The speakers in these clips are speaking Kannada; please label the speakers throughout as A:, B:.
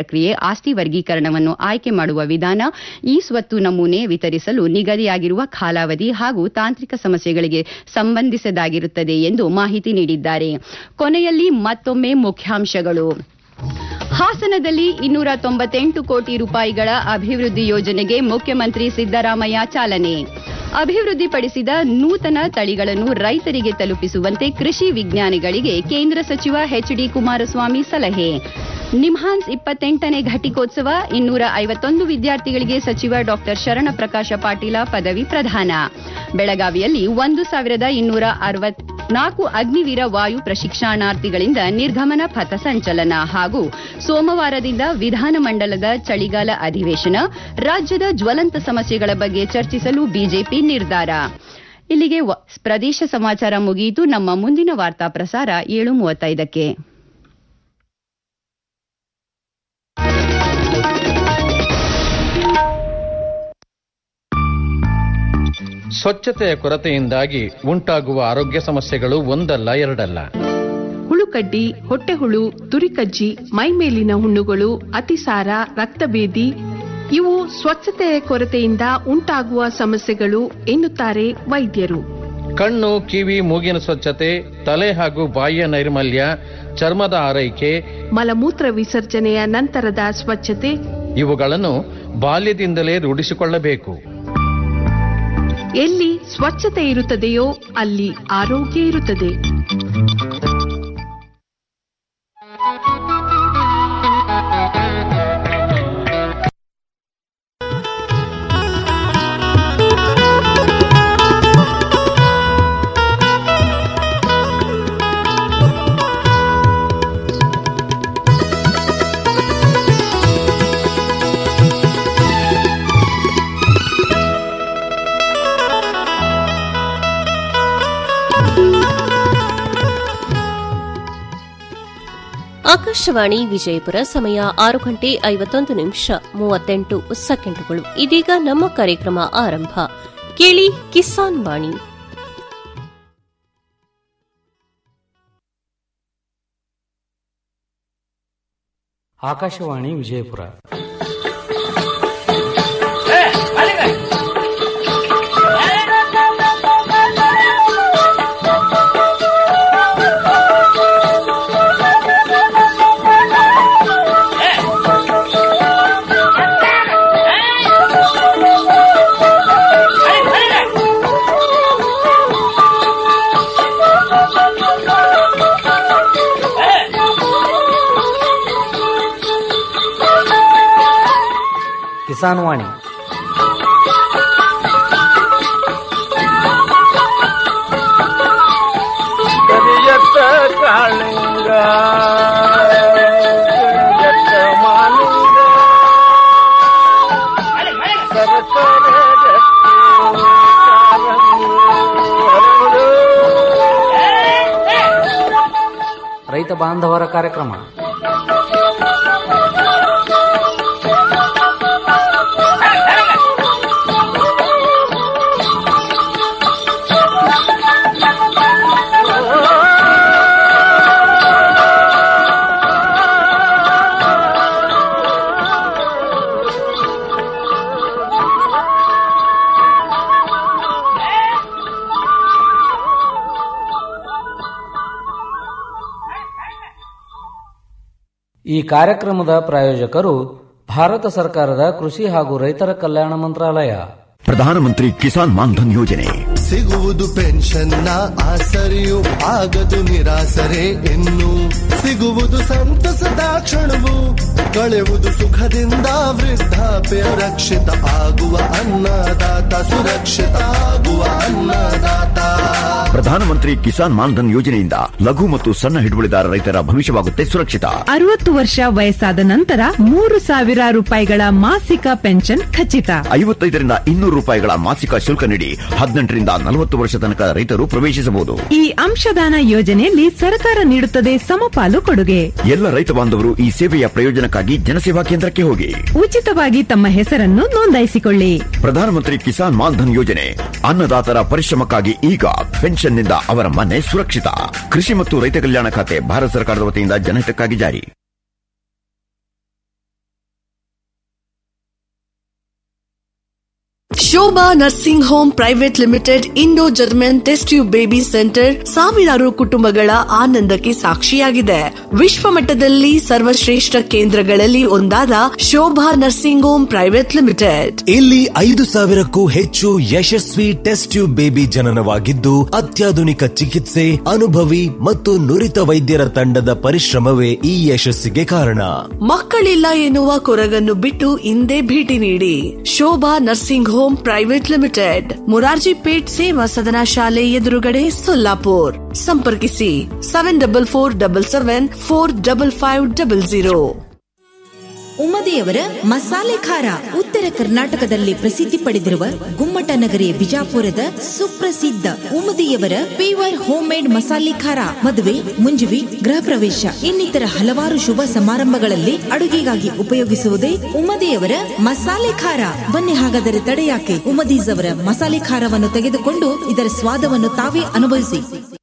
A: ಪ್ರಕ್ರಿಯೆ ಆಸ್ತಿ ವರ್ಗೀಕರಣವನ್ನು ಆಯ್ಕೆ ಮಾಡುವ ವಿಧಾನ ಈ ಸ್ವತ್ತು ನಮೂನೆ ವಿತರಿಸಲು ನಿಗದಿಯಾಗಿರುವ ಕಾಲಾವಧಿ ಹಾಗೂ ತಾಂತ್ರಿಕ ಸಮಸ್ಯೆಗಳಿಗೆ ಸಂಬಂಧಿಸಿದಾಗಿರುತ್ತದೆ ಎಂದು ಮಾಹಿತಿ ನೀಡಿದ್ದಾರೆ ಕೊನೆಯಲ್ಲಿ ಮತ್ತೊಮ್ಮೆ ಮುಖ್ಯಾಂಶಗಳು ಹಾಸನದಲ್ಲಿ ಇನ್ನೂರ ತೊಂಬತ್ತೆಂಟು ಕೋಟಿ ರೂಪಾಯಿಗಳ ಅಭಿವೃದ್ಧಿ ಯೋಜನೆಗೆ ಮುಖ್ಯಮಂತ್ರಿ ಸಿದ್ದರಾಮಯ್ಯ ಚಾಲನೆ ಅಭಿವೃದ್ಧಿಪಡಿಸಿದ ನೂತನ ತಳಿಗಳನ್ನು ರೈತರಿಗೆ ತಲುಪಿಸುವಂತೆ ಕೃಷಿ ವಿಜ್ಞಾನಿಗಳಿಗೆ ಕೇಂದ್ರ ಸಚಿವ ಎಚ್ಡಿ ಕುಮಾರಸ್ವಾಮಿ ಸಲಹೆ ನಿಮ್ಹಾನ್ಸ್ ಇಪ್ಪತ್ತೆಂಟನೇ ಘಟಿಕೋತ್ಸವ ಇನ್ನೂರ ಐವತ್ತೊಂದು ವಿದ್ಯಾರ್ಥಿಗಳಿಗೆ ಸಚಿವ ಡಾಕ್ಟರ್ ಶರಣ ಪ್ರಕಾಶ ಪಾಟೀಲ ಪದವಿ ಪ್ರದಾನ ಬೆಳಗಾವಿಯಲ್ಲಿ ಒಂದು ಸಾವಿರದ ಇನ್ನೂರ ಅರವತ್ನಾಲ್ಕು ಅಗ್ನಿವೀರ ವಾಯು ಪ್ರಶಿಕ್ಷಣಾರ್ಥಿಗಳಿಂದ ನಿರ್ಗಮನ ಪಥ ಸಂಚಲನ ಹಾಗೂ ಸೋಮವಾರದಿಂದ ವಿಧಾನಮಂಡಲದ ಚಳಿಗಾಲ ಅಧಿವೇಶನ ರಾಜ್ಯದ ಜ್ವಲಂತ ಸಮಸ್ಯೆಗಳ ಬಗ್ಗೆ ಚರ್ಚಿಸಲು ಬಿಜೆಪಿ ನಿರ್ಧಾರ ಇಲ್ಲಿಗೆ ವ- ಪ್ರದೇಶ ಸಮಾಚಾರ ಮುಗಿಯಿತು ನಮ್ಮ ಮುಂದಿನ ವಾರ್ತಾ ಪ್ರಸಾರ ಏಳು ಮೂವತ್ತೈದಕ್ಕೆ
B: ಸ್ವಚ್ಛತೆಯ ಕೊರತೆಯಿಂದಾಗಿ ಉಂಟಾಗುವ ಆರೋಗ್ಯ ಸಮಸ್ಯೆಗಳು ಒಂದಲ್ಲ ಎರಡಲ್ಲ
C: ಹುಳುಕಡ್ಡಿ ಹೊಟ್ಟೆಹುಳು ತುರಿಕಜ್ಜಿ ಮೈಮೇಲಿನ ಹುಣ್ಣುಗಳು ಅತಿಸಾರ ರಕ್ತಭೇದಿ ಇವು ಸ್ವಚ್ಛತೆಯ ಕೊರತೆಯಿಂದ ಉಂಟಾಗುವ ಸಮಸ್ಯೆಗಳು ಎನ್ನುತ್ತಾರೆ ವೈದ್ಯರು
B: ಕಣ್ಣು ಕಿವಿ ಮೂಗಿನ ಸ್ವಚ್ಛತೆ ತಲೆ ಹಾಗೂ ಬಾಯಿಯ ನೈರ್ಮಲ್ಯ ಚರ್ಮದ ಆರೈಕೆ
C: ಮಲಮೂತ್ರ ವಿಸರ್ಜನೆಯ ನಂತರದ ಸ್ವಚ್ಛತೆ
B: ಇವುಗಳನ್ನು ಬಾಲ್ಯದಿಂದಲೇ ರೂಢಿಸಿಕೊಳ್ಳಬೇಕು
C: ಎಲ್ಲಿ ಸ್ವಚ್ಛತೆ ಇರುತ್ತದೆಯೋ ಅಲ್ಲಿ ಆರೋಗ್ಯ ಇರುತ್ತದೆ
D: ಆಕಾಶವಾಣಿ ವಿಜಯಪುರ ಸಮಯ ಆರು ಗಂಟೆ ಐವತ್ತೊಂದು ನಿಮಿಷ ಮೂವತ್ತೆಂಟು ಸೆಕೆಂಡುಗಳು ಇದೀಗ ನಮ್ಮ ಕಾರ್ಯಕ್ರಮ ಆರಂಭ ಕೇಳಿ ಕಿಸಾನ್ ವಾಣಿ
E: ಆಕಾಶವಾಣಿ ವಿಜಯಪುರ ಕಿಸಾನ್ ವಾಣಿ
F: ಕರಿಯತ್ತ ಕಾಳಿಂಗ ಕರಿಯತ್ತ ಮಾಲಿಂಗ ಸರಸರ ಗಟ್ಟಿ ಕಾರಂಗಿ ಹರಡು.
E: ರೈತ ಬಾಂಧವರ ಕಾರ್ಯಕ್ರಮ ಈ ಕಾರ್ಯಕ್ರಮದ ಪ್ರಾಯೋಜಕರು ಭಾರತ ಸರ್ಕಾರದ ಕೃಷಿ ಹಾಗೂ ರೈತರ ಕಲ್ಯಾಣ ಮಂತ್ರಾಲಯ
G: ಪ್ರಧಾನಮಂತ್ರಿ ಕಿಸಾನ್ ಮಾನ್ಧನ್ ಯೋಜನೆ
H: ಸಿಗುವುದು ಪೆನ್ಷನ್ನ ಆಸರೆಯು ಆಗದು ನಿರಾಸರೆ ಇನ್ನು ಸಿಗುವುದು ಸಂತಸದ ಕ್ಷಣವು ಕಳೆಯುವುದು ಸುಖದಿಂದ ವೃದ್ಧಾಪ್ಯ ರಕ್ಷಿತ ಆಗುವ ಅನ್ನದಾತ ಸುರಕ್ಷಿತ ಆಗುವ ಅನ್ನದಾತ
G: ಪ್ರಧಾನಮಂತ್ರಿ ಕಿಸಾನ್ ಮಾನ್ಧನ್ ಯೋಜನೆಯಿಂದ ಲಘು ಮತ್ತು ಸಣ್ಣ ಹಿಡುವಳಿದಾರ ರೈತರ ಭವಿಷ್ಯವಾಗುತ್ತೆ ಸುರಕ್ಷಿತ
I: ಅರವತ್ತು ವರ್ಷ ವಯಸ್ಸಾದ ನಂತರ ಮೂರು ಸಾವಿರ ರೂಪಾಯಿಗಳ ಮಾಸಿಕ ಪೆನ್ಷನ್ ಖಚಿತ
G: ಐವತ್ತೈದರಿಂದ ಇನ್ನೂರು ರೂಪಾಯಿಗಳ ಮಾಸಿಕ ಶುಲ್ಕ ನೀಡಿ ಹದಿನೆಂಟರಿಂದ ನಲವತ್ತು ವರ್ಷ ತನಕ ರೈತರು ಪ್ರವೇಶಿಸಬಹುದು
I: ಈ ಅಂಶದಾನ ಯೋಜನೆಯಲ್ಲಿ ಸರ್ಕಾರ ನೀಡುತ್ತದೆ ಸಮಪಾಲು ಕೊಡುಗೆ
G: ಎಲ್ಲ ರೈತ ಬಾಂಧವರು ಈ ಸೇವೆಯ ಪ್ರಯೋಜನಕ್ಕಾಗಿ ಜನಸೇವಾ ಕೇಂದ್ರಕ್ಕೆ ಹೋಗಿ
I: ಉಚಿತವಾಗಿ ತಮ್ಮ ಹೆಸರನ್ನು ನೋಂದಾಯಿಸಿಕೊಳ್ಳಿ
G: ಪ್ರಧಾನಮಂತ್ರಿ ಕಿಸಾನ್ ಮಾನ್ಧನ್ ಯೋಜನೆ ಅನ್ನದಾತರ ಪರಿಶ್ರಮಕ್ಕಾಗಿ ಈಗ ಪೆನ್ಷನ್ನಿಂದ ಅವರ ಮನೆ ಸುರಕ್ಷಿತ ಕೃಷಿ ಮತ್ತು ರೈತ ಕಲ್ಯಾಣ ಖಾತೆ ಭಾರತ ಸರ್ಕಾರದ ವತಿಯಿಂದ ಜನಹಿತಕ್ಕಾಗಿ ಜಾರಿ
J: Shobha nursing home private limited Indo German test tube baby centre ಸಾವಿರಾರು ಕುಟುಂಬಗಳ ಆನಂದಕ್ಕೆ ಸಾಕ್ಷಿಯಾಗಿದೆ ವಿಶ್ವ ಮಟ್ಟದಲ್ಲಿ ಸರ್ವಶ್ರೇಷ್ಠ ಕೇಂದ್ರಗಳಲ್ಲಿ ಒಂದಾದ Shobha nursing home private limited
K: ಇಲ್ಲಿ ಐದು ಸಾವಿರಕ್ಕೂ ಹೆಚ್ಚು ಯಶಸ್ವಿ ಟೆಸ್ಟ್ ಟ್ಯೂಬ್ ಬೇಬಿ ಜನನವಾಗಿದ್ದು ಅತ್ಯಾಧುನಿಕ ಚಿಕಿತ್ಸೆ ಅನುಭವಿ ಮತ್ತು ನುರಿತ ವೈದ್ಯರ ತಂಡದ ಪರಿಶ್ರಮವೇ ಈ ಯಶಸ್ಸಿಗೆ ಕಾರಣ
J: ಮಕ್ಕಳಿಲ್ಲ ಎನ್ನುವ ಕೊರಗನ್ನು ಬಿಟ್ಟು ಇಂದೇ ಭೇಟಿ ನೀಡಿ Shobha nursing home private limited Murarji Peth Seva Sadan ಶಾಲೆ ಎದುರುಗಡೆ ಸೊಲ್ಲಾಪುರ್ ಸಂಪರ್ಕಿಸಿ seven double four double seven four double five double zero
L: ಉಮದೆಯವರ ಮಸಾಲೆ ಖಾರ ಉತ್ತರ ಕರ್ನಾಟಕದಲ್ಲಿ ಪ್ರಸಿದ್ಧಿ ಪಡೆದಿರುವ ಗುಮ್ಮಟ ನಗರಿ ಬಿಜಾಪುರದ ಸುಪ್ರಸಿದ್ಧ ಉಮದಿಯವರ ಪೇವರ್ ಹೋಮ್ ಮೇಡ್ ಮಸಾಲೆ ಖಾರ ಮದುವೆ ಮುಂಜುವಿ ಗೃಹ ಪ್ರವೇಶ ಇನ್ನಿತರ ಹಲವಾರು ಶುಭ ಸಮಾರಂಭಗಳಲ್ಲಿ ಅಡುಗೆಗಾಗಿ ಉಪಯೋಗಿಸುವುದೇ ಉಮದೆಯವರ ಮಸಾಲೆ ಖಾರ ಬನ್ನಿ ಹಾಗಾದರೆ ತಡೆಯಾಕೆ ಉಮದೀಸ್ ಅವರ ಮಸಾಲೆ ಖಾರವನ್ನು ತೆಗೆದುಕೊಂಡು ಇದರ ಸ್ವಾದವನ್ನು ತಾವೇ ಅನುಭವಿಸಿ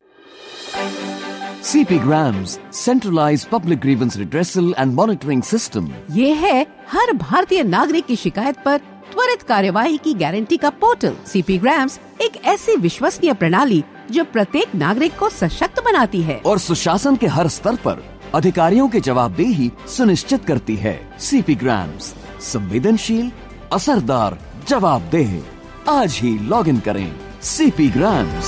M: CP Grams, centralized public grievance redressal and monitoring system.
N: ये है हर भारतीय नागरिक की शिकायत पर त्वरित कार्यवाही की गारंटी का पोर्टल सीपी ग्राम्स एक ऐसी विश्वसनीय प्रणाली जो प्रत्येक नागरिक को सशक्त बनाती है
M: और सुशासन के हर स्तर पर अधिकारियों की जवाबदेही सुनिश्चित करती है सीपी ग्राम्स संवेदनशील असरदार जवाबदेह आज ही लॉग इन करें सीपी ग्राम्स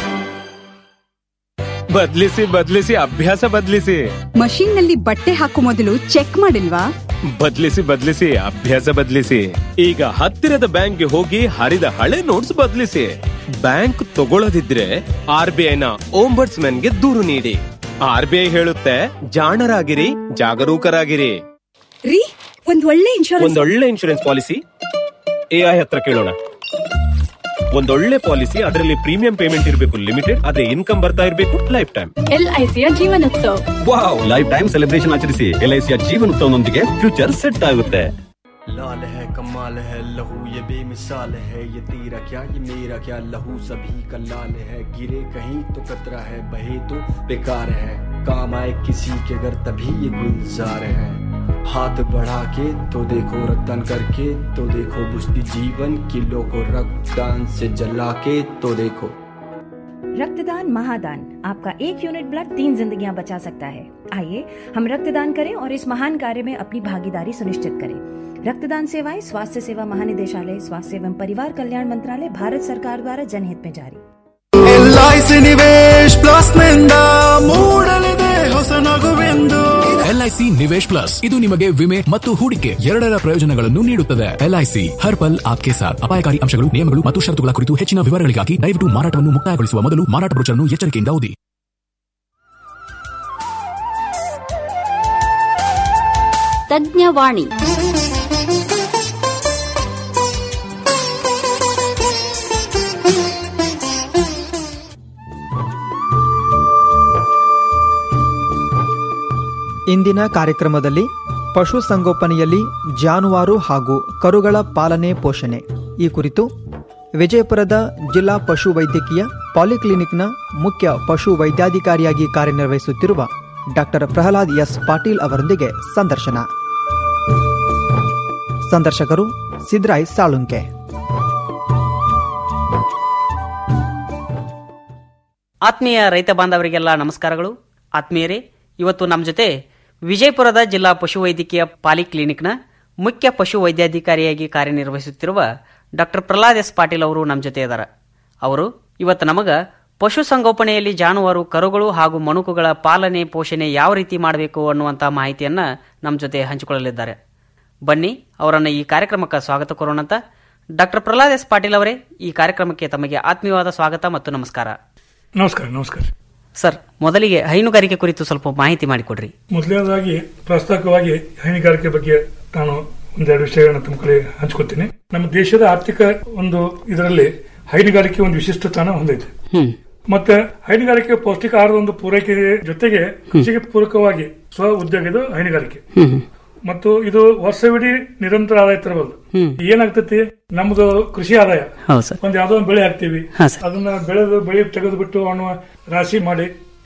O: ಬದ್ಲಿಸಿ ಬದ್ಲಿಸಿ ಅಭ್ಯಾಸ ಬದ್ಲಿಸಿ
P: ಮಷೀನ್ ನಲ್ಲಿ ಬಟ್ಟೆ ಹಾಕೋ ಮೊದಲು ಚೆಕ್ ಮಾಡಿಲ್ವಾ
O: ಬದ್ಲಿಸಿ ಬದ್ಲಿಸಿ ಅಭ್ಯಾಸ ಬದ್ಲಿಸಿ ಈಗ ಹತ್ತಿರದ ಬ್ಯಾಂಕ್ಗೆ ಹೋಗಿ ಹರಿದ ಹಳೆ ನೋಟ್ಸ್ ಬದ್ಲಿಸಿ ಬ್ಯಾಂಕ್ ತಗೊಳ್ಳದಿದ್ರೆ ಆರ್ ಬಿ ಐನ ಓಂಬರ್ಟ್ಸ್ ಗೆ ದೂರು ನೀಡಿ ಆರ್ ಬಿ ಐ ಹೇಳುತ್ತೆ ಜಾಣರಾಗಿರಿ ಜಾಗರೂಕರಾಗಿರಿ
P: ರೀ ಒಂದ್ ಒಳ್ಳೆ ಇನ್ಶೂರೆನ್ಸ್
O: ಒಂದೊಳ್ಳೆ ಇನ್ಶೂರೆನ್ಸ್ ಪಾಲಿಸಿ ಎಐ ಹತ್ರ ಕೇಳೋಣ ಒಂದೊಳ್ಳೆ ಪಾಲಿಸಿ ಅದರಲ್ಲಿ ಪ್ರೀಮಿಯಂ ಪೇಮೆಂಟ್ ಇರಬೇಕು ಲಿಮಿಟೆಡ್ ಅದೇ ಇನ್ಕಮ್ ಬರ್ತಾ ಇರಬೇಕು ಲೈಫ್ ಟೈಮ್
Q: ಎಲ್ಐಸಿಯ ಜೀವನೋತ್ಸವ
R: ವಾವ್ ಲೈಫ್ ಟೈಮ್ ಸೆಲೆಬ್ರೇಷನ್ ಆಚರಿಸಿ ಎಲ್ಐಸಿಯ ಜೀವನೋತ್ಸವನೊಂದಿಗೆ ಫ್ಯೂಚರ್ ಸೆಟ್ ಆಗುತ್ತೆ
S: लाल है कमाल है लहू ये बेमिसाल है ये तेरा क्या ये मेरा क्या लहू सभी का लाल है गिरे कहीं तो कतरा है बहे तो बेकार है काम आए किसी के घर तभी ये गुलजार है हाथ बढ़ा के तो देखो रक्तदान करके तो देखो बुझती जीवन किलो को रक्तदान से जला के तो देखो
T: रक्तदान महादान आपका एक यूनिट ब्लड तीन जिंदगियां बचा सकता है आइए हम रक्तदान करें और इस महान कार्य में अपनी भागीदारी सुनिश्चित करें रक्तदान सेवाएं स्वास्थ्य सेवा महानिदेशालय स्वास्थ्य एवं परिवार कल्याण मंत्रालय भारत सरकार द्वारा जनहित में जारी
H: ಎಲ್ಐಸಿ ನಿವೇಶ್ ಪ್ಲಸ್ ನಿಂದ ಮೂಡಲಿದೆ ಹೊಸ ನಗುವೆಂದು
U: ಎಲ್ಐಸಿ ನಿವೇಶ್ ಪ್ಲಸ್ ಇದು ನಿಮಗೆ ವಿಮೆ ಮತ್ತು ಹೂಡಿಕೆ ಎರಡರ ಪ್ರಯೋಜನಗಳನ್ನು ನೀಡುತ್ತದೆ ಎಲ್ಐಸಿ ಹರ್ ಪಲ್ ಆಪ್ಕೆ ಸಾಥ್ ಅಪಾಯಕಾರಿ ಅಂಶಗಳು ನಿಯಮಗಳು ಮತ್ತು ಷರತ್ತುಗಳ ಕುರಿತು ಹೆಚ್ಚಿನ ವಿವರಗಳಿಗಾಗಿ ದಯವಿಟ್ಟು ಮಾರಾಟವನ್ನು ಮುಕ್ತಾಯಗೊಳಿಸುವ ಮೊದಲು ಮಾರಾಟ ಬ್ರೋಚರ್ನ್ನು ಎಚ್ಚರಿಕೆಯಿಂದ ಓದಿ
V: ತಜ್ಞವಾಣಿ
W: ಇಂದಿನ ಕಾರ್ಯಕ್ರಮದಲ್ಲಿ ಪಶುಸಂಗೋಪನೆಯಲ್ಲಿ ಜಾನುವಾರು ಹಾಗೂ ಕರುಗಳ ಪಾಲನೆ ಪೋಷಣೆ ಈ ಕುರಿತು ವಿಜಯಪುರದ ಜಿಲ್ಲಾ ಪಶು ವೈದ್ಯಕೀಯ ಪಾಲಿಕ್ಲಿನಿಕ್ನ ಮುಖ್ಯ ಪಶು ವೈದ್ಯಾಧಿಕಾರಿಯಾಗಿ ಕಾರ್ಯನಿರ್ವಹಿಸುತ್ತಿರುವ ಡಾಕ್ಟರ್ ಪ್ರಹ್ಲಾದ್ ಎಸ್ ಪಾಟೀಲ್ ಅವರೊಂದಿಗೆ ಸಂದರ್ಶನ ಸಂದರ್ಶಕರು ಸಿದ್ರಾಯ್ ಸಾಳುಂಕೆ
X: ಆತ್ಮೀಯ ರೈತ ಬಾಂಧವರಿಗೆಲ್ಲ ನಮಸ್ಕಾರಗಳು ಆತ್ಮೀಯರೇ ಇವತ್ತು ನಮ್ಮ ಜೊತೆ ವಿಜಯಪುರದ ಜಿಲ್ಲಾ ಪಶುವೈದ್ಯಕೀಯ ಪಾಲಿಕ್ಲಿನಿಕ್ನ ಮುಖ್ಯ ಪಶು ವೈದ್ಯಾಧಿಕಾರಿಯಾಗಿ ಕಾರ್ಯನಿರ್ವಹಿಸುತ್ತಿರುವ ಡಾಕ್ಟರ್ ಪ್ರಹ್ಲಾದ್ ಎಸ್ ಪಾಟೀಲ್ ಅವರು ನಮ್ಮ ಜೊತೆ ಇದ್ದಾರೆ ಅವರು ಇವತ್ತು ನಮಗ ಪಶು ಸಂಗೋಪನೆಯಲ್ಲಿ ಜಾನುವಾರು ಕರುಗಳು ಹಾಗೂ ಮಣುಕುಗಳ ಪಾಲನೆ ಪೋಷಣೆ ಯಾವ ರೀತಿ ಮಾಡಬೇಕು ಅನ್ನುವಂಥ ಮಾಹಿತಿಯನ್ನ ನಮ್ಮ ಜೊತೆ ಹಂಚಿಕೊಳ್ಳಲಿದ್ದಾರೆ ಬನ್ನಿ ಅವರನ್ನು ಈ ಕಾರ್ಯಕ್ರಮಕ್ಕೆ ಸ್ವಾಗತ ಕೋರೋಣಂತ ಡಾಕ್ಟರ್ ಪ್ರಹ್ಲಾದ್ ಎಸ್ ಪಾಟೀಲ್ ಅವರೇ ಈ ಕಾರ್ಯಕ್ರಮಕ್ಕೆ ತಮಗೆ ಆತ್ಮೀಯವಾದ ಸ್ವಾಗತ ಮತ್ತು ನಮಸ್ಕಾರ
Y: ನಮಸ್ಕಾರ ನಮಸ್ಕಾರ
X: ಸರ್ ಮೊದಲಿಗೆ ಹೈನುಗಾರಿಕೆ ಕುರಿತು ಸ್ವಲ್ಪ ಮಾಹಿತಿ ಮಾಡಿಕೊಡ್ರಿ
Y: ಮೊದಲನೇದಾಗಿ ಪ್ರಸ್ತಾವವಾಗಿ ಹೈನುಗಾರಿಕೆ ಬಗ್ಗೆ ನಾನು ಒಂದೆರಡು ವಿಷಯಗಳನ್ನ ತಮ್ಮ ಕಡೆ ಹಂಚ್ಕೊತೀನಿ ನಮ್ಮ ದೇಶದ ಆರ್ಥಿಕ ಒಂದು ಇದರಲ್ಲಿ ಹೈನುಗಾರಿಕೆ ಒಂದು ವಿಶಿಷ್ಟ ಸ್ಥಾನ ಹೊಂದೈತೆ ಮತ್ತೆ ಹೈನುಗಾರಿಕೆ ಪೌಷ್ಟಿಕ ಆಹಾರದ ಒಂದು ಪೂರೈಕೆ ಜೊತೆಗೆ ಕೃಷಿಗೆ ಪೂರಕವಾಗಿ ಸ್ವ ಉದ್ಯೋಗದ ಹೈನುಗಾರಿಕೆ ಮತ್ತು ಇದು ವರ್ಷವಿಡೀ ನಿರಂತರ ಆದಾಯ ತರಬಲ್ಲ ಏನಾಗ್ತತಿ ನಮ್ದು ಕೃಷಿ ಆದಾಯ
X: ಹೌದು ಸರ್
Y: ಒಂದ್ ಯಾವ್ದೋ ಒಂದು ಬೆಳೆ ಹಾಕ್ತಿವಿ
X: ಹಾ, ಸರ್.
Y: ಅದನ್ನ ಬೆಳೆದು ಬೆಳೆ ತೆಗೆದು ಬಿಟ್ಟು ಅವನು ರಾಶಿ ಮಾಡಿ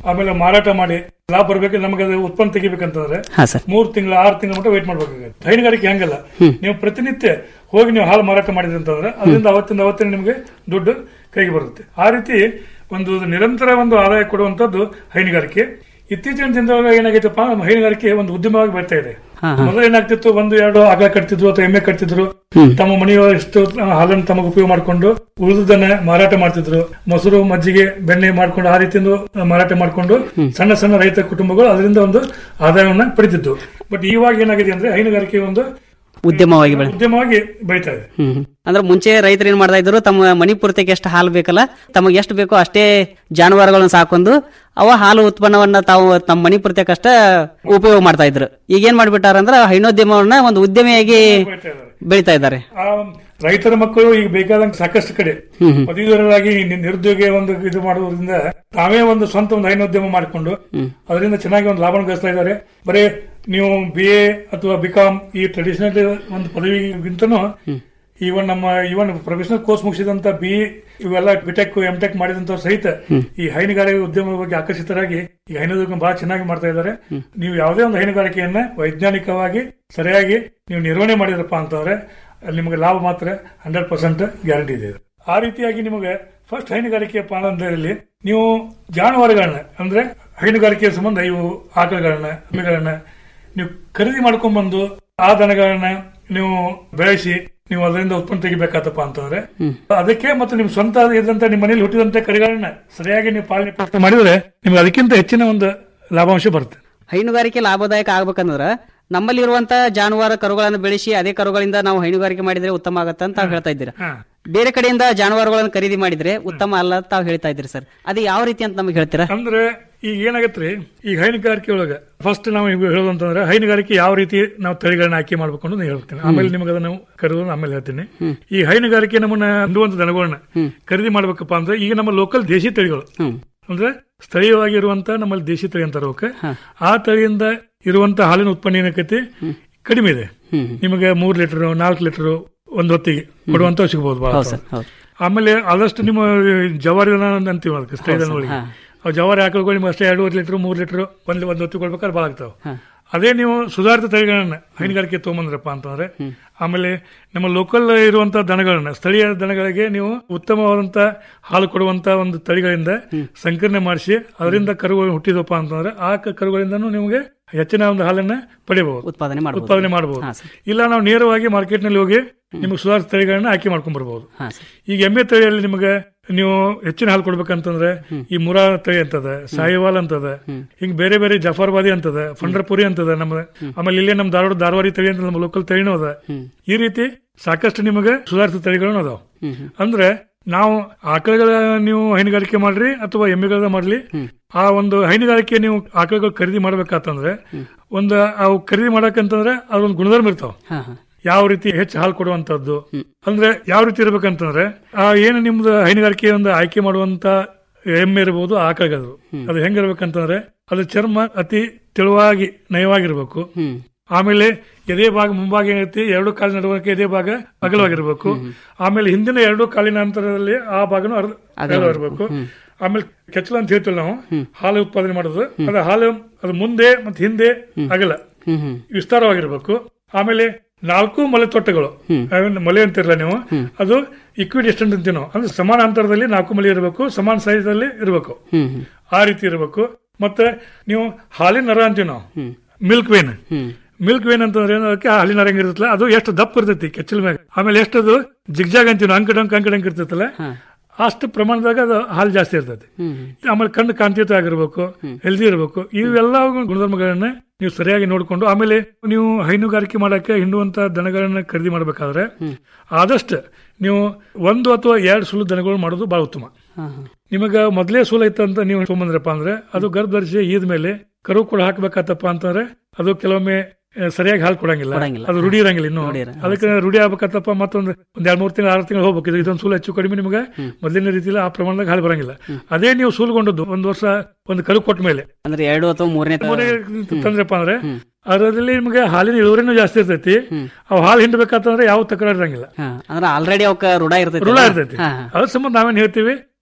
Y: ಆಮೇಲೆ ಮಾರಾಟ ಮಾಡಿ ಲಾಭ ಬರ್ಬೇಕು ನಮಗೆ ಅದು ಉತ್ಪನ್ನ ತೆಗಿಬೇಕಂತಂದ್ರೆ
X: ಹಾ ಸರ್
Y: ಮೂರ್ ತಿಂಗಳ ಆರು ತಿಂಗಳ ಮಟ್ಟ ವೇಟ್ ಮಾಡ್ಬೇಕಾಗುತ್ತೆ ಹೈನುಗಾರಿಕೆ ಹಂಗಲ್ಲ ನೀವು ಪ್ರತಿನಿತ್ಯ ಹೋಗಿ ನೀವು ಹಾಲು ಮಾರಾಟ ಮಾಡಿದ್ರಿ ಅಂತಂದ್ರೆ ಅದರಿಂದ ಅವತ್ತಿಂದ ಅವತ್ತಿನ ನಿಮಗೆ ದುಡ್ಡು ಕೈಗೆ ಬರುತ್ತೆ ಆ ರೀತಿ ಒಂದು ನಿರಂತರ ಒಂದು ಆದಾಯ ಕೊಡುವಂತದ್ದು ಹೈನುಗಾರಿಕೆ ಇತ್ತೀಚಿನ ದಿನದೊಳಗೆ ಏನಾಗೈತಪ್ಪ ನಮ್ಮ ಹೈನುಗಾರಿಕೆ ಒಂದು ಉದ್ಯಮವಾಗಿ ಬರ್ತಾ ಇದೆ
X: ಹಾ, ಹಾ.
Y: ಮೊದಲು ಏನಾಗ್ತಿತ್ತು ಒಂದು ಎರಡು ಆಗ ಕಟ್ತಿದ್ರು ಅಥವಾ ಎಮ್ಮೆ ಕಟ್ತಿದ್ರು ತಮ್ಮ ಮನೆಯ ಎಷ್ಟು ಹಾಲನ್ನು ತಮಗೆ ಉಪಯೋಗ ಮಾಡಿಕೊಂಡು ಉಳಿದನ್ನ ಮಾರಾಟ ಮಾಡ್ತಿದ್ರು ಮೊಸರು ಮಜ್ಜಿಗೆ ಬೆಣ್ಣೆ ಮಾಡ್ಕೊಂಡು ಆ ರೀತಿಯಿಂದ ಮಾರಾಟ ಮಾಡ್ಕೊಂಡು ಸಣ್ಣ ಸಣ್ಣ ರೈತ ಕುಟುಂಬಗಳು ಅದರಿಂದ ಒಂದು ಆದಾಯವನ್ನ ಪಡಿತಿದ್ದು ಬಟ್ ಇವಾಗ ಏನಾಗಿದೆ ಅಂದ್ರೆ ಹೈನುಗಾರಿಕೆ ಒಂದು
X: ಉದ್ಯಮವಾಗಿ ಬೆಳೆ
Y: ಉದ್ಯಮವಾಗಿ ಬೆಳೀತಾ ಇದೆ
X: ಹ್ಮ್ ಅಂದ್ರೆ ಮುಂಚೆ ರೈತರು ಏನ್ ಮಾಡ್ತಾ ಇದ್ರು ತಮ್ಮ ಮನಿ ಪೂರ್ತಿಗೆ ಎಷ್ಟು ಹಾಲು ಬೇಕಲ್ಲ ತಮಗೆ ಎಷ್ಟು ಬೇಕೋ ಅಷ್ಟೇ ಜಾನುವಾರುಗಳನ್ನ ಸಾಕೊಂಡು ಅವ ಹಾಲು ಉತ್ಪನ್ನವನ್ನ ತಾವು ತಮ್ಮ ಮನಿ ಪೂರ್ತಿಯಕ್ಕಷ್ಟ ಉಪಯೋಗ ಮಾಡ್ತಾ ಇದ್ರು ಈಗ ಏನ್ ಮಾಡ್ಬಿಟ್ಟಾರ ಅಂದ್ರೆ ಹೈನೋದ್ಯಮವನ್ನ ಒಂದು ಉದ್ಯಮಿಯಾಗಿ ಬೆಳಿತಾ ಇದ್ದಾರೆ
Y: ಆ ರೈತರ ಮಕ್ಕಳು ಈಗ ಬೇಕಾದಂಗೆ ಸಾಕಷ್ಟು ಕಡೆ ಪದವೀಧರರಾಗಿ ನಿ- ನಿರುದ್ಯೋಗ ಒಂದು ಇದು ಮಾಡುವುದರಿಂದ ತಾವೇ ಒಂದು ಸ್ವಂತ ಒಂದು ಹೈನೋದ್ಯಮ ಮಾಡಿಕೊಂಡು ಅದರಿಂದ ಚೆನ್ನಾಗಿ ಒಂದು ಲಾಭ ಗಳಿಸ್ತಾ ಇದ್ದಾರೆ ಬರೀ ನೀವು ಬಿ ಎ ಅಥವಾ ಬಿಕಾಮ್ ಈ ಟ್ರೆಡಿಷನಲ್ ಒಂದು ಪದವಿಗಿಂತನೂ ಇವನ್ ನಮ್ಮ ಇವನ್ ಪ್ರೊಫೆಷನಲ್ ಕೋರ್ಸ್ ಮುಗಿಸಿದಂತ ಬಿ ಇವೆಲ್ಲ ಬಿಟೆಕ್ ಎಂ ಟೆಕ್ ಮಾಡಿದಂತ ಸಹಿತ ಈ ಹೈನುಗಾರಿಕೆ ಉದ್ಯಮದ ಬಗ್ಗೆ ಆಕರ್ಷಿತರಾಗಿ ಈ ಹೈನುಗಾರಿಕೆ ಬಹಳ ಚೆನ್ನಾಗಿ ಮಾಡ್ತಾ ಇದ್ದಾರೆ ನೀವು ಯಾವುದೇ ಒಂದು ಹೈನುಗಾರಿಕೆಯನ್ನ ವೈಜ್ಞಾನಿಕವಾಗಿ ಸರಿಯಾಗಿ ನೀವು ನಿರ್ವಹಣೆ ಮಾಡಿದ್ರಪ್ಪ ಅಂತಂದ್ರೆ ಅಲ್ಲಿ ನಿಮಗೆ ಲಾಭ ಮಾತ್ರ ಹಂಡ್ರೆಡ್ ಪರ್ಸೆಂಟ್ ಗ್ಯಾರಂಟಿ ಇದೆ ಆ ರೀತಿಯಾಗಿ ನಿಮಗೆ ಫಸ್ಟ್ ಹೈನುಗಾರಿಕೆಯ ಪಾಲನೆಯಲ್ಲಿ ನೀವು ಜಾನುವಾರುಗಳನ್ನ ಅಂದ್ರೆ ಹೈನುಗಾರಿಕೆಯ ಸಂಬಂಧ ಇವು ಆಕಳುಗಳನ್ನ ಎಮ್ಮೆಗಳನ್ನ ನೀವು ಖರೀದಿ ಮಾಡ್ಕೊಂಡ್ ಬಂದು ಆ ದನಗಳನ್ನ ನೀವು ಬೆಳೆಸಿ ನೀವು ಅದರಿಂದ ಉತ್ಪನ್ನ ತೆಗಿಬೇಕಾತಪ್ಪ ಅಂತಂದ್ರೆ ಅದಕ್ಕೆ ಮತ್ತು ನಿಮ್ ಸ್ವಂತ ಇದ್ದಂತ ನಿಮ್ಮ ಮನೇಲಿ ಹುಟ್ಟಿದಂತ ಕರಿಗಳನ್ನ ಸರಿಯಾಗಿ ನೀವು ಪಾಲನೆ ಪೋಷಣೆ ಮಾಡಿದ್ರೆ ನಿಮ್ಗೆ ಅದಕ್ಕಿಂತ ಹೆಚ್ಚಿನ ಒಂದು ಲಾಭಾಂಶ ಬರುತ್ತೆ
X: ಹೈನುಗಾರಿಕೆ ಲಾಭದಾಯಕ ಆಗ್ಬೇಕಂದ್ರ ನಮ್ಮಲ್ಲಿ ಇರುವಂತ ಜಾನುವಾರು ಕರುಗಳನ್ನು ಬೆಳೆಸಿ ಅದೇ ಕರುಗಳಿಂದ ನಾವು ಹೈನುಗಾರಿಕೆ ಮಾಡಿದ್ರೆ ಉತ್ತಮ ಆಗತ್ತೆ ಅಂತ ತಾವು ಹೇಳ್ತಾ ಇದ್ದೀರಾ ಬೇರೆ ಕಡೆಯಿಂದ ಜಾನುವಾರುಗಳನ್ನು ಖರೀದಿ ಮಾಡಿದ್ರೆ ಉತ್ತಮ ಅಲ್ಲ ಅಂತ ತಾವು ಹೇಳ್ತಾ ಇದ್ದೀರಿ ಸರ್ ಅದು ಯಾವ ರೀತಿ ಅಂತ ನಮಗೆ ಹೇಳ್ತೀರಾ
Y: ಅಂದ್ರೆ ಈಗ ಏನಾಗತ್ರಿ ಈಗ ಹೈನುಗಾರಿಕೆ ಒಳಗ ಫಸ್ಟ್ ನಾವು ಈಗ ಹೇಳೋದಂತಂದ್ರೆ ಹೈನುಗಾರಿಕೆ ಯಾವ ರೀತಿ ನಾವು ತಳಿಗಳನ್ನ ಆಯ್ಕೆ ಮಾಡ್ಬೇಕು ಅಂತ ಹೇಳ್ತೀನಿ ಆಮೇಲೆ ನಿಮಗೆ ಅದನ್ನ ಕರೆದು ಆಮೇಲೆ ಹೇಳ್ತೀನಿ ಈ ಹೈನುಗಾರಿಕೆ ನಮ್ಮನ್ನ ಹೊಂದುವಂತ ದನಗಳನ್ನ ಖರೀದಿ ಮಾಡ್ಬೇಕಪ್ಪ ಅಂದ್ರೆ ಈಗ ನಮ್ಮ ಲೋಕಲ್ ದೇಶಿ ತಳಿಗಳು ಅಂದ್ರೆ ಸ್ಥಳೀಯವಾಗಿ ಇರುವಂತ ನಮ್ಮಲ್ಲಿ ದೇಶಿ ತಳಿ ಅಂತಾರೆ ಅವಕ್ಕೆ ಆ ತಳಿಯಿಂದ ಇರುವಂತ ಹಾಲಿನ ಉತ್ಪನ್ನ ಏನಕ್ಕೈತಿ ಕಡಿಮೆ ಇದೆ ನಿಮಗೆ ಮೂರ್ ಲೀಟರ್ ನಾಲ್ಕು ಲೀಟರ್ ಒಂದ್ ಹೊತ್ತಿಗೆ ಕೊಡುವಂತ ಸಿಗಬಹುದು ಬಹಳ
X: ಹೌದು ಸರ್, ಹೌದು.
Y: ಆಮೇಲೆ ಆದಷ್ಟು ನಿಮ್ಮ ಜವಾರಿ ದನ ಅಂತೀವಿ ಅದಕ್ಕೆ ಸ್ಥಳೀಯ
X: ಹೌದು ಸರ್,
Y: ದನಗಳಿಗೆ
X: ಹಾ.
Y: ಅವು ಜವಾರಿ ಆಕಳುಗಳು ನಿಮ್ಗೆ ಅಷ್ಟೇ ಎರಡೂವರೆ ಲೀಟರ್ ಮೂರ್ ಲೀಟರ್ ಒಂದ್ ಒಂದ್ ಹೊತ್ತು ಕೊಡ್ಬೇಕಾದ್ರೆ ಭಾಳ ಆಗ್ತಾವ ಅದೇ ನೀವು ಸುಧಾರಿತ ತಳಿಗಳನ್ನ ಹೈನುಗಾರಿಕೆ ತಗೊಂಬಂದ್ರಪ್ಪ ಅಂತಂದ್ರೆ ಆಮೇಲೆ ನಮ್ಮ ಲೋಕಲ್ ಇರುವಂತ ದನಗಳನ್ನ ಸ್ಥಳೀಯ ದನಗಳಿಗೆ ನೀವು ಉತ್ತಮವಾದಂತ ಹಾಲು ಕೊಡುವಂತ ಒಂದು ತಳಿಗಳಿಂದ ಸಂಕಲನೆ ಮಾಡಿಸಿ ಅದರಿಂದ ಕರುಗಳು ಹುಟ್ಟಿದಪ್ಪ ಅಂತಂದ್ರೆ ಆ ಕ- ಕರುಗಳಿಂದನೂ ನಿಮಗೆ ಹೆಚ್ಚಿನ ಒಂದು ಹಾಲನ್ನ ಪಡಿಬಹುದು
X: ಉತ್ಪಾದನೆ ಮಾಡಬಹುದು
Y: ಉತ್ಪಾದನೆ ಮಾಡಬಹುದು
X: ಹಾ, ಸರ್.
Y: ಇಲ್ಲ ನಾವು ನೇರವಾಗಿ ಮಾರ್ಕೆಟ್ ನಲ್ಲಿ ಹೋಗಿ ನಿಮಗೆ ಸುಧಾರಿತ ತಳಿಗಳನ್ನ ಆಯ್ಕೆ ಮಾಡ್ಕೊಂಡ್ ಬರ್ಬೋದು
X: ಹಾ, ಸರ್.
Y: ಈಗ ಎಮ್ಮೆ ತಳಿಯಲ್ಲಿ ನಿಮಗೆ ನೀವು ಹೆಚ್ಚಿನ ಹಾಲು ಕೊಡ್ಬೇಕಂತಂದ್ರೆ ಈ ಮುರಾ ತಳಿ ಅಂತದ ಸಾಯಿವಾಲ್ ಅಂತದ ಹಿಂಗ್ ಬೇರೆ ಬೇರೆ ಜಫರ್ಬಾದಿ ಅಂತದ ಫಂಡ್ರಪುರಿ ಅಂತದ ನಮ್ಮ ಆಮೇಲೆ ಇಲ್ಲೇ ನಮ್ ಧಾರವಾಡ ಧಾರವಾಡಿ ತಳಿ ಅಂತ ನಮ್ಮ ಲೋಕಲ್ ತಳಿನೂ ಅದ ಈ ರೀತಿ ಸಾಕಷ್ಟು ನಿಮಗೆ ಸುಧಾರಿತ ತಳಿಗಳು ಅದಾವ ಅಂದ್ರೆ ನಾವು ಆಕಳುಗಳ ನೀವು ಹೈನುಗಾರಿಕೆ ಮಾಡ್ರಿ ಅಥವಾ ಎಮ್ಮೆಗಳ ಮಾಡ್ಲಿ ಆ ಒಂದು ಹೈನುಗಾರಿಕೆ ನೀವು ಆಕಳುಗಳು ಖರೀದಿ ಮಾಡ್ಬೇಕಂತಂದ್ರೆ ಒಂದು ಅವು ಖರೀದಿ ಮಾಡಕಂತಂದ್ರೆ ಅದೊಂದು ಗುಣಧರ್ಮ ಇರ್ತಾವ
X: ಹಾ, ಹಾ.
Y: ಯಾವ ರೀತಿ ಹೆಚ್ಚು ಹಾಲು ಕೊಡುವಂತದ್ದು ಅಂದ್ರೆ ಯಾವ ರೀತಿ ಇರ್ಬೇಕಂತಂದ್ರೆ ಆ ಏನು ನಿಮ್ದು ಹೈನುಗಾರಿಕೆ ಒಂದು ಆಯ್ಕೆ ಮಾಡುವಂತ ಎಮ್ಮೆ ಇರಬಹುದು ಆಕಳಗದು ಅದು ಹೆಂಗಿರ್ಬೇಕಂತಂದ್ರೆ ಅದು ಚರ್ಮ ಅತಿ ತೆಳುವಾಗಿ ನಯವಾಗಿರ್ಬೇಕು ಆಮೇಲೆ ಎದೆ ಭಾಗ ಮುಂಭಾಗ ಏನೈತಿ ಎರಡು ಕಾಲಿನ ನಡುವಕ್ಕೆ ಎದೆ ಭಾಗ ಅಗಲವಾಗಿರ್ಬೇಕು ಆಮೇಲೆ ಹಿಂದಿನ ಎರಡು ಕಾಲಿನ ಅಂತರದಲ್ಲಿ ಆ ಭಾಗನು ಅರ್ಧ ಅಗಲವಾಗಿರ್ಬೇಕು ಆಮೇಲೆ ಕೆಚ್ಚಲ ಅಂತ ಹೇಳ್ತೀವಿ ನಾವು ಹಾಲು ಉತ್ಪಾದನೆ ಮಾಡೋದು ಅದು ಹಾಲು ಅದು ಮುಂದೆ ಮತ್ತೆ ಹಿಂದೆ ಅಗಲ ವಿಸ್ತಾರವಾಗಿರ್ಬೇಕು ಆಮೇಲೆ ನಾಲ್ಕು ಮಲೆ ತೊಟ್ಟಗಳು ಅವೇನ್ ಮಲೆ ಅಂತಿರಲ್ಲ ನೀವು ಅದು ಇಕ್ವಿ ಡಿಸ್ಟೆಂಟ್ ಅಂತೀವಿ ನಾವು ಅಂದ್ರೆ ಸಮಾನ ಅಂತರದಲ್ಲಿ ನಾಲ್ಕು ಮಲೆ ಇರಬೇಕು ಸಮಾನ ಸೈಜ್ ಅಲ್ಲಿ ಇರಬೇಕು ಆ ರೀತಿ ಇರಬೇಕು ಮತ್ತೆ ನೀವು ಹಾಲಿನ ನರ ಅಂತೀವಿ ನಾವು ಮಿಲ್ಕ್ ವೇನ್ ಮಿಲ್ಕ್ ವೇನ್ ಅಂತಂದ್ರೆ ಏನು ಅದಕ್ಕೆ ಹಾಲಿನ ನರ ಹೆಂಗಿರುತ್ತಲ್ಲ ಅದು ಎಷ್ಟು ದಪ್ಪ ಇರ್ತೈತಿ ಕೆಚ್ಚಲ ಮ್ಯಾಗ ಆಮೇಲೆ ಎಷ್ಟು ಅದು ಜಿಗ್ಜಾಗ್ ಅಂತೀವಿ ನಾವು ಅಂಕಡಂಕ್ ಅಂಕಡಂಕ್ ಇರ್ತೈತಲ್ಲ ಅಷ್ಟು ಪ್ರಮಾಣದಾಗ ಅದು ಹಾಲು ಜಾಸ್ತಿ ಇರ್ತೈತಿ ಆಮೇಲೆ ಕಣ್ಣು ಕಾಂತಿಯುತ ಆಗಿರ್ಬೇಕು ಹೆಲ್ದಿ ಇರಬೇಕು ಇವೆಲ್ಲ ಗುಣಧರ್ಮಗಳನ್ನ ನೀವು ಸರಿಯಾಗಿ ನೋಡಿಕೊಂಡು ಆಮೇಲೆ ನೀವು ಹೈನುಗಾರಿಕೆ ಮಾಡಕ್ಕೆ ಹಿಂಡುವಂತ ದನಗಳನ್ನ ಖರೀದಿ ಮಾಡಬೇಕಾದ್ರೆ ಆದಷ್ಟು ನೀವು ಒಂದು ಅಥವಾ ಎರಡು ಸುಲು ದನಗಳು ಮಾಡೋದು ಬಹಳ ಉತ್ತಮ ನಿಮಗ ಮೊದಲೇ ಸೂಲ ಇತ್ತಂತ ನೀವು ತೊಗೊಂಬಂದ್ರಪ್ಪ ಅಂದ್ರೆ ಅದು ಗರ್ಭ ಧರಿಸಿ ಈದ ಮೇಲೆ ಕರು ಕೂಡ ಹಾಕ್ಬೇಕಾತಪ್ಪ ಅಂತಂದ್ರೆ ಅದು ಕೆಲವೊಮ್ಮೆ ಆ, ಸರಿಯಾಗಿ ಹಾಲು ಕೊಡಂಗಿಲ್ಲ
X: ಕೊಡಂಗಿಲ್ಲ.
Y: ಅದು ರೂಢಿ ಇರಂಗಿಲ್ಲ ಇನ್ನು
X: ರೂಢಿ ಇರ-
Y: ಅದಕ್ಕೆ ರೂಢಿ ಆಗ್ಬೇಕತ್ತಪ್ಪ ಮತ್ತೊಂದು ಒಂದ್ ಎರಡ್ ಮೂರು ತಿಂಗಳು ಆರು ತಿಂಗಳು ಹೋಗ್ಬೇಕು ಇದು ಇದೊಂದು ಸೂಲು ಹೆಚ್ಚು ಕಡಿಮೆ ನಿಮಗೆ ಮೊದಲಿನ ರೀತಿಯಲ್ಲಿ ಆ ಪ್ರಮಾಣದಾಗ ಹಾಲು ಬರಂಗಿಲ್ಲ ಅದೇ ನೀವು ಸೂಲ್ಗೊಂಡದ್ದು ಒಂದು ವರ್ಷ ಒಂದು ಕರು ಕೊಟ್ಟ ಮೇಲೆ
X: ಅಂದ್ರೆ ಎರಡು ಅಥವಾ ಮೂರನೇ ತ-
Y: ಮೂರನೇ ತಂದ್ರಪ್ಪ ಅಂದ್ರೆ ಅದರಲ್ಲಿ ನಿಮಗೆ ಹಾಲಿನ ಇಳುವರಿನೂ ಜಾಸ್ತಿ ಇರ್ತೈತಿ ಅವು ಹಾಲು ಹಿಂಡ್ಬೇಕಂತಂದ್ರೆ ಯಾವ ತಕರಾರು ಇರಂಗಿಲ್ಲ
X: ಹಾ, ಅಂದ್ರೆ ಆಲ್ರೆಡಿ ಅವಕ್ಕ ರೂಢ ಇರ್ತೈತಿ
Y: ರೂಢ ಇರ್ತೈತಿ ಅದ್ರ ಸಂಬಂಧ ನಾವೇನ್ ಹೇಳ್ತೀವಿ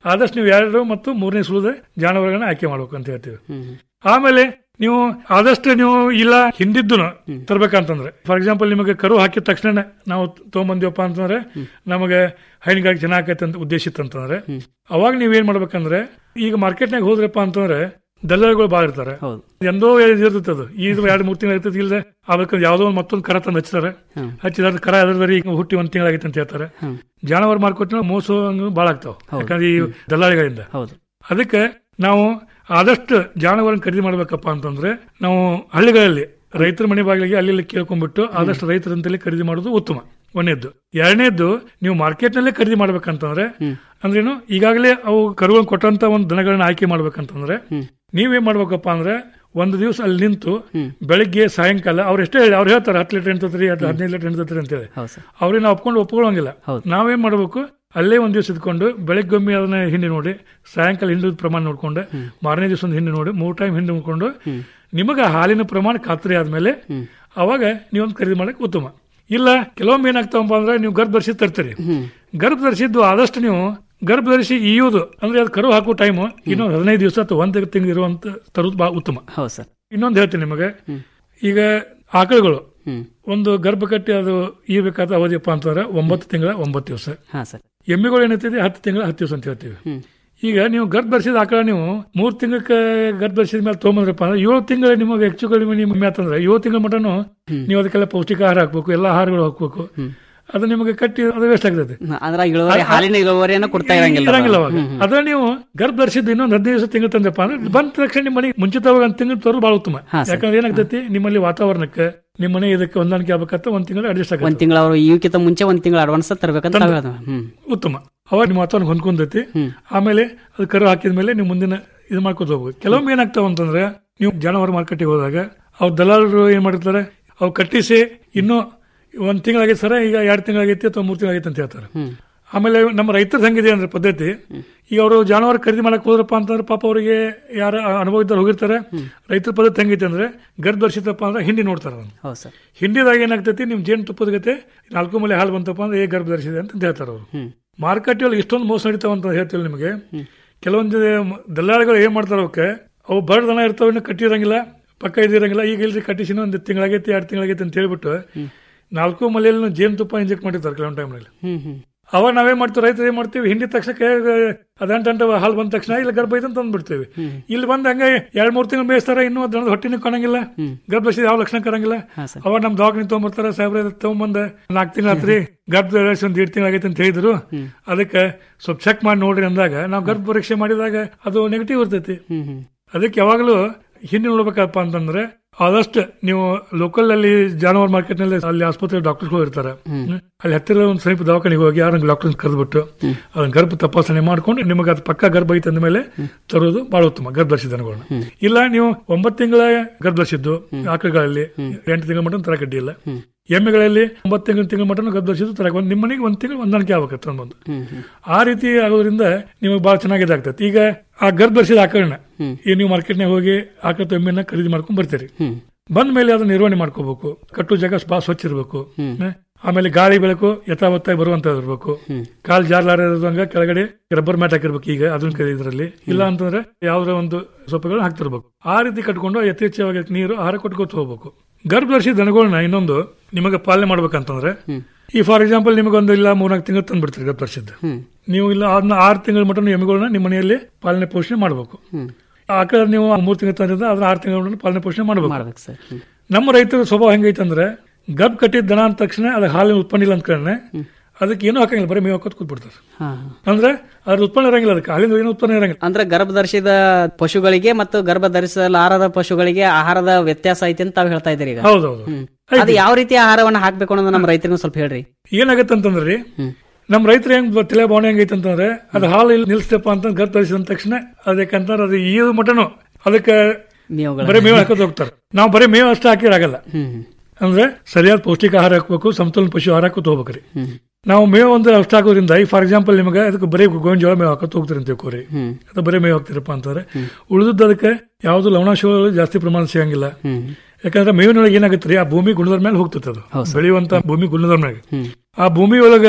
Y: ಆದಷ್ಟು ನೀವು ಎರಡು ಮತ್ತು ಮೂರನೇ ಸುಳಿದ ಜಾನುವಾರುಗಳನ್ನ ಆಯ್ಕೆ ಮಾಡ್ಬೇಕು ಅಂತ ಹೇಳ್ತೀವಿ ಆಮೇಲೆ ನೀವು ಆದಷ್ಟು ನೀವು ಇಲ್ಲ ಹಿಂದಿದ್ದು ತರ್ಬೇಕಂತಂದ್ರೆ ಫಾರ್ ಎಕ್ಸಾಂಪಲ್ ನಿಮಗೆ ಕರು ಹಾಕಿದ ತಕ್ಷಣ ನಾವು ತಗೊಂಬಂದಿವಪ್ಪ ಅಂತಂದ್ರೆ ನಮಗೆ ಹೈನುಗಾರಿಕೆ ಚೆನ್ನಾಗೈತೆ ಅಂತ ಉದ್ದೇಶ ಇತ್ತಂತಂದ್ರೆ ಅವಾಗ ನೀವೇನ್ ಮಾಡ್ಬೇಕಂದ್ರೆ ಈಗ ಮಾರ್ಕೆಟ್ನಾಗ ಹೋದ್ರಪ್ಪ ಅಂತಂದ್ರೆ ದಲ್ಲಾಳಿಗಳು ಬಾಳ ಇರ್ತಾರೆ ಎಂದೋ ಇರ್ತೈತೆ ಅದು ಇದು ಎರಡು ಮೂರು ತಿಂಗಳು ಇರ್ತೈತಿ ಇಲ್ಲದೆ ಅದಕ್ಕೆ ಯಾವ್ದೋ ಒಂದು ಮತ್ತೊಂದು ಕರ ತಂದು ಹಚ್ತಾರೆ ಹಚ್ಚಿದ ಕರ ಅದ್ರದ್ರಿ ಈಗ ಹುಟ್ಟಿ ಒಂದ್ ತಿಂಗಳಾಗೈತೆ ಅಂತ ಹೇಳ್ತಾರೆ ಜಾನುವಾರು ಮಾರ್ಕೆಟ್ ಮೋಸ ಬಾಳ ಆಗ್ತಾವ ಯಾಕಂದ್ರೆ ಈ ದಲ್ಲಾಳಿಗಳಿಂದ ಅದಕ್ಕೆ ನಾವು ಆದಷ್ಟು ಜಾನುವಾರನ್ನ ಖರೀದಿ ಮಾಡ್ಬೇಕಪ್ಪ ಅಂತಂದ್ರೆ ನಾವು ಹಳ್ಳಿಗಳಲ್ಲಿ ರೈತರ ಮನೆ ಬಾಗಿಲಿಗೆ ಅಲ್ಲಿ ಇಲ್ಲಿ ಕೇಳ್ಕೊಂಡ್ಬಿಟ್ಟು ಆದಷ್ಟು ರೈತರಂತಲೇ ಖರೀದಿ ಮಾಡೋದು ಉತ್ತಮ ಒಂದೇದ್ದು ಎರಡನೇದ್ದು ನೀವು ಮಾರ್ಕೆಟ್ ನಲ್ಲೇ ಖರೀದಿ ಮಾಡ್ಬೇಕಂತಂದ್ರೆ ಅಂದ್ರೇನು ಈಗಾಗಲೇ ಅವು ಕರುವನ್ನು ಕೊಟ್ಟಂತ ಒಂದು ದನಗಳನ್ನ ಆಯ್ಕೆ ಮಾಡ್ಬೇಕಂತಂದ್ರೆ ನೀವೇನ್ ಮಾಡ್ಬೇಕಪ್ಪ ಅಂದ್ರೆ ಒಂದು ದಿವಸ ಅಲ್ಲಿ ನಿಂತು ಬೆಳಿಗ್ಗೆ ಸಾಯಂಕಾಲ ಅವ್ರು ಎಷ್ಟೇ ಹೇಳಿ ಅವ್ರು ಹೇಳ್ತಾರೆ ಹತ್ತು ಲೀಟರ್ ಎಂಟತ್ರಿ ಹದಿನೈದು ಲೀಟರ್ ಎಂಟತ್ರಿ ಅಂತ ಹೇಳಿ ಅವ್ರಿಗೆ ನಾವು ಒಪ್ಕೊಂಡು ಒಪ್ಕೊಳ್ಳೋಂಗಿಲ್ಲ ನಾವೇನ್ ಮಾಡ್ಬೇಕು ಅಲ್ಲೇ ಒಂದ್ ದಿವಸ ಇದ್ಕೊಂಡು ಬೆಳಗ್ಗೊಮ್ಮೆ ಅದನ್ನ ಹಿಂಡಿ ನೋಡಿ ಸಾಯಂಕಾಲ ಹಿಂಡಿದ ಪ್ರಮಾಣ ನೋಡ್ಕೊಂಡು ಮಾರನೇ ದಿವಸ ಒಂದು ಹಿಂಡಿ ನೋಡಿ ಮೂರ್ ಟೈಮ್ ಹಿಂಡಿ ನೋಡ್ಕೊಂಡು ನಿಮಗೆ ಹಾಲಿನ ಪ್ರಮಾಣ ಖಾತ್ರಿ ಆದ್ಮೇಲೆ ಅವಾಗ ನೀವೊಂದು ಖರೀದಿ ಮಾಡಕ್ ಉತ್ತಮ ಇಲ್ಲ ಕೆಲವೊಮ್ಮೆ ಏನಾಗ್ತಾವಪ್ಪ ಅಂದ್ರೆ ನೀವು ಗರ್ಭ ಧರಿಸಿ ತರ್ತೀರಿ ಗರ್ಭ ಧರಿಸಿದ್ದು ಆದಷ್ಟು ನೀವು ಗರ್ಭ ಧರಿಸಿ ಇಯುವುದು ಅಂದ್ರೆ ಅದು ಕರು ಹಾಕುವ ಟೈಮ್ ಇನ್ನೊಂದು ಹದಿನೈದು ದಿವಸ ಅಥವಾ ಒಂದು ತಿಂಗಳು ಇರುವಂತ ತರುವುದು ಬಹಳ ಉತ್ತಮ
X: ಹೌದು ಸರ್
Y: ಇನ್ನೊಂದು ಹೇಳ್ತೀನಿ ನಿಮಗೆ ಈಗ ಆಕಳುಗಳು ಒಂದು ಗರ್ಭ ಕಟ್ಟಿ ಅದು ಇರ್ಬೇಕಾದ ಅವಧಿಯಪ್ಪ ಅಂತಂದ್ರೆ ಒಂಬತ್ತು ತಿಂಗಳ ಒಂಬತ್ತು ದಿವಸ
X: ಹಾ ಸರ್
Y: ಎಮ್ಮೆಗಳು ಏನೈತಿದೆ ಹತ್ತು ತಿಂಗಳ ಹತ್ತು ದಿವಸ ಅಂತ ಹೇಳ್ತೀವಿ ಈಗ ನೀವು ಗರ್ಭ ಧರಿಸಿದ ಆಕಳ ನೀವು ಮೂರ್ ತಿಂಗಳಕ್ಕೆ ಗರ್ಭ ಧರಿಸಿದ ಮೇಲೆ ತೊಗೊಂಬಂದ್ರಪ್ಪ ಅಂದ್ರೆ ಏಳು ತಿಂಗಳು ನಿಮಗೆ ಹೆಚ್ಚು ಕಡಿಮೆ ನಿಮ್ಮ ಮೇತಂದ್ರೆ ಏಳು ತಿಂಗಳ ಮಟನು ನೀವು ಅದಕ್ಕೆಲ್ಲ ಪೌಷ್ಟಿಕ ಆಹಾರ ಹಾಕ್ಬೇಕು ಎಲ್ಲ ಆಹಾರಗಳು ಹಾಕ್ಬೇಕು ಅದು ನಿಮಗೆ ಕಟ್ಟಿ ಅದು ವೇಸ್ಟ್ ಆಗ್ತದೆ
X: ಅಂದ್ರೆ ಇಳುವರಿ ಹಾಲಿನ ಇಳುವರಿಯನ್ನು ಕೊಡ್ತಾ ಇರಂಗಿಲ್ಲ
Y: ಇರಂಗಿಲ್ಲ ಅವಾಗ ಅದ್ರ ನೀವು ಗರ್ಭ ಧರಿಸಿದ್ದು ಇನ್ನೊಂದು ಹದಿನೈದು ದಿವಸ ತಿಂಗಳು ತಂದಪ್ಪ ಅಂದ್ರೆ ಬಂದ ತಕ್ಷಣ ನಿಮ್ಮ ಮನೆಗೆ ಮುಂಚಿತವಾಗಿ ಒಂದು ತಿಂಗಳು ತರೋದು ಬಹಳ ಉತ್ತಮ ಯಾಕಂದ್ರೆ ಏನಾಗ್ತೈತಿ ನಿಮ್ಮಲ್ಲಿ ವಾತಾವರಣಕ್ಕೆ ನಿಮ್ಮ ಮನೆ ಇದಕ್ಕೆ ಹೊಂದಾಣಿಕೆ ಆಗ್ಬೇಕಂತ ಒಂದ್ ತಿಂಗಳು ಅಡ್ಜಸ್ಟ್
X: ಒಂದ್
Y: ಆಗುತ್ತೆ
X: ತಿಂಗಳ ಅವರು ಇವಕ್ಕಿಂತ ಮುಂಚೆ ಒಂದ್ ತಿಂಗಳ ಅಡ್ವಾನ್ಸ್ ತರ್ಬೇಕಂತ
Y: ತಂದೆ.
X: ತಾವ್ ಹೇಳ್ದ. ಹ್ಮ್
Y: ಉತ್ತಮ ಅವಾಗ ನಿಮ್ಮ ವಾತಾವರಣ ಹೊಂದ್ಕೊಂಡೈತಿ ಆಮೇಲೆ ಅದು ಕರು ಹಾಕಿದ ಮೇಲೆ ನೀವು ಮುಂದಿನ ಇದು ಮಾಡ್ಕೊತ ಹೋಗ್ಬೇಕು ಕೆಲವೊಮ್ಮೆ ಏನಾಗ್ತಾವ ಅಂತಂದ್ರೆ ನೀವು ಜಾನುವಾರು ಮಾರ್ಕೆಟಿಗೆ ಹೋದಾಗ ಅವ್ರ ದಲಾಲರು ಏನ್ ಮಾಡಿರ್ತಾರೆ ಅವು ಕಟ್ಟಿಸಿ ಇನ್ನೂ ಒಂದ್ ತಿಂಗಳಾಗೈತೆ ಸರ ಈಗ ಎರಡು ತಿಂಗಳಾಗೈತಿ ಅಥವಾ ಮೂರು ತಿಂಗಳಾಗೈತೆ ಅಂತ ಹೇಳ್ತಾರೆ ಆಮೇಲೆ ನಮ್ಮ ರೈತರದ್ದು ಹೆಂಗಿದೆ ಅಂದ್ರೆ ಪದ್ಧತಿ ಈಗ ಅವರು ಜಾನುವಾರು ಖರೀದಿ ಮಾಡಕ್ ಹೋದ್ರಪ್ಪ ಅಂತಂದ್ರೆ ಪಾಪ ಅವರಿಗೆ ಯಾರ ಅನುಭವ ಇದ್ದಾರೆ ಹೋಗಿರ್ತಾರೆ ರೈತರ ಪದ್ಧತಿ ಹೆಂಗೈತೆ ಅಂದ್ರೆ ಗರ್ಭ ಧರಿಸಿತಪ್ಪ ಅಂದ್ರೆ ಹಿಂಡಿ ನೋಡ್ತಾರೆ ಅದನ್ನ
X: ಹೌದು ಸರ್
Y: ಹಿಂಡಿದಾಗ ಏನಾಗ್ತೈತಿ ನಿಮ್ ಜೇನು ತುಪ್ಪದ ಗತೆ ನಾಲ್ಕು ಮಲೆ ಹಾಲು ಬಂತಪ್ಪ ಅಂದ್ರೆ ಏ ಗರ್ಭ ಧರಿಸಿದೆ ಅಂತ ಹೇಳ್ತಾರೆ ಅವರು ಮಾರುಕಟ್ಟೆ ಒಳಗೆ ಇಷ್ಟೊಂದು ಮೋಸ ನಡೀತಾವ ಅಂತ ಹೇಳ್ತೀವಿ ನಿಮಗೆ ಕೆಲವೊಂದು ದಲ್ಲಾಳಿಗಳು ಏನ್ ಮಾಡ್ತಾರೆ ಅವಕ್ಕೆ ಅವು ಬರ್ಡ್ ದನ ಇರ್ತಾವ ಇನ್ನು ಕಟ್ಟಿರಂಗಿಲ್ಲ ಪಕ್ಕ ಇದಿರಂಗಿಲ್ಲ ಈಗ ಇಲ್ರಿ ಕಟ್ಟಿಸಿನ ಒಂದು ತಿಂಗಳಾಗೈತಿ ಎರಡು ತಿಂಗಳಾಗೈತಿ ಅಂತ ಹೇಳ್ಬಿಟ್ಟು ನಾಲ್ಕು ಮಲೆಯಲ್ಲಿ ಜೇನು ತುಪ್ಪ ಇಂಜೆಕ್ಟ್ ಮಾಡಿರ್ತಾರೆ ಕೆಲವೊಂದು ಟೈಮ್ನಲ್ಲಿ
X: ಹ್ಮ್ ಹ್ಮ್
Y: ಅವಾಗ ನಾವೇನ್ ಮಾಡ್ತೀವಿ ರೈತರು ಏನ್ ಮಾಡ್ತೀವಿ ಹಿಂಡಿ ತಕ್ಷಣಕ್ಕೆ ಅದಂಟ ಅಂಟ ಹಾಲು ಬಂದ ತಕ್ಷಣ ಇಲ್ಲ ಗರ್ಭ ಐತೆ ಅಂತ ಅಂದ್ಬಿಡ್ತೇವೆ ಇಲ್ಲಿ ಬಂದ ಹಂಗೆ ಎರಡ್ ಮೂರ್ ತಿಂಗಳು ಮೇಯಿಸ್ತಾರೆ ಇನ್ನೂ ದನದ ಹೊಟ್ಟಿನ ಕಾಣಂಗಿಲ್ಲ ಗರ್ಭ ಧರಿಸಿದ ಯಾವ ಲಕ್ಷಣ ಕಾಣಂಗಿಲ್ಲ ಅವಾಗ ನಮ್ ದವಾಖಾನೆ ತಗೊಂಬರ್ತಾರೆ ಸಾಹೇಬ್ರೆ ತಗೊಂಬಂದ ನಾಲ್ಕು ತಿಂಗಳ ಆತ್ರಿ ಗರ್ಭ ಧರಿಸಿ ಒಂದ್ ಎರಡು ತಿಂಗಳಾಗೈತೆ ಅಂತ ಹೇಳಿದ್ರು ಅದಕ್ಕೆ ಸ್ವಲ್ಪ ಚೆಕ್ ಮಾಡಿ ನೋಡ್ರಿ ಅಂದಾಗ ನಾವು ಗರ್ಭ ಪರೀಕ್ಷೆ ಮಾಡಿದಾಗ ಅದು ನೆಗೆಟಿವ್ ಇರ್ತೈತಿ ಅದಕ್ಕೆ ಯಾವಾಗಲೂ ಹಿಂದೆ ನೋಡ್ಬೇಕಪ್ಪ ಅಂತಂದ್ರೆ ಆದಷ್ಟು ನೀವು ಲೋಕಲ್ ಅಲ್ಲಿ ಜಾನುವಾರು ಮಾರ್ಕೆಟ್ ನಲ್ಲಿ ಅಲ್ಲಿ ಆಸ್ಪತ್ರೆ ಡಾಕ್ಟರ್ಗಳು ಇರ್ತಾರೆ ಹ್ಮ್. ಅಲ್ಲಿ ಹತ್ತಿರ ಒಂದು ಸಮೀಪ ದವಾಖಾನೆಗೆ ಹೋಗಿ ಯಾರು ಡಾಕ್ಟರ್ ಕರೆದ್ಬಿಟ್ಟು ಅದನ್ನ ಗರ್ಭ ತಪಾಸಣೆ ಮಾಡ್ಕೊಂಡು ನಿಮಗೆ ಅದು ಪಕ್ಕ ಗರ್ಭ ಐತೆ ಅಂದ ಮೇಲೆ ತರೋದು ಬಹಳ ಉತ್ತಮ ಗರ್ಭ ಧರಿಸಿದ ದನಗಳನ್ನ ಇಲ್ಲ ನೀವು ಒಂಬತ್ತು ತಿಂಗಳ ಗರ್ಭ ಧರಿಸಿದ್ದು ಆಕಳುಗಳಲ್ಲಿ ಎಂಟು ತಿಂಗಳ ಮಟ್ಟ ತರಕಡ್ಡಿ ಇಲ್ಲ ಎಮ್ಮೆಗಳಲ್ಲಿ ಒಂಬತ್ತು ತಿಂಗಳ ತಿಂಗಳ ಮಟ್ಟ ಗರ್ಭ ಧರಿಸಿದ್ದು ತರಕ ಒಂದು ನಿಮ್ಮ ಮನೆಗೆ ಒಂದು ತಿಂಗಳು ಹೊಂದಾಣಿಕೆ ಆಗ್ಬೇಕು ತಂದು ಆ ರೀತಿ ಆಗೋದ್ರಿಂದ ನಿಮಗೆ ಬಹಳ ಚೆನ್ನಾಗಿದೆ ಆಗ್ತದೆ ಈಗ ಆ ಗರ್ಭ ಧರಿಸಿದ ಆಕಳನ್ನ ಈ ನೀವು ಮಾರ್ಕೆಟ್ನಾಗ ಹೋಗಿ ಆಕಳ ಎಮ್ಮೆನ ಖರೀದಿ ಮಾಡ್ಕೊಂಡ್ ಬರ್ತೀರಿ ಬಂದ ಮೇಲೆ ಅದನ್ನ ನಿರ್ವಹಣೆ ಮಾಡ್ಕೋಬೇಕು ಕಟ್ಟು ಜಾಗ ಬಹಳ ಸ್ವಚ್ಛ ಇರಬೇಕು ಆಮೇಲೆ ಗಾಳಿ ಬೆಳಕು ಯಥಾವತ್ತಾಗಿ ಬರುವಂತ ಇರಬೇಕು ಕಾಲ್ ಜಾರ್ಲಾರದಂಗ ಕೆಳಗಡೆ ರಬ್ಬರ್ ಮ್ಯಾಟ್ ಹಾಕಿರ್ಬೇಕು ಈಗ ಅದನ್ನ ಇದರಲ್ಲಿ ಇಲ್ಲ ಅಂತಂದ್ರೆ ಯಾವ್ದೋ ಒಂದು ಸೊಪ್ಪುಗಳನ್ನ ಹಾಕ್ತಿರ್ಬೇಕು ಆ ರೀತಿ ಕಟ್ಕೊಂಡು ಯಥೇಚ್ಛವಾಗಿ ನೀರು ಆಹಾರ ಕೊಟ್ಕೋತ ಹೋಗ್ಬೇಕು ಗರ್ಭ ಧರಿಸಿದ ದನಗಳನ್ನ ಇನ್ನೊಂದು ನಿಮಗೆ ಪಾಲನೆ ಮಾಡ್ಬೇಕಂತಂದ್ರೆ ಈ ಫಾರ್ ಎಕ್ಸಾಂಪಲ್ ನಿಮಗೊಂದು ಇಲ್ಲ ಮೂರ್ನಾಲ್ಕು ತಿಂಗಳು ತಂದ್ಬಿಡ್ತೀರಿ ಗರ್ಭ ಧರಿಸಿದ್ದು ನೀವು ಇಲ್ಲ ಅದನ್ನ ಆರು ತಿಂಗಳ ಮಟ್ಟ ಎಮ್ಮೆಗಳನ್ನ ನಿಮ್ಮ ಮನೆಯಲ್ಲಿ ಪಾಲನೆ ಪೋಷಣೆ ಮಾಡಬೇಕು ಆಕಳ ನೀವು ಮೂರು ತಿಂಗಳು ತಂದಿದ್ರೆ ಅದನ್ನ ಆರು ತಿಂಗಳ ಮಟ್ಟ ಪಾಲನೆ ಪೋಷಣೆ ಮಾಡಬೇಕು
X: ಮಾಡ್ಬೇಕು ಸರ್
Y: ನಮ್ಮ ರೈತರ ಸ್ವಭಾವ ಹೆಂಗೈತೆ ಅಂದ್ರೆ ಗರ್ಭ ಕಟ್ಟಿದ ದನ ಅಂದ ತಕ್ಷಣ ಅದ ಹಾಲಿನ ಉತ್ಪನ್ನ ಇಲ್ಲ ಅಂತ ಕಾರಣ ಅದಕ್ಕೆ ಏನೂ ಹಾಕಂಗಿಲ್ಲ ಬರೀ ಮೇವು ಹಾಕೋತ್ ಕೂತ್ಬಿಡ್ತಾರೆ
X: ಹಾ
Y: ಅಂದ್ರೆ ಅದ್ರ ಉತ್ಪನ್ನ ಇರಂಗಿಲ್ಲ ಅದಕ್ಕೆ ಹಾಲಿನ ಏನು ಉತ್ಪನ್ನ ಇರಂಗಿಲ್ಲ
X: ಅಂದ್ರೆ ಗರ್ಭ ಧರಿಸಿದ ಪಶುಗಳಿಗೆ ಮತ್ತು ಗರ್ಭ ಧರಿಸಲಾರದ ಪಶುಗಳಿಗೆ ಆಹಾರದ ವ್ಯತ್ಯಾಸ ಐತಿ ಅಂತ ತಾವು ಹೇಳ್ತಾ ಇದ್ದೀರಿ ಈಗ
Y: ಹೌದೌದು
X: ಹ್ಮ್. ಅದು ಯಾವ ರೀತಿ ಆಹಾರವನ್ನ ಹಾಕ್ಬೇಕು ಅನ್ನೋದು ನಮ್ಮ ರೈತರಿಗೂ ಸ್ವಲ್ಪ ಹೇಳ್ರಿ
Y: ಏನಾಗತ್ತೆ ಅಂತಂದ್ರಿ ನಮ್ಮ ರೈತರು ಹೆಂಗ್ ತಲೆ ಭಾವನೆ ಹೆಂಗೈತೆ ಅಂತಂದ್ರೆ ಅದು ಹಾಲು ಇಲ್ಲಿ ನಿಲ್ಸ್ತಪ್ಪ ಅಂತ ಗರ್ಭ ಧರಿಸಿದ ತಕ್ಷಣ ಅದಕ್ಕಂತಾರೆ ಅದು ಈ ಮಟನು ಅದಕ್ಕೆ
X: ಮೇವುಗಳ
Y: ಬರೀ ಮೇವು ಹಾಕೋದು ಹೋಗ್ತಾರೆ ನಾವು ಬರೀ ಮೇವು ಅಷ್ಟೇ ಹಾಕಿರಾಗಲ್ಲ ಅಂದ್ರೆ ಸರಿಯಾದ ಪೌಷ್ಟಿಕ ಆಹಾರ ಹಾಕ್ಬೇಕು ಸಮತೋಲನ ಪಶು ಆಹಾರ ಹಾಕೋತ ಹೋಗ್ಬೇಕ್ರಿ ನಾವು ಮೇವು ಒಂದು ಅಷ್ಟು ಹಾಕೋದ್ರಿಂದ ಈ ಫಾರ್ ಎಕ್ಸಾಂಪಲ್ ನಿಮಗೆ ಅದಕ್ಕೆ ಬರೀ ಗೋವಿನ ಜೋಳ ಮೇವು ಹಾಕೋತ ಹೋಗ್ತೀರಿ ಅಂತ ತಿಳ್ಕೊರಿ ಅದು ಬರೀ ಮೇವು ಹಾಕ್ತಿರಪ್ಪ ಅಂತಂದ್ರೆ ಉಳಿದದ್ದು ಅದಕ್ಕೆ ಯಾವ್ದು ಲವಣಾಂಶಗಳು ಜಾಸ್ತಿ ಪ್ರಮಾಣ ಸಿಗಂಗಿಲ್ಲ ಯಾಕಂದ್ರೆ ಮೇವಿನೊಳಗೆ ಏನಾಗುತ್ತೆ ರೀ ಆ ಭೂಮಿ ಗುಣದ ಮೇಲೆ ಹೋಗ್ತದೆ ಅದು ಬೆಳೆಯುವಂತ ಭೂಮಿ ಗುಣದ ಮೇಲೆ ಆ ಭೂಮಿ ಒಳಗೆ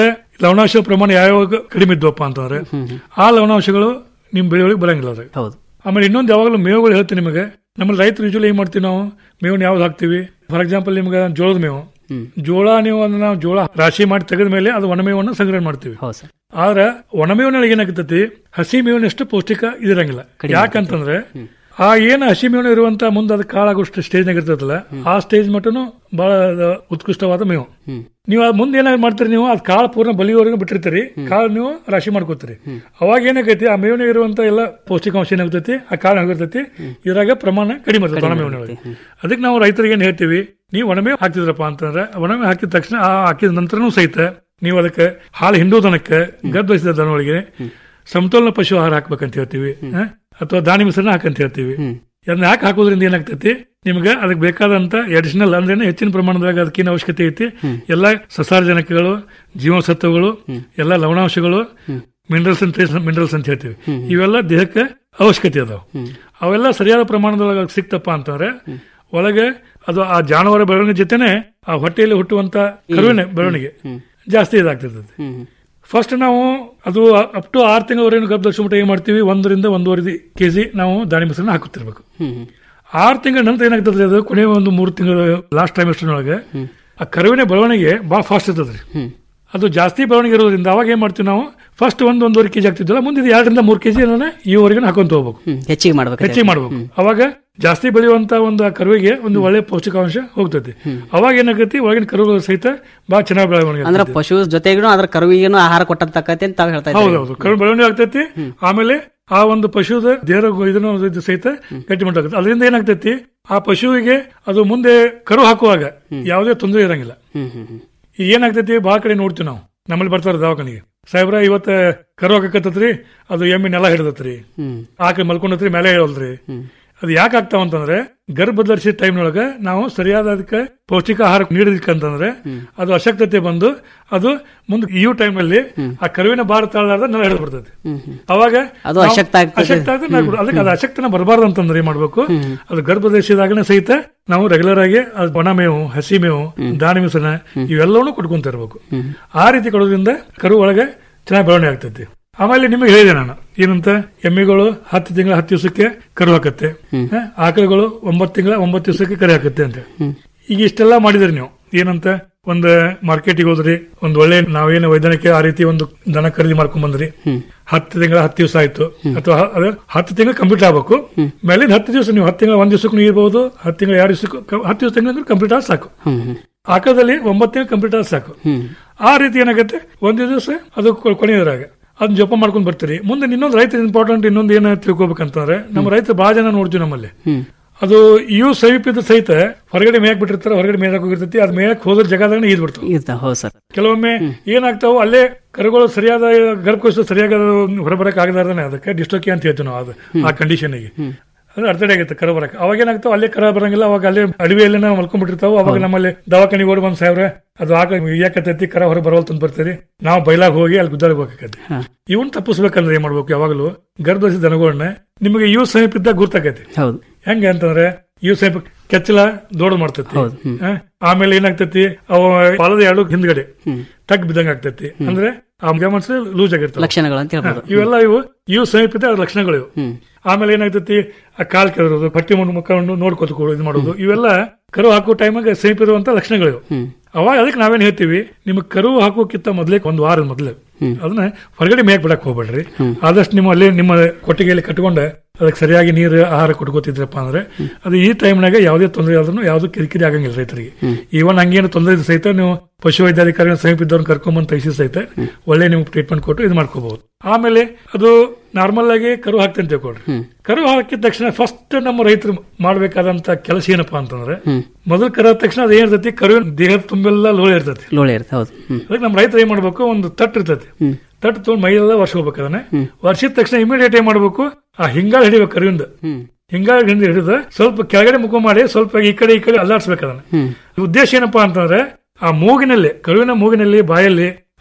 Y: ಲವಣಾಂಶ ಪ್ರಮಾಣ ಯಾವಾಗ ಕಡಿಮೆ ಇದ್ವಪ್ಪ ಅಂತಂದ್ರೆ ಆ ಲವಣಾಂಶಗಳು ನಿಮ್ ಬೆಳೆ ಒಳಗೆ ಬರಂಗಿಲ್ಲ ಅದ್ರಾಗ
X: ಹೌದು
Y: ಆಮೇಲೆ ಇನ್ನೊಂದು ಯಾವಾಗಲೂ ಮೇವುಗಳು ಹೇಳ್ತೀನಿ ನಿಮಗೆ ನಮ್ಮಲ್ಲಿ ರೈತರು ಯೂಶಲಿ ಏನ್ ಮಾಡ್ತೀವಿ ನಾವು ಮೇವನ್ನ ಯಾವ್ದು ಹಾಕ್ತಿವಿ ಫಾರ್ ಎಕ್ಸಾಂಪಲ್ ನಿಮ್ಗೆ ಜೋಳದ ಮೇವು ಜೋಳ ನೀವು ಅದನ್ನ ನಾವು ಜೋಳ ರಾಶಿ ಮಾಡಿ ತೆಗೆದ ಮೇಲೆ ಅದು ಒಣಮೇವನ್ನು ಸಂಗ್ರಹಣೆ ಮಾಡ್ತೀವಿ
X: ಹೌದು ಸರ್
Y: ಆದ್ರೆ ಒಣಮೇವಿನೊಳಗೆ ಏನಾಗ್ತತಿ ಹಸಿ ಮೇವಿನಷ್ಟು ಪೌಷ್ಟಿಕ ಇದಿರಂಗಿಲ್ಲ ಯಾಕಂತಂದ್ರೆ ಆ ಏನು ಹಸಿ ಮೇವು ಇರುವಂತ ಮುಂದೆ ಅದು ಕಾಳಾಗೋಷ್ಟು ಸ್ಟೇಜ್ನಾಗ ಇರ್ತದಲ್ಲ ಆ ಸ್ಟೇಜ್ ಮಟ್ಟನು ಬಹಳ ಅದು ಉತ್ಕೃಷ್ಟವಾದ ಮೇವು ನೀವು ಅದ್ ಮುಂದೆ ಏನಾಗಿ ಮಾಡ್ತೀರಿ ನೀವು ಅದು ಕಾಳು ಪೂರ್ಣ ಬಲಿಯವರೆಗೂ ಬಿಟ್ಟಿರ್ತೀರಿ ಕಾಳು ನೀವು ರಾಶಿ ಮಾಡ್ಕೋತೀರಿ ಅವಾಗ ಏನಾಗೈತಿ ಆ ಮೇವಿನಾಗ ಇರುವಂತ ಎಲ್ಲ ಪೌಷ್ಟಿಕಾಂಶ ಏನಾಗ್ತೈತಿ ಆ ಕಾಳು ಆಗಿರ್ತೈತಿ ಇದ್ರಾಗ ಪ್ರಮಾಣ ಕಡಿಮೆ ಇರ್ತೈತಿ ಒಣಮೇವಿನೊಳಗೆ ಅದಕ್ಕೆ ನಾವು ರೈತರಿಗೆ ಏನ್ ಹೇಳ್ತೀವಿ ನೀವು ಒಣಮೇವು ಹಾಕ್ತಿದ್ರಪ್ಪ ಅಂತಂದ್ರೆ ಒಣಮೇವು ಹಾಕಿದ ತಕ್ಷಣ ಆ ಹಾಕಿದ ನಂತರನೂ ಸಹಿತ ನೀವು ಅದಕ್ಕೆ ಹಾಲು ಹಿಂಡು ದನಕ್ಕೆ ಗರ್ಭಸಿದ ದನಗಳಿಗೆ ಸಮತೋಲನ ಪಶು ಆಹಾರ ಹಾಕ್ಬೇಕಂತ ಹೇಳ್ತೀವಿ ಹ? ಅಥವಾ ದಾನಿ ಮಿಶ್ರಣ ಹಾಕಂತ ಹೇಳ್ತೀವಿ ಅದನ್ನ ಯಾಕೆ ಹಾಕೋದ್ರಿಂದ ಏನಾಗ್ತೈತಿ ನಿಮ್ಗೆ ಅದಕ್ಕೆ ಬೇಕಾದಂತ ಅಡಿಷನಲ್ ಅಂದ್ರೆ ಹೆಚ್ಚಿನ ಪ್ರಮಾಣದಾಗ ಅದಕ್ಕೇನು ಅವಶ್ಯಕತೆ ಐತಿ ಎಲ್ಲ ಸಸಾರಜನಕಗಳು ಜೀವಸತ್ವಗಳು ಎಲ್ಲ ಲವಣಾಂಶಗಳು ಮಿನರಲ್ಸ್ ಅಂಡ್ ಟ್ರೇಸ್ ಮಿನರಲ್ಸ್ ಅಂತ ಹೇಳ್ತೀವಿ ಇವೆಲ್ಲ ದೇಹಕ್ಕೆ ಅವಶ್ಯಕತೆ ಅದಾವ ಅವೆಲ್ಲ ಸರಿಯಾದ ಪ್ರಮಾಣದೊಳಗೆ ಸಿಕ್ತಪ್ಪ ಅಂತಂದ್ರೆ ಒಳಗೆ ಅದು ಆ ಜಾನುವಾರು ಬೆಳವಣಿಗೆ ಜೊತೆನೆ ಆ ಹೊಟ್ಟೆಯಲ್ಲಿ ಹುಟ್ಟುವಂತ ಕರುವಿನ ಬೆಳವಣಿಗೆ ಜಾಸ್ತಿ ಇದಾಗ್ತಿರ್ತದೆ ಫಸ್ಟ್ ನಾವು ಅದು ಅಪ್ ಟು ಆರು ತಿಂಗಳವರೆಗೂ ಗರ್ಭದರ್ಶಿ ಮಟ್ಟ ಏನ್ ಮಾಡ್ತೀವಿ ಒಂದರಿಂದ ಒಂದೂವರೆ ಕೆಜಿ ನಾವು ದಾಳಿ ಮಿಶ್ರಣ ಹಾಕುತ್ತಿರ್ಬೇಕು ಆರು ತಿಂಗಳ ನಂತರ ಏನಾಗ್ತದೆ ಅದು ಕೊನೆಯ ಒಂದು ಮೂರು ತಿಂಗಳ ಲಾಸ್ಟ್ ಟೈಮ್ ಅಷ್ಟರೊಳಗೆ ಆ ಕರುವಿನ ಬೆಳವಣಿಗೆ ಬಹಳ ಫಾಸ್ಟ್ ಇರ್ತದ್ರಿ ಅದು ಜಾಸ್ತಿ ಬೆಳವಣಿಗೆ ಇರೋದ್ರಿಂದ ಅವಾಗ ಏನ್ ಮಾಡ್ತೀವಿ ನಾವು ಫಸ್ಟ್ ಒಂದ್ ಒಂದೂವರೆ ಕೆಜಿ ಆಗ್ತಿದ್ವಲ್ಲ ಮುಂದೆ ಇದು ಎರಡರಿಂದ ಮೂರು ಕೆಜಿ ಈವರೆಗೆ ಹಾಕೊಂತ ಹೋಗ್ಬೇಕು
X: ಹೆಚ್ಚಿಗೆ ಮಾಡ್ಬೇಕು
Y: ಹೆಚ್ಚಿಗೆ ಮಾಡ್ಬೇಕು ಅವಾಗ ಜಾಸ್ತಿ ಬೆಳೆಯುವಂತ ಒಂದು ಆ ಕರುವಿಗೆ ಒಂದು ಒಳ್ಳೆ ಪೌಷ್ಟಿಕಾಂಶ ಹೋಗ್ತೈತಿ ಅವಾಗ ಏನಾಗೈತಿ ಒಳಗಿನ ಕರುಗಳು ಸಹಿತ ಬಹಳ ಚೆನ್ನಾಗಿ ಬೆಳವಣಿಗೆ
X: ಅಂದ್ರೆ ಪಶು ಜೊತೆಗೂ ಅದ್ರ ಕರುವಿಗೇನು ಆಹಾರ ಕೊಟ್ಟಂತಕ್ಕಂತೆ ಅಂತ ತಾವು ಹೇಳ್ತಾ ಇದ್ದೀರಿ.
Y: ಹೌದೌದು ಕರು ಬೆಳವಣಿಗೆ ಆಗ್ತೈತಿ ಆಮೇಲೆ ಆ ಒಂದು ಪಶುದ ದೇಹದ ಇದನ್ನು ಇದು ಸಹಿತ ಗಟ್ಟಿಮುಟ್ಟಾಗುತ್ತೆ ಅದರಿಂದ ಏನಾಗ್ತೈತಿ ಆ ಪಶುವಿಗೆ ಅದು ಮುಂದೆ ಕರು ಹಾಕುವಾಗ ಯಾವುದೇ ತೊಂದರೆ ಇರಂಗಿಲ್ಲ ಈಗ ಏನಾಗ್ತೈತಿ ಬಹಳ ಕಡೆ ನೋಡ್ತೀವಿ ನಾವು ನಮ್ಮಲ್ಲಿ ಬರ್ತಾರ ದವಾಖಾನಿಗೆ ಸಾಹೇಬ್ರ ಇವತ್ತ ಕರು ಹಾಕಕತ್ತತ್ರಿ ಅದು ಎಮ್ಮೆ ನೆಲ ಹಿಡ್ದತ್ರಿ ಆಕಳಿ ಮಲ್ಕೊಂಡತ್ರಿ ಮೇಲೆ ಹೇಳಲ್ರಿ ಅದು ಯಾಕೆ ಆಗ್ತಾವ ಅಂತಂದ್ರೆ ಗರ್ಭಧರಿಸಿ ಟೈಮ್ನೊಳಗ ನಾವು ಸರಿಯಾದ ಅದಕ್ಕೆ ಪೌಷ್ಟಿಕ ಆಹಾರ ನೀಡಲಿಕ್ಕಂತಂದ್ರೆ ಅದು ಅಶಕ್ತತೆ ಬಂದು ಅದು ಮುಂದೆ ಈ ಟೈಮ್ ಅಲ್ಲಿ ಆ ಕರುವಿನ ಭಾರ ತಾಳಲಾರ್ದ ನೆಲ ಹಿಡಿದು ಬಿಡ್ತೈತಿ ಅವಾಗ
X: ಅದು
Y: ನಾವು-
X: ಅಶಕ್ತ ಆಗ್ತದೆ.
Y: ಅಶಕ್ತ ಆಗ್ತದೆ, ನಾವು- ಅದಕ್ಕೆ ಅದು ಅಶಕ್ತನ ಬರಬಾರ್ದು ಅಂತಂದ್ರೆ ಏನ್ ಮಾಡ್ಬೇಕು ಅದು ಗರ್ಭಧರಿಸಿದಾಗನೇ ಸಹಿತ ನಾವು ರೆಗ್ಯುಲರ್ ಆಗಿ ಅದು ಒಣ ಮೇವು ಹಸಿ ಮೇವು ದಾನಿ ಮಿಶ್ರಣ ಇವೆಲ್ಲವನ್ನೂ ಕೊಟ್ಕೊಂತ ಇರ್ಬೇಕು ಆ ರೀತಿ ಕೊಡೋದ್ರಿಂದ ಕರು ಒಳಗೆ ಚೆನ್ನಾಗಿ ಬೆಳವಣಿಗೆ ಆಗ್ತೈತಿ ಆಮೇಲೆ ನಿಮಗೆ ಹೇಳಿದೆ ನಾನು ಏನಂತ ಎಮ್ಮೆಗಳು ಹತ್ತು ತಿಂಗಳ ಹತ್ತು ದಿವಸಕ್ಕೆ ಕರು ಹಾಕತ್ತೆ ಹ? ಆಕಳುಗಳು ಒಂಬತ್ತು ತಿಂಗಳ ಒಂಬತ್ತು ದಿವಸಕ್ಕೆ ಕರು ಹಾಕತ್ತೆ ಅಂತ ಈಗ ಇಷ್ಟೆಲ್ಲ ಮಾಡಿದ್ರಿ ನೀವು ಏನಂತ ಒಂದ್ ಮಾರ್ಕೆಟಿಗೆ ಹೋದ್ರಿ ಒಂದ್ ಒಳ್ಳೆ ನಾವೇನು ವೈದ್ಯನಕ್ಕೆ ಆ ರೀತಿ ಒಂದು ದನ ಖರೀದಿ ಮಾಡ್ಕೊಂಡ್ ಬಂದ್ರಿ ಹತ್ತು ತಿಂಗಳ ಹತ್ತು ದಿವಸ ಆಯ್ತು ಅಥವಾ ಹ- ಅದು ಹತ್ತು ತಿಂಗಳು ಕಂಪ್ಲೀಟ್ ಆಗ್ಬೇಕು ಮೇಲಿನ ಹತ್ತು ದಿವಸ ನೀವು ಹತ್ತು ತಿಂಗಳ ಒಂದ್ ದಿವಸಕ್ಕೂ ನೀವು ಇರ್ಬೋದು ಹತ್ತು ತಿಂಗಳ ಎರಡು ದಿವಸಕ್ಕೂ ಹತ್ತು ದಿವಸ ತಿಂಗಳ ಕಂಪ್ಲೀಟ್ ಆದ್ರೆ ಸಾಕು ಆಕಳದಲ್ಲಿ ಒಂಬತ್ತು ತಿಂಗಳು ಕಂಪ್ಲೀಟ್ ಆದ್ರೆ ಸಾಕು ಆ ರೀತಿ ಏನಾಗುತ್ತೆ ಒಂದು ದಿವಸ ಅದು ಕೊ- ಕೊನೆಯದ್ರಾಗ ಅದನ್ನ ಜಪ ಮಾಡ್ಕೊಂಡು ಬರ್ತೀರಿ ಮುಂದೆ ಇನ್ನೊಂದು ರೈತ ಇಂಪಾರ್ಟೆಂಟ್ ಇನ್ನೊಂದು ಏನ ತಿಳ್ಕೊಬೇಕಂತಂದ್ರೆ ನಮ್ಮ ರೈತ ಬಹಳ ಜನ ನೋಡ್ತೀವಿ ನಮ್ಮಲ್ಲಿ ಅದು ಇವು ಸಮೀಪಿತ ಸಹಿತ ಹೊರಗಡೆ ಮೇಯಕ್ ಬಿಟ್ಟಿರ್ತಾರೆ ಹೊರಗಡೆ ಮೇಯಕ್ ಹೋಗಿರ್ತೈತಿ ಅದ್ ಮೇಯಕ್ ಹೋದ್ರ ಜಗದಾಗ ಈದ್ ಬಿಡ್ತಾವ
X: ಇರ್ತಾವ ಹೌದು ಸರ್
Y: ಕೆಲವೊಮ್ಮೆ ಏನಾಗ್ತಾವ ಅಲ್ಲೇ ಕರುಗಳು ಸರಿಯಾದ ಗರ್ಭಕೋಶ ಸರಿಯಾಗಿ ಹೊರಬರಕ್ ಆಗದಾರ್ದಾನೆ ಅದಕ್ಕೆ ಡಿಸ್ಟೋಕಿ ಅಂತ ಹೇಳ್ತೀವಿ ನಾವು ಅದು ಆ ಕಂಡೀಷನ್ಗೆ ಅದು ಅರ್ಥಡೆ ಆಗುತ್ತೆ ಕರ ಬರಕ್ಕೆ ಅವಾಗ ಏನಾಗ್ತಾವ ಅಲ್ಲೇ ಕರ ಬರಂಗಿಲ್ಲ ಅವಾಗ ಅಲ್ಲೇ ಅಡವಿಯಲ್ಲಿ ನಾವು ಮಲ್ಕೊಂಡ್ಬಿಟ್ಟಿರ್ತಾವ ಅವಾಗ ನಮ್ಮಲ್ಲಿ ದವಾಖಾನಿಗೆ ಓಡಿ ಬಂದ್ ಸಾವಿರ ಅದು ಆಕ ಯಾಕತ್ತೈತಿ ಕರ ಹೊರ ಬರವಲ್ ತಂದ್ ಬರ್ತೀರಿ ನಾವು ಬೈಲಾಗ ಹೋಗಿ ಅಲ್ಲಿ ಗುದ್ದಾಡಿಗೆ ಹೋಗಕತ್ತಿ ಇವನ್ ತಪ್ಪಿಸ್ಬೇಕಂದ್ರೆ ಏನ್ ಮಾಡ್ಬೇಕು ಯಾವಾಗಲೂ ಗರ್ಭಧರಿಸಿದ ದನಗಳನ್ನ ನಿಮಗೆ ಇವ್ ಸಮೀಪ ಇದ್ದಾಗ ಗುರ್ತಾಕೈತಿ
X: ಹೌದು
Y: ಹೆಂಗೆ ಅಂತಂದ್ರೆ ಇವ್ ಸಮೀಪ ಕೆಚ್ಚಲ ದೊಡ್ಡ ಮಾಡ್ತೈತಿ ಹ? ಆಮೇಲೆ ಏನಾಗ್ತೈತಿ ಅವ ಪಾಲದ ಎರಡು ಹಿಂದ್ಗಡೆ ತಗ್ ಬಿದ್ದಂಗ ಆಗ್ತೈತಿ ಅಂದ್ರೆ ಆ ಗಮನಿಸ್ ಲೂಸ್ ಆಗಿರ್ತಾವ
X: ಲಕ್ಷಣಗಳು ಅಂತ ಹೇಳ್ಬೋದು
Y: ಹ, ಇವೆಲ್ಲ ಇವು ಇವು ಸಮೀಪಿತ ಅದ್ರ ಲಕ್ಷಣಗಳು ಇವು ಆಮೇಲೆ ಏನಾಗ್ತೈತಿ ಆ ಕಾಲ್ ಕೆದರೋದು ಪಟ್ಟಿ ಮುಂಡು ಮುಖವನ್ನು ನೋಡ್ಕೊತ ಇದು ಮಾಡೋದು ಇವೆಲ್ಲ ಕರು ಹಾಕೋ ಟೈಮಾಗ ಸಮೀಪಿರುವಂತ ಲಕ್ಷಣಗಳು ಇವು ಅವಾಗ ಅದಕ್ಕೆ ನಾವೇನ್ ಹೇಳ್ತೀವಿ ನಿಮ್ಗೆ ಕರು ಹಾಕೋಕ್ಕಿಂತ ಮೊದ್ಲೇ ಒಂದ್ ವಾರದ ಮೊದ್ಲೇ ಅದನ್ನ ಹೊರಗಡೆ ಮೇಯಕ್ ಬಿಡಕ್ ಹೋಗ್ಬೇಡ್ರಿ ಆದಷ್ಟು ನಿಮ್ಮ ಅಲ್ಲಿ ನಿಮ್ಮ ಕೊಟ್ಟಿಗೆಯಲ್ಲಿ ಕಟ್ಕೊಂಡ ಅದಕ್ಕೆ ಸರಿಯಾಗಿ ನೀರು ಆಹಾರ ಕೊಟ್ಕೋತಿದ್ರಪ್ಪ ಅಂದ್ರೆ ಅದು ಈ ಟೈಮ್ನಾಗ ಯಾವುದೇ ತೊಂದರೆ ಆದ್ರೂ ಯಾವ್ದು ಕಿರಿಕಿರಿ ಆಗಂಗಿಲ್ಲ ರೈತರಿಗೆ ಇವನ್ ಹಂಗೇನು ತೊಂದರೆ ಇದ್ರೆ ಸಹಿತ ನೀವು ಪಶು ವೈದ್ಯಾಧಿಕಾರಿಗಳ ಸಮೀಪಿದ್ದವ್ರನ್ನ ಕರ್ಕೊಂಬಂದ್ ತೈಸಿ ಸಹಿತ ಒಳ್ಳೆ ನೀವು ಟ್ರೀಟ್ಮೆಂಟ್ ಕೊಟ್ಟು ಇದು ಮಾಡ್ಕೋಬಹುದು ಆಮೇಲೆ ಅದು ನಾರ್ಮಲ್ ಆಗಿ ಕರು ಹಾಕ್ತಂತ ತಿಳ್ಕೊಳ್ರಿ ಕರು ಹಾಕಿದ ತಕ್ಷಣ ಫಸ್ಟ್ ನಮ್ಮ ರೈತರು ಮಾಡ್ಬೇಕಾದಂತ ಕೆಲಸ ಏನಪ್ಪಾ ಅಂತಂದ್ರೆ ಮೊದಲು ಕರು ಹಾಕಿದ ತಕ್ಷಣ ಅದು ಏನಿರ್ತೈತಿ ಕರುವಿನ ದೇಹದ ತುಂಬೆಲ್ಲ ಲೋಳೆ ಇರ್ತೈತಿ
X: ಲೋಳೆ ಇರುತ್ತೆ ಹೌದು ಹ್ಮ್.
Y: ಅದಕ್ಕೆ ನಮ್ಮ ರೈತರು ಏನ್ ಮಾಡ್ಬೇಕು ಒಂದು ತಟ್ಟು ಇರ್ತೈತಿ ತಟ್ಟು ತೊಗೊಂಡು ಮೈಯೆಲ್ಲ ವರ್ಷಬೇಕು ಅದನ್ನ ವರ್ಷಿದ ತಕ್ಷಣ ಇಮಿಡಿಯೇಟ್ ಏನ್ ಮಾಡ್ಬೇಕು ಆ ಹಿಂಗಾಳ ಹಿಡಿಬೇಕು ಕರುವಿಂದ ಹಿಂಗಾಳ ಹಿಂದೆ ಹಿಡಿದು ಸ್ವಲ್ಪ ಕೆಳಗಡೆ ಮುಖ ಮಾಡಿ ಸ್ವಲ್ಪ ಈ ಕಡೆ ಈ ಕಡೆ ಅಲ್ಲಾಡ್ಸ್ಬೇಕು ಅದನ್ನ ಈ ಉದ್ದೇಶ ಏನಪ್ಪಾ ಅಂತಂದ್ರೆ ಆ ಮೂಗಿನಲ್ಲಿ ಕರುವಿನ ಮೂಗಿನಲ್ಲಿ ಬಾಯಲ್ಲಿ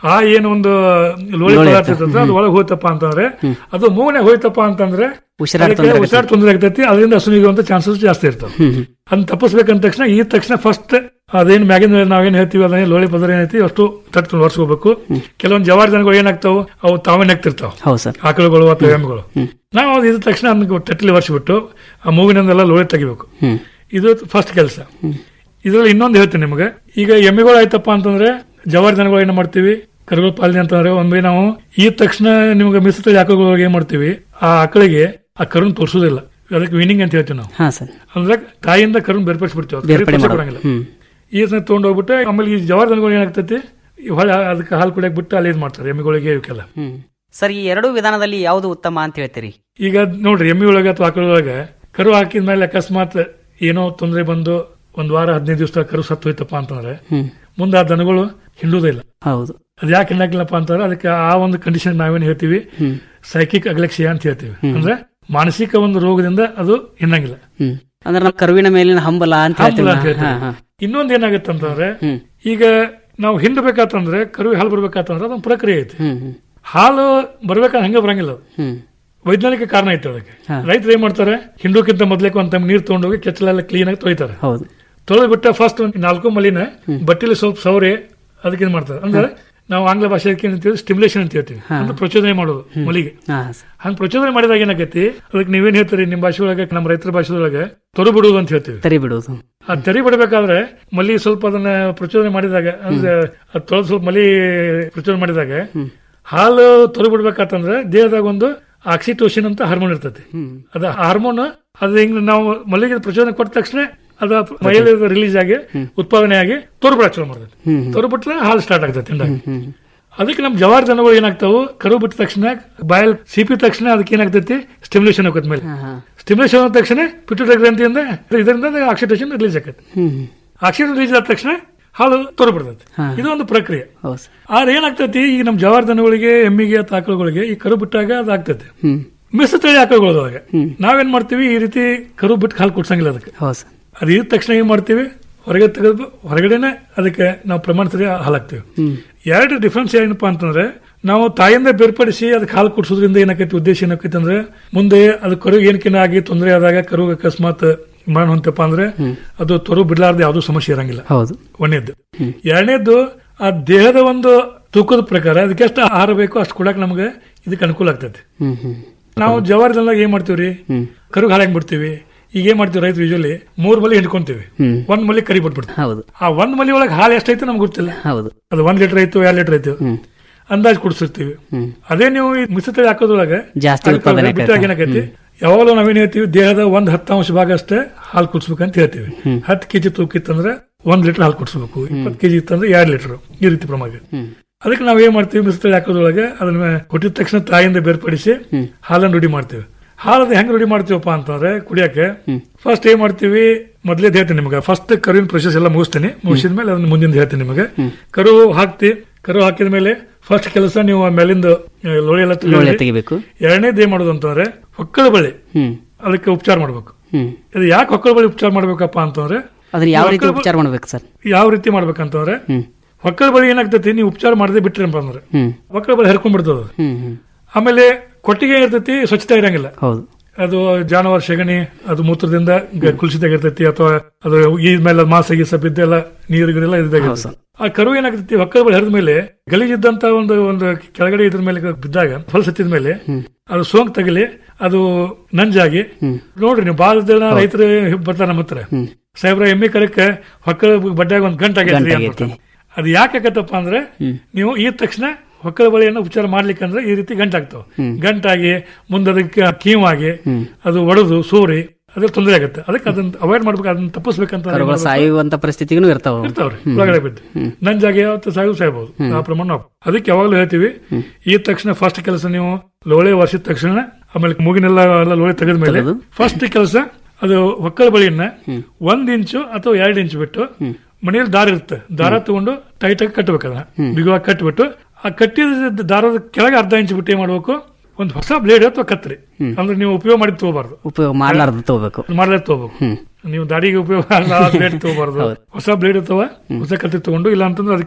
Y: ಆ ಏನು ಒಂದು ಲೋಳಿ
X: ಲೋಳಿ
Y: ಪದಾರ್ಥ
X: ಇರ್ತದೆ.
Y: ಇರ್ತದೆ ಅದು ಒಳಗೆ ಹೋಯ್ತಪ್ಪ ಅಂತಂದ್ರೆ ಅದು ಮೂಗನೆ ಹೋಯ್ತಪ್ಪ ಅಂತಂದ್ರೆ
X: ಉಸಿರಾಟ
Y: ಅದಕ್ಕೆ
X: ತೊಂದ್ರೆ
Y: ಉಸಿರಾಟ ತೊಂದರೆ ಆಗ್ತೈತಿ ಅದರಿಂದ ಹಸುವಿಗೆ ಚಾನ್ಸಸ್ ಜಾಸ್ತಿ ಇರ್ತವೆ
X: ಹ್ಮ್ ಹ್ಮ್.
Y: ಅದನ್ನ ತಪ್ಪಿಸ್ಬೇಕಂದ ತಕ್ಷಣ ಈ ತಕ್ಷಣ ಫಸ್ಟ್ ಅದೇನ್ ಮ್ಯಾಗಿನ ನಾವೇನ್ ಹೇಳ್ತೀವಿ ಅದನ್ನ ಲೋಳಿ ಪದರ ಏನೈತಿ ಅಷ್ಟು ತಟ್ಟು ಒರೆಸ್ಕೋಬೇಕು ಕೆಲವೊಂದು ಜವಾರಿ ದನಗಳು ಏನಾಗ್ತಾವ ಅವು ತಾವೇ ನೆಕ್ತಿರ್ತಾವ
X: ಹೌದು ಸರ್
Y: ಆಕಳುಗಳು ಅಥವಾ ಎಮ್ಮೆಗಳು ನಾವು ಅದು ಇದ ತಕ್ಷಣ ಅದನ್ನ ತಟ್ಟಲಿ ಒರೆಸ್ಬಿಟ್ಟು ಆ ಮೂಗಿನಿಂದೆಲ್ಲ ಲೋಳಿ ತೆಗಿಬೇಕು
X: ಹ್ಮ್
Y: ಇದು ಫಸ್ಟ್ ಕೆಲಸ ಇದ್ರಲ್ಲಿ ಇನ್ನೊಂದು ಹೇಳ್ತೀನಿ ನಿಮಗೆ ಈಗ ಎಮ್ಮೆಗಳು ಆಯ್ತಪ್ಪ ಅಂತಂದ್ರೆ ಜವಾರಿ ದನಗಳು ಏನ್ ಮಾಡ್ತೀವಿ ಕರುಗಳು ಪಾಲನೆ ಅಂತಂದ್ರೆ ಒಮ್ಮೆ ನಾವು ಈ ತಕ್ಷಣ ನಿಮ್ಗೆ ಮಿಶ್ರಿತ ಆಕಳುಗಳಿಗೆ ಏನ್ ಮಾಡ್ತೀವಿ ಆ ಆಕಳಿಗೆ ಆ ಕರುನ್ ತೋರಿಸೋದಿಲ್ಲ ಅದಕ್ಕೆ ವಿನಿಂಗ್ ಅಂತ ಹೇಳ್ತೀವಿ ನಾವು
X: ಹಾ ಸರ್
Y: ಅಂದ್ರೆ ತಾಯಿಯಿಂದ ಕರುನ್ ಬೇರ್ಪಡಿಸ್ಬಿಡ್ತೀವಿ ಅದು ಕರು
X: ಬೇರ್ಪಡೆ
Y: ತೋರ್ಸಕ್
X: ಮಾಡೋದು.
Y: ಬರಂಗಿಲ್ಲ
X: ಹ್ಮ್
Y: ಈ ಸಲ ತಗೊಂಡ್ ಹೋಗ್ಬಿಟ್ಟು ಆಮೇಲೆ ಈ ಜವಾರಿ ದನಗಳು ಏನಾಗ್ತೈತಿ ಈ ಹೊಳೆ ಅದಕ್ಕೆ ಹಾಲು ಕುಡಿಯಕ್ ಬಿಟ್ಟು ಅಲ್ಲಿ ಇದ್ ಮಾಡ್ತಾರೆ ಎಮ್ಮೆಗಳಿಗೆ ಇವಕ್ಕೆಲ್ಲ
X: ಹ್ಮ್ ಸರ್ ಈ ಎರಡೂ ವಿಧಾನದಲ್ಲಿ ಯಾವುದು ಉತ್ತಮ ಅಂತ ಹೇಳ್ತೀರಿ
Y: ಈಗ ನೋಡ್ರಿ ಎಮ್ಮಿ ಒಳಗೆ ಅಥವಾ ಆಕಳೊಳಗೆ ಕರು ಹಾಕಿದ ಮೇಲೆ ಅಕಸ್ಮಾತ್ ಏನೋ ತೊಂದರೆ ಬಂದು ಒಂದ್ ವಾರ ಹದಿನೈದು ದಿವಸ ಕರು ಸತ್ತು ಹೋಯ್ತಪ್ಪ ಅಂತಂದ್ರೆ
X: ಹ್ಮ್
Y: ಮುಂದೆ ಆ ದನಗಳು ಹಿಂಡುವುದಿಲ್ಲ
X: ಹೌದು
Y: ಅದ್ ಯಾಕೆ ಹಿಂಡಾಕಿಲ್ಲಪ್ಪ ಅಂತಂದ್ರೆ ಅದಕ್ಕೆ ಆ ಒಂದು ಕಂಡೀಷನ್ ನಾವೇನ್ ಹೇಳ್ತೀವಿ
X: ಹ್ಮ್
Y: ಸೈಕಿಕ್ ಅಗ್ಲೆಕ್ಸಿಯಾ ಅಂತ ಹೇಳ್ತೀವಿ
X: ಹ್ಮ್.
Y: ಅಂದ್ರೆ ಮಾನಸಿಕ ಒಂದು ರೋಗದಿಂದ ಅದು ಹಿಂಡಂಗಿಲ್ಲ
X: ಹ್ಮ್ ಅಂದ್ರೆ ನಮ್ಮ ಕರುವಿನ ಮೇಲಿನ ಹಂಬಲ ಅಂತ
Y: ಹಂಬಲ ಅಂತ
X: ಹೇಳ್ತೀವಿ ಹಾ
Y: ಹೇಳ್ತೀವಿ.
X: ಹಾ
Y: ಇನ್ನೊಂದ್ ಏನಾಗುತ್ತೆ ಅಂತಂದ್ರೆ
X: ಹ್ಮ್.
Y: ಈಗ ನಾವು ಹಿಂಡಬೇಕಾತಂದ್ರೆ ಕರು ಹಾಲು ಬರ್ಬೇಕಾತಂದ್ರೆ ಅದೊಂದು ಪ್ರಕ್ರಿಯೆ ಐತಿ
X: ಹ್ಮ್ ಹ್ಮ್
Y: ಹಾಲು ಬರ್ಬೇಕಾದ್ರೆ ಹಂಗೆ ಬರಂಗಿಲ್ಲ ಅದು
X: ಹ್ಮ್
Y: ವೈಜ್ಞಾನಿಕ ಕಾರಣ ಐತೆ ಅದಕ್ಕೆ
X: ಹಾ.
Y: ರೈತರು ಏನ್ ಮಾಡ್ತಾರೆ ಹಿಂಡೋಕ್ಕಿಂತ ಮೊದ್ಲೇಕ ಒಂದ್ ನೀರು ತಗೊಂಡೋಗಿ ಕೆಚ್ಚಲೆಲ್ಲ ಕ್ಲೀನ್ ಆಗಿ ತೊಳಿತಾರೆ
X: ಹೌದು
Y: ತೊಳೆದು ಬಿಟ್ಟ ಫಸ್ಟ್ ಒಂದು ನಾಲ್ಕು ಮಲಿನ ಬಟ್ಟಿಲಿ ಸ್ವಲ್ಪ ಸೌರೆ ಅದಕ್ಕೆ ಏನ್ ಮಾಡ್ತಾರೆ ಅಂದ್ರೆ ನಾವು ಆಂಗ್ಲ ಭಾಷೆ ಏನಂತೀವಿ ಸ್ಟಿಮ್ಯುಲೇಷನ್ ಅಂತ ಹೇಳ್ತೀವಿ
X: ಹಾ.
Y: ಅಂದ್ರೆ ಪ್ರಚೋದನೆ ಮಾಡೋದು ಮಲಿಗೆ
X: ಹಾ
Y: ಹಂಗ ಪ್ರಚೋದನೆ ಮಾಡಿದಾಗ ಏನಾಗೈತಿ ಅದಕ್ಕೆ ನೀವೇನ್ ಹೇಳ್ತೀರಿ ನಿಮ್ ಭಾಷೆ ಒಳಗೆ ನಮ್ಮ ರೈತರ ಭಾಷೆ ಒಳಗೆ ತೊರು ಬಿಡುವುದು ಅಂತ ಹೇಳ್ತೀವಿ
X: ತರಿ ಬಿಡುವುದು
Y: ಆ ತೆರಿ ಬಿಡಬೇಕಾದ್ರೆ ಮಲಿ ಸ್ವಲ್ಪ ಅದನ್ನ ಪ್ರಚೋದನೆ ಮಾಡಿದಾಗ ಅಂದ್ರೆ ಅದ್ ತೊಳೆದು ಸ್ವಲ್ಪ ಮಲಿ ಪ್ರಚೋದನೆ ಮಾಡಿದಾಗ ಹಾಲು ತೊರೆ ಬಿಡ್ಬೇಕಾತಂದ್ರೆ ದೇಹದಾಗ ಒಂದು ಆಕ್ಸಿಟೋಸಿನ್ ಅಂತ ಹಾರ್ಮೋನ್ ಇರ್ತೈತಿ ಅದ ಹಾರ್ಮೋನ್ ಅದು ಹಿಂಗ್ ನಾವು ಮಲ್ಲಿಗೆ ಪ್ರಚೋದನೆ ಕೊಟ್ಟ ತಕ್ಷಣ ಅದ ಮೈಯಲ್ಲಿ ರಿಲೀಸ್ ಆಗಿ ಉತ್ಪಾದನೆ ಆಗಿ ತೊರು ಬಿಡಕ್ ಶುರು ಮಾಡ್ತೈತಿ
X: ಹ್ಮ್.
Y: ತೊರು ಬಿಟ್ರೆ ಹಾಲು ಸ್ಟಾರ್ಟ್ ಆಗ್ತೈತಿ ಹಿಂಡಾಗಿ ಅದಕ್ಕೆ ನಮ್ ಜವಾರಿ ದನಗಳು ಏನಾಗ್ತಾವು ಕರು ಬಿಟ್ಟ ತಕ್ಷಣ ಬಾಯಲ್ ಸಿಪಿ ತಕ್ಷಣ ಅದಕ್ಕೆ ಏನಾಗ್ತೈತಿ ಸ್ಟಿಮ್ಯುಲೇಷನ್ ಹೋಗತ್ ಮೇಲೆ ಸ್ಟಿಮ್ಯುಲೇಷನ್ ಆದ ತಕ್ಷಣ ಪಿಟ್ಯೂಟರಿ ಗ್ರಂಥಿಯಿಂದ ಇದರಿಂದ ಆಕ್ಸಿಟೇಷನ್ ರಿಲೀಸ್ ಆಕೈತಿ
X: ಹ್ಮ್
Y: ಆಕ್ಸಿಡೆಂಟ್ ರಿಲೀಸ್ ಆದ ತಕ್ಷಣ ಹಾಲು ತೊರೆ ಬಿಡ್ತೈತಿ
X: ಹಾ.
Y: ಇದು ಒಂದು ಪ್ರಕ್ರಿಯೆ
X: ಹೌದು ಸರ್
Y: ಆದ್ರೆ ಏನಾಗ್ತೈತಿ ಈಗ ನಮ್ಮ ಜವಾರಿ ದನಗಳಿಗೆ ಎಮ್ಮಿಗೆ ಅಥವಾ ಆಕಳುಗಳಿಗೆ ಈ ಕರು ಬಿಟ್ಟಾಗ ಅದಾಗ್ತೈತಿ
X: ಹ್ಮ್
Y: ಮಿಶ್ರ ತಳಿ ಆಕಳುಗಳೊಳಗೆ ನಾವೇನ್ ಮಾಡ್ತೀವಿ ಈ ರೀತಿ ಕರು ಬಿಟ್ಟು ಹಾಲು ಕುಡ್ಸಂಗಿಲ್ಲ ಅದಕ್ಕೆ
X: ಹೌದು ಸರ್
Y: ಅದು ಇದ ತಕ್ಷಣ ಏನ್ ಮಾಡ್ತೀವಿ ಹೊರಗೆ ತೆಗೆದು ಹೊರಗಡೆನೆ ಅದಕ್ಕೆ ನಾವು ಪ್ರಮಾಣ ಸರಿ ಹಾಲು ಹಾಕ್ತೀವಿ
X: ಹ್ಮ್
Y: ಎರಡು ಡಿಫ್ರೆನ್ಸ್ ಏನಪ್ಪಾ ಅಂತಂದ್ರೆ ನಾವು ತಾಯಿಯಿಂದ ಬೇರ್ಪಡಿಸಿ ಅದಕ್ಕೆ ಹಾಲು ಕುಡಿಸೋದ್ರಿಂದ ಏನಾಕೈತಿ ಉದ್ದೇಶ ಏನಾಕೈತಿ ಅಂದ್ರೆ ಮುಂದೆ ಅದು ಕರು ಏನಕಿನ ಆಗಿ ತೊಂದರೆ ಆದಾಗ ಕರು ಅಕಸ್ಮಾತ್ ಮರಣ ಹೊಂತಪ್ಪ ಅಂದ್ರೆ ಅದು ತೊರು ಬಿಡ್ಲಾರ್ದೆ ಯಾವ್ದು ಸಮಸ್ಯೆ ಇರಂಗಿಲ್ಲ
X: ಹೌದು
Y: ಒಂದೇದ್ದು ಎರಡನೇದ್ದು ಆ ದೇಹದ ಒಂದು ತೂಕದ ಪ್ರಕಾರ ಅದಕ್ಕೆ ಎಷ್ಟು ಆಹಾರ ಬೇಕೋ ಅಷ್ಟು ಕೊಡಕ್ ನಮಗೆ ಇದಕ್ಕೆ ಅನುಕೂಲ ಆಗ್ತೈತಿ
X: ಹ್ಮ್ ಹ್ಮ್
Y: ನಾವು ಜವಾರಿದೆಲ್ಲ ಏನ್ ಮಾಡ್ತೀವ್ರಿ ಕರುಗ್ ಹಾಳಾಗಿ ಬಿಡ್ತೀವಿ ಈಗ ಏನ್ ಮಾಡ್ತೀವಿ ರೈತರು ಯೂಶಲಿ ಮೂರ್ ಮಲಿ ಹಿಡ್ಕೊಂತೀವಿ
X: ಹ್ಮ್.
Y: ಒಂದ್ ಮಲಿ ಕರಿ ಬಿಟ್ಬಿಡ್ತೀವಿ
X: ಹೌದು
Y: ಆ ಒಂದ್ ಮಲಿ ಒಳಗೆ ಹಾಲು ಎಷ್ಟೈತೆ ನಮ್ಗೆ ಗೊತ್ತಿಲ್ಲ
X: ಹೌದು
Y: ಅದು ಒಂದ್ ಲೀಟರ್ ಐತು ಎರಡ್ ಲೀಟರ್ ಐತು ಅಂದಾಜ್ ಕುಡಿಸಿರ್ತೀವಿ
X: ಹ್ಮ್
Y: ಅದೇ ನೀವು ಈ ಮಿಶ್ರತಳಿ ಹಾಕೋದ್ರೊಳಗೆ
X: ಜಾಸ್ತಿ
Y: ಅದಕ್ಕೆ
X: ಉತ್ಪಾದನೆ
Y: ಬಿಟ್ಟಾಗ
X: ಆಕೈತೆ.
Y: ಏನಾಕೈತಿ ಯಾವಾಗಲೂ ನಾವೇನ್ ಹೇಳ್ತೀವಿ ದೇಹದ ಒಂದ್ ಹತ್ತಾಂಶ ಭಾಗ ಅಷ್ಟೇ ಹಾಲು ಕುಡಿಸ್ಬೇಕಂತ ಹೇಳ್ತೀವಿ ಹತ್ತು ಕೆಜಿ ತೂಕ ಇತ್ತಂದ್ರೆ ಒಂದ್ ಲೀಟರ್ ಹಾಲು ಕುಡಿಸ್ಬೇಕು ಇಪ್ಪತ್ತು ಕೆಜಿ ಇತ್ತಂದ್ರೆ ಎರಡ್ ಲೀಟರ್ ಈ ರೀತಿ ಪ್ರಮಾಣ ಅದಕ್ಕೆ ನಾವ್ ಏನ್ ಮಾಡ್ತೀವಿ ಮಿಶ್ರತಳಿ ಹಾಕೋದ್ರೊಳಗೆ ಅದನ್ನ ಕೊಟ್ಟಿದ ತಕ್ಷಣ ತಾಯಿಯಿಂದ ಬೇರ್ಪಡಿಸಿ ಹಾಲನ್ನು ರೂಢಿ ಮಾಡ್ತೀವಿ ಹಾಲದ ಹೆಂಗ್ ರೂಢಿ ಮಾಡ್ತೀವಪ್ಪ ಅಂತಂದ್ರೆ ಕುಡಿಯಕ್ಕೆ ಫಸ್ಟ್ ಏನ್ ಮಾಡ್ತೀವಿ ಮೊದ್ಲೇ ಹೇಳ್ತೀನಿ ನಿಮಗೆ ಫಸ್ಟ್ ಕರುವಿನ ಪ್ರೊಸೆಸ್ ಎಲ್ಲ ಮುಗಿಸ್ತೀನಿ ಮುಗಿಸಿದ ಮೇಲೆ ಅದನ್ನ ಮುಂದಿನ ಹೇಳ್ತೀನಿ ನಿಮಗೆ ಕರು ಹಾಕ್ತಿ ಕರು ಹಾಕಿದ ಮೇಲೆ ಫಸ್ಟ್ ಕೆಲಸ ನೀವು ಆ ಮೇಲಿಂದ ಆ, ಲೋಳೆ ಎಲ್ಲ ತೆಗೆದು
X: ಲೋಳೆ ತೆಗಿಬೇಕು.
Y: ಎರಡನೇದು ಏನ್ ಮಾಡೋದು ಅಂತಂದ್ರೆ ಹೊಕ್ಕಳ ಬಳ್ಳಿ
X: ಹ್ಮ್
Y: ಅದಕ್ಕೆ ಉಪಚಾರ ಮಾಡ್ಬೇಕು
X: ಹ್ಮ್
Y: ಇದು ಯಾಕೆ ಹೊಕ್ಕಳ ಬಳ್ಳಿ ಉಪಚಾರ ಮಾಡ್ಬೇಕಪ್ಪ ಅಂತಂದ್ರೆ
X: ಅದನ್ನ ಯಾವ ರೀತಿ
Y: ಹೊಕ್ಕಳ ಬ-
X: ಉಪಚಾರ ಮಾಡ್ಬೇಕು ಸರ್
Y: ಯಾವ ರೀತಿ ಮಾಡ್ಬೇಕಂತಂದ್ರೆ
X: ಹ್ಮ್
Y: ಹೊಕ್ಕಳ ಬಳ್ಳಿ ಏನಾಗ್ತೈತಿ ನೀವು ಉಪಚಾರ ಮಾಡದೆ ಬಿಟ್ರಿ ಅಂದ್ರೆ
X: ಹ್ಮ್
Y: ಹೊಕ್ಕಳ ಬಳ್ಳಿ ಹರ್ಕೊಂಡ್ಬಿಡ್ತದ ಅದು.
X: ಹ್ಮ್ ಹ್ಮ್
Y: ಆಮೇಲೆ ಕೊಟ್ಟಿಗೆ ಇರ್ತೈತಿ ಸ್ವಚ್ಛತೆ ಇರಂಗಿಲ್ಲ
X: ಹೌದು
Y: ಅದು ಜಾನುವಾರು ಸೆಗಣಿ ಅದು ಮೂತ್ರದಿಂದ ಗ- ಕುಲ್ಸಿದಾಗಿರ್ತೈತಿ ಅಥವಾ ಅದು ಈ ಮೇಲೆ ಮಾಸ ಗೀಸ ಬಿದ್ದೆಲ್ಲ ನೀರು ಗಿರೆಲ್ಲ ಇದಾಗಿರ್ತೈತಿ ಆ ಕರು ಏನಾಗ್ತೈತಿ ಒಕ್ಕಲ ಬಳಿ ಹರಿದ ಮೇಲೆ ಗಲೀಜಿದ್ದಂತ ಒಂದು ಒಂದು ಕೆಳಗಡೆ ಇದ್ರ ಮೇಲೆ ಬಿದ್ದಾಗ ಫಲ ಸತ್ತಿದ ಮೇಲೆ ಅದು ಸೋಂಕು ತಗಲಿ ಅದು ನಂಜಾಗಿ ನೋಡ್ರಿ ನೀವು ಬಾಳ ಜನ ರೈತರು ಬರ್ತಾರ ನಮ್ಮ ಹತ್ರ ಸಾಹೇಬ್ರ ಎಮ್ಮೆ ಕರಕ್ಕೆ ಹೊಕ್ಕಳ ಬಡ್ಡ್ಯಾಗ ಒಂದ್ ಗಂಟೆ ಆಗೈತ್ರಿ
X: ಗಂಟೆ
Y: ಅಂತ
X: ಆಗೈತಿ.
Y: ಬರ್ತಾರೆ. ಅದು ಯಾಕೆ ಆಗತ್ತಪ್ಪ ಅಂದ್ರೆ ನೀವು ಈ ತಕ್ಷಣ ಹೊಕ್ಕಳ ಬಳಿಯನ್ನು ಉಪಚಾರ ಮಾಡ್ಲಿಕ್ಕೆ ಅಂದ್ರೆ ಈ ರೀತಿ ಗಂಟಾಗ್ತಾವ ಗಂಟಾಗಿ ಮುಂದೆ ಅದಕ್ಕೆ ಕೀವಾಗಿ ಅದು ಒಡೆದು ಸೋರಿ ಅದ್ರ ತೊಂದರೆ ಆಗುತ್ತೆ ಅದಕ್ಕೆ ಅದನ್ನ ಅವಾಯ್ಡ್ ಮಾಡ್ಬೇಕು ಅದನ್ನ ತಪ್ಪಿಸ್ಬೇಕಂತ ಏನ್
X: ಕರುಗಳು
Y: ಮಾಡ್ಬೇಕು?
X: ಸಾಯುವಂತ ಪರಿಸ್ಥಿತಿಗೂ ಇರ್ತಾವ
Y: ಇರ್ತಾವ್ರಿ ಒಳಗಡೆ ಬಿದ್ದು ನನ್ ಜಾಗ ಯಾವತ್ತು ಸಾಯು ಸಾಯ್ಬಹುದು ಆ ಪ್ರಮಾಣ ನಾವು ಅದಕ್ಕೆ ಯಾವಾಗಲೂ ಹೇಳ್ತೀವಿ ಈ ತಕ್ಷಣ ಫಸ್ಟ್ ಕೆಲಸ ನೀವು ಲೋಳೆ ವರ್ಷದ ತಕ್ಷಣ ಆಮೇಲೆ ಮೂಗಿನೆಲ್ಲ ಎಲ್ಲ ಲೋಳೆ ತೆಗೆದ ಮೇಲೆ
X: ತೆಗೆದು?
Y: ಫಸ್ಟ್ ಕೆಲಸ ಅದು ಒಕ್ಕಲ ಬಳಿಯನ್ನ ಒಂದ್ ಇಂಚು ಅಥವಾ ಎರಡ್ ಇಂಚು ಬಿಟ್ಟು ಮನೆಯಲ್ಲಿ ದಾರ ಇರುತ್ತೆ ದಾರ ತಗೊಂಡು ಟೈಟ್ ಆಗಿ ಕಟ್ಟಬೇಕು ಅದನ್ನ ಬಿಗುವಾಗಿ ಕಟ್ಬಿಟ್ಟು ಆ ಕಟ್ಟಿದ ದಾರದ ಕೆಳಗೆ ಅರ್ಧ ಇಂಚು ಬಿಟ್ಟು ಏನ್ ಮಾಡ್ಬೇಕು ಒಂದು ಹೊಸ ಬ್ಲೇಡ್ ಅಥವಾ ಕತ್ರಿ ಅಂದ್ರೆ ನೀವು ಉಪಯೋಗ ಮಾಡಿ ತಗೋಬಾರ್ದು
X: ಉಪಯೋಗ ಮಾಡ್ಲಾರ್ದು ತಗೋಬೇಕು
Y: ಮಾಡ್ಲಾರ್ದು ತಗೋಬೇಕು ನೀವು ದಾಡಿಗೆ ಉಪಯೋಗ ಬ್ಲೇಡ್ ತಗೋಬಾರ್ದು ಹೊಸ ಬ್ಲೇಡ್ ಅಥವಾ ಹೊಸ ಕತ್ತಿ ತಗೊಂಡು ಇಲ್ಲ ಅಂತಂದ್ರೆ ಅದಕ್ಕೆ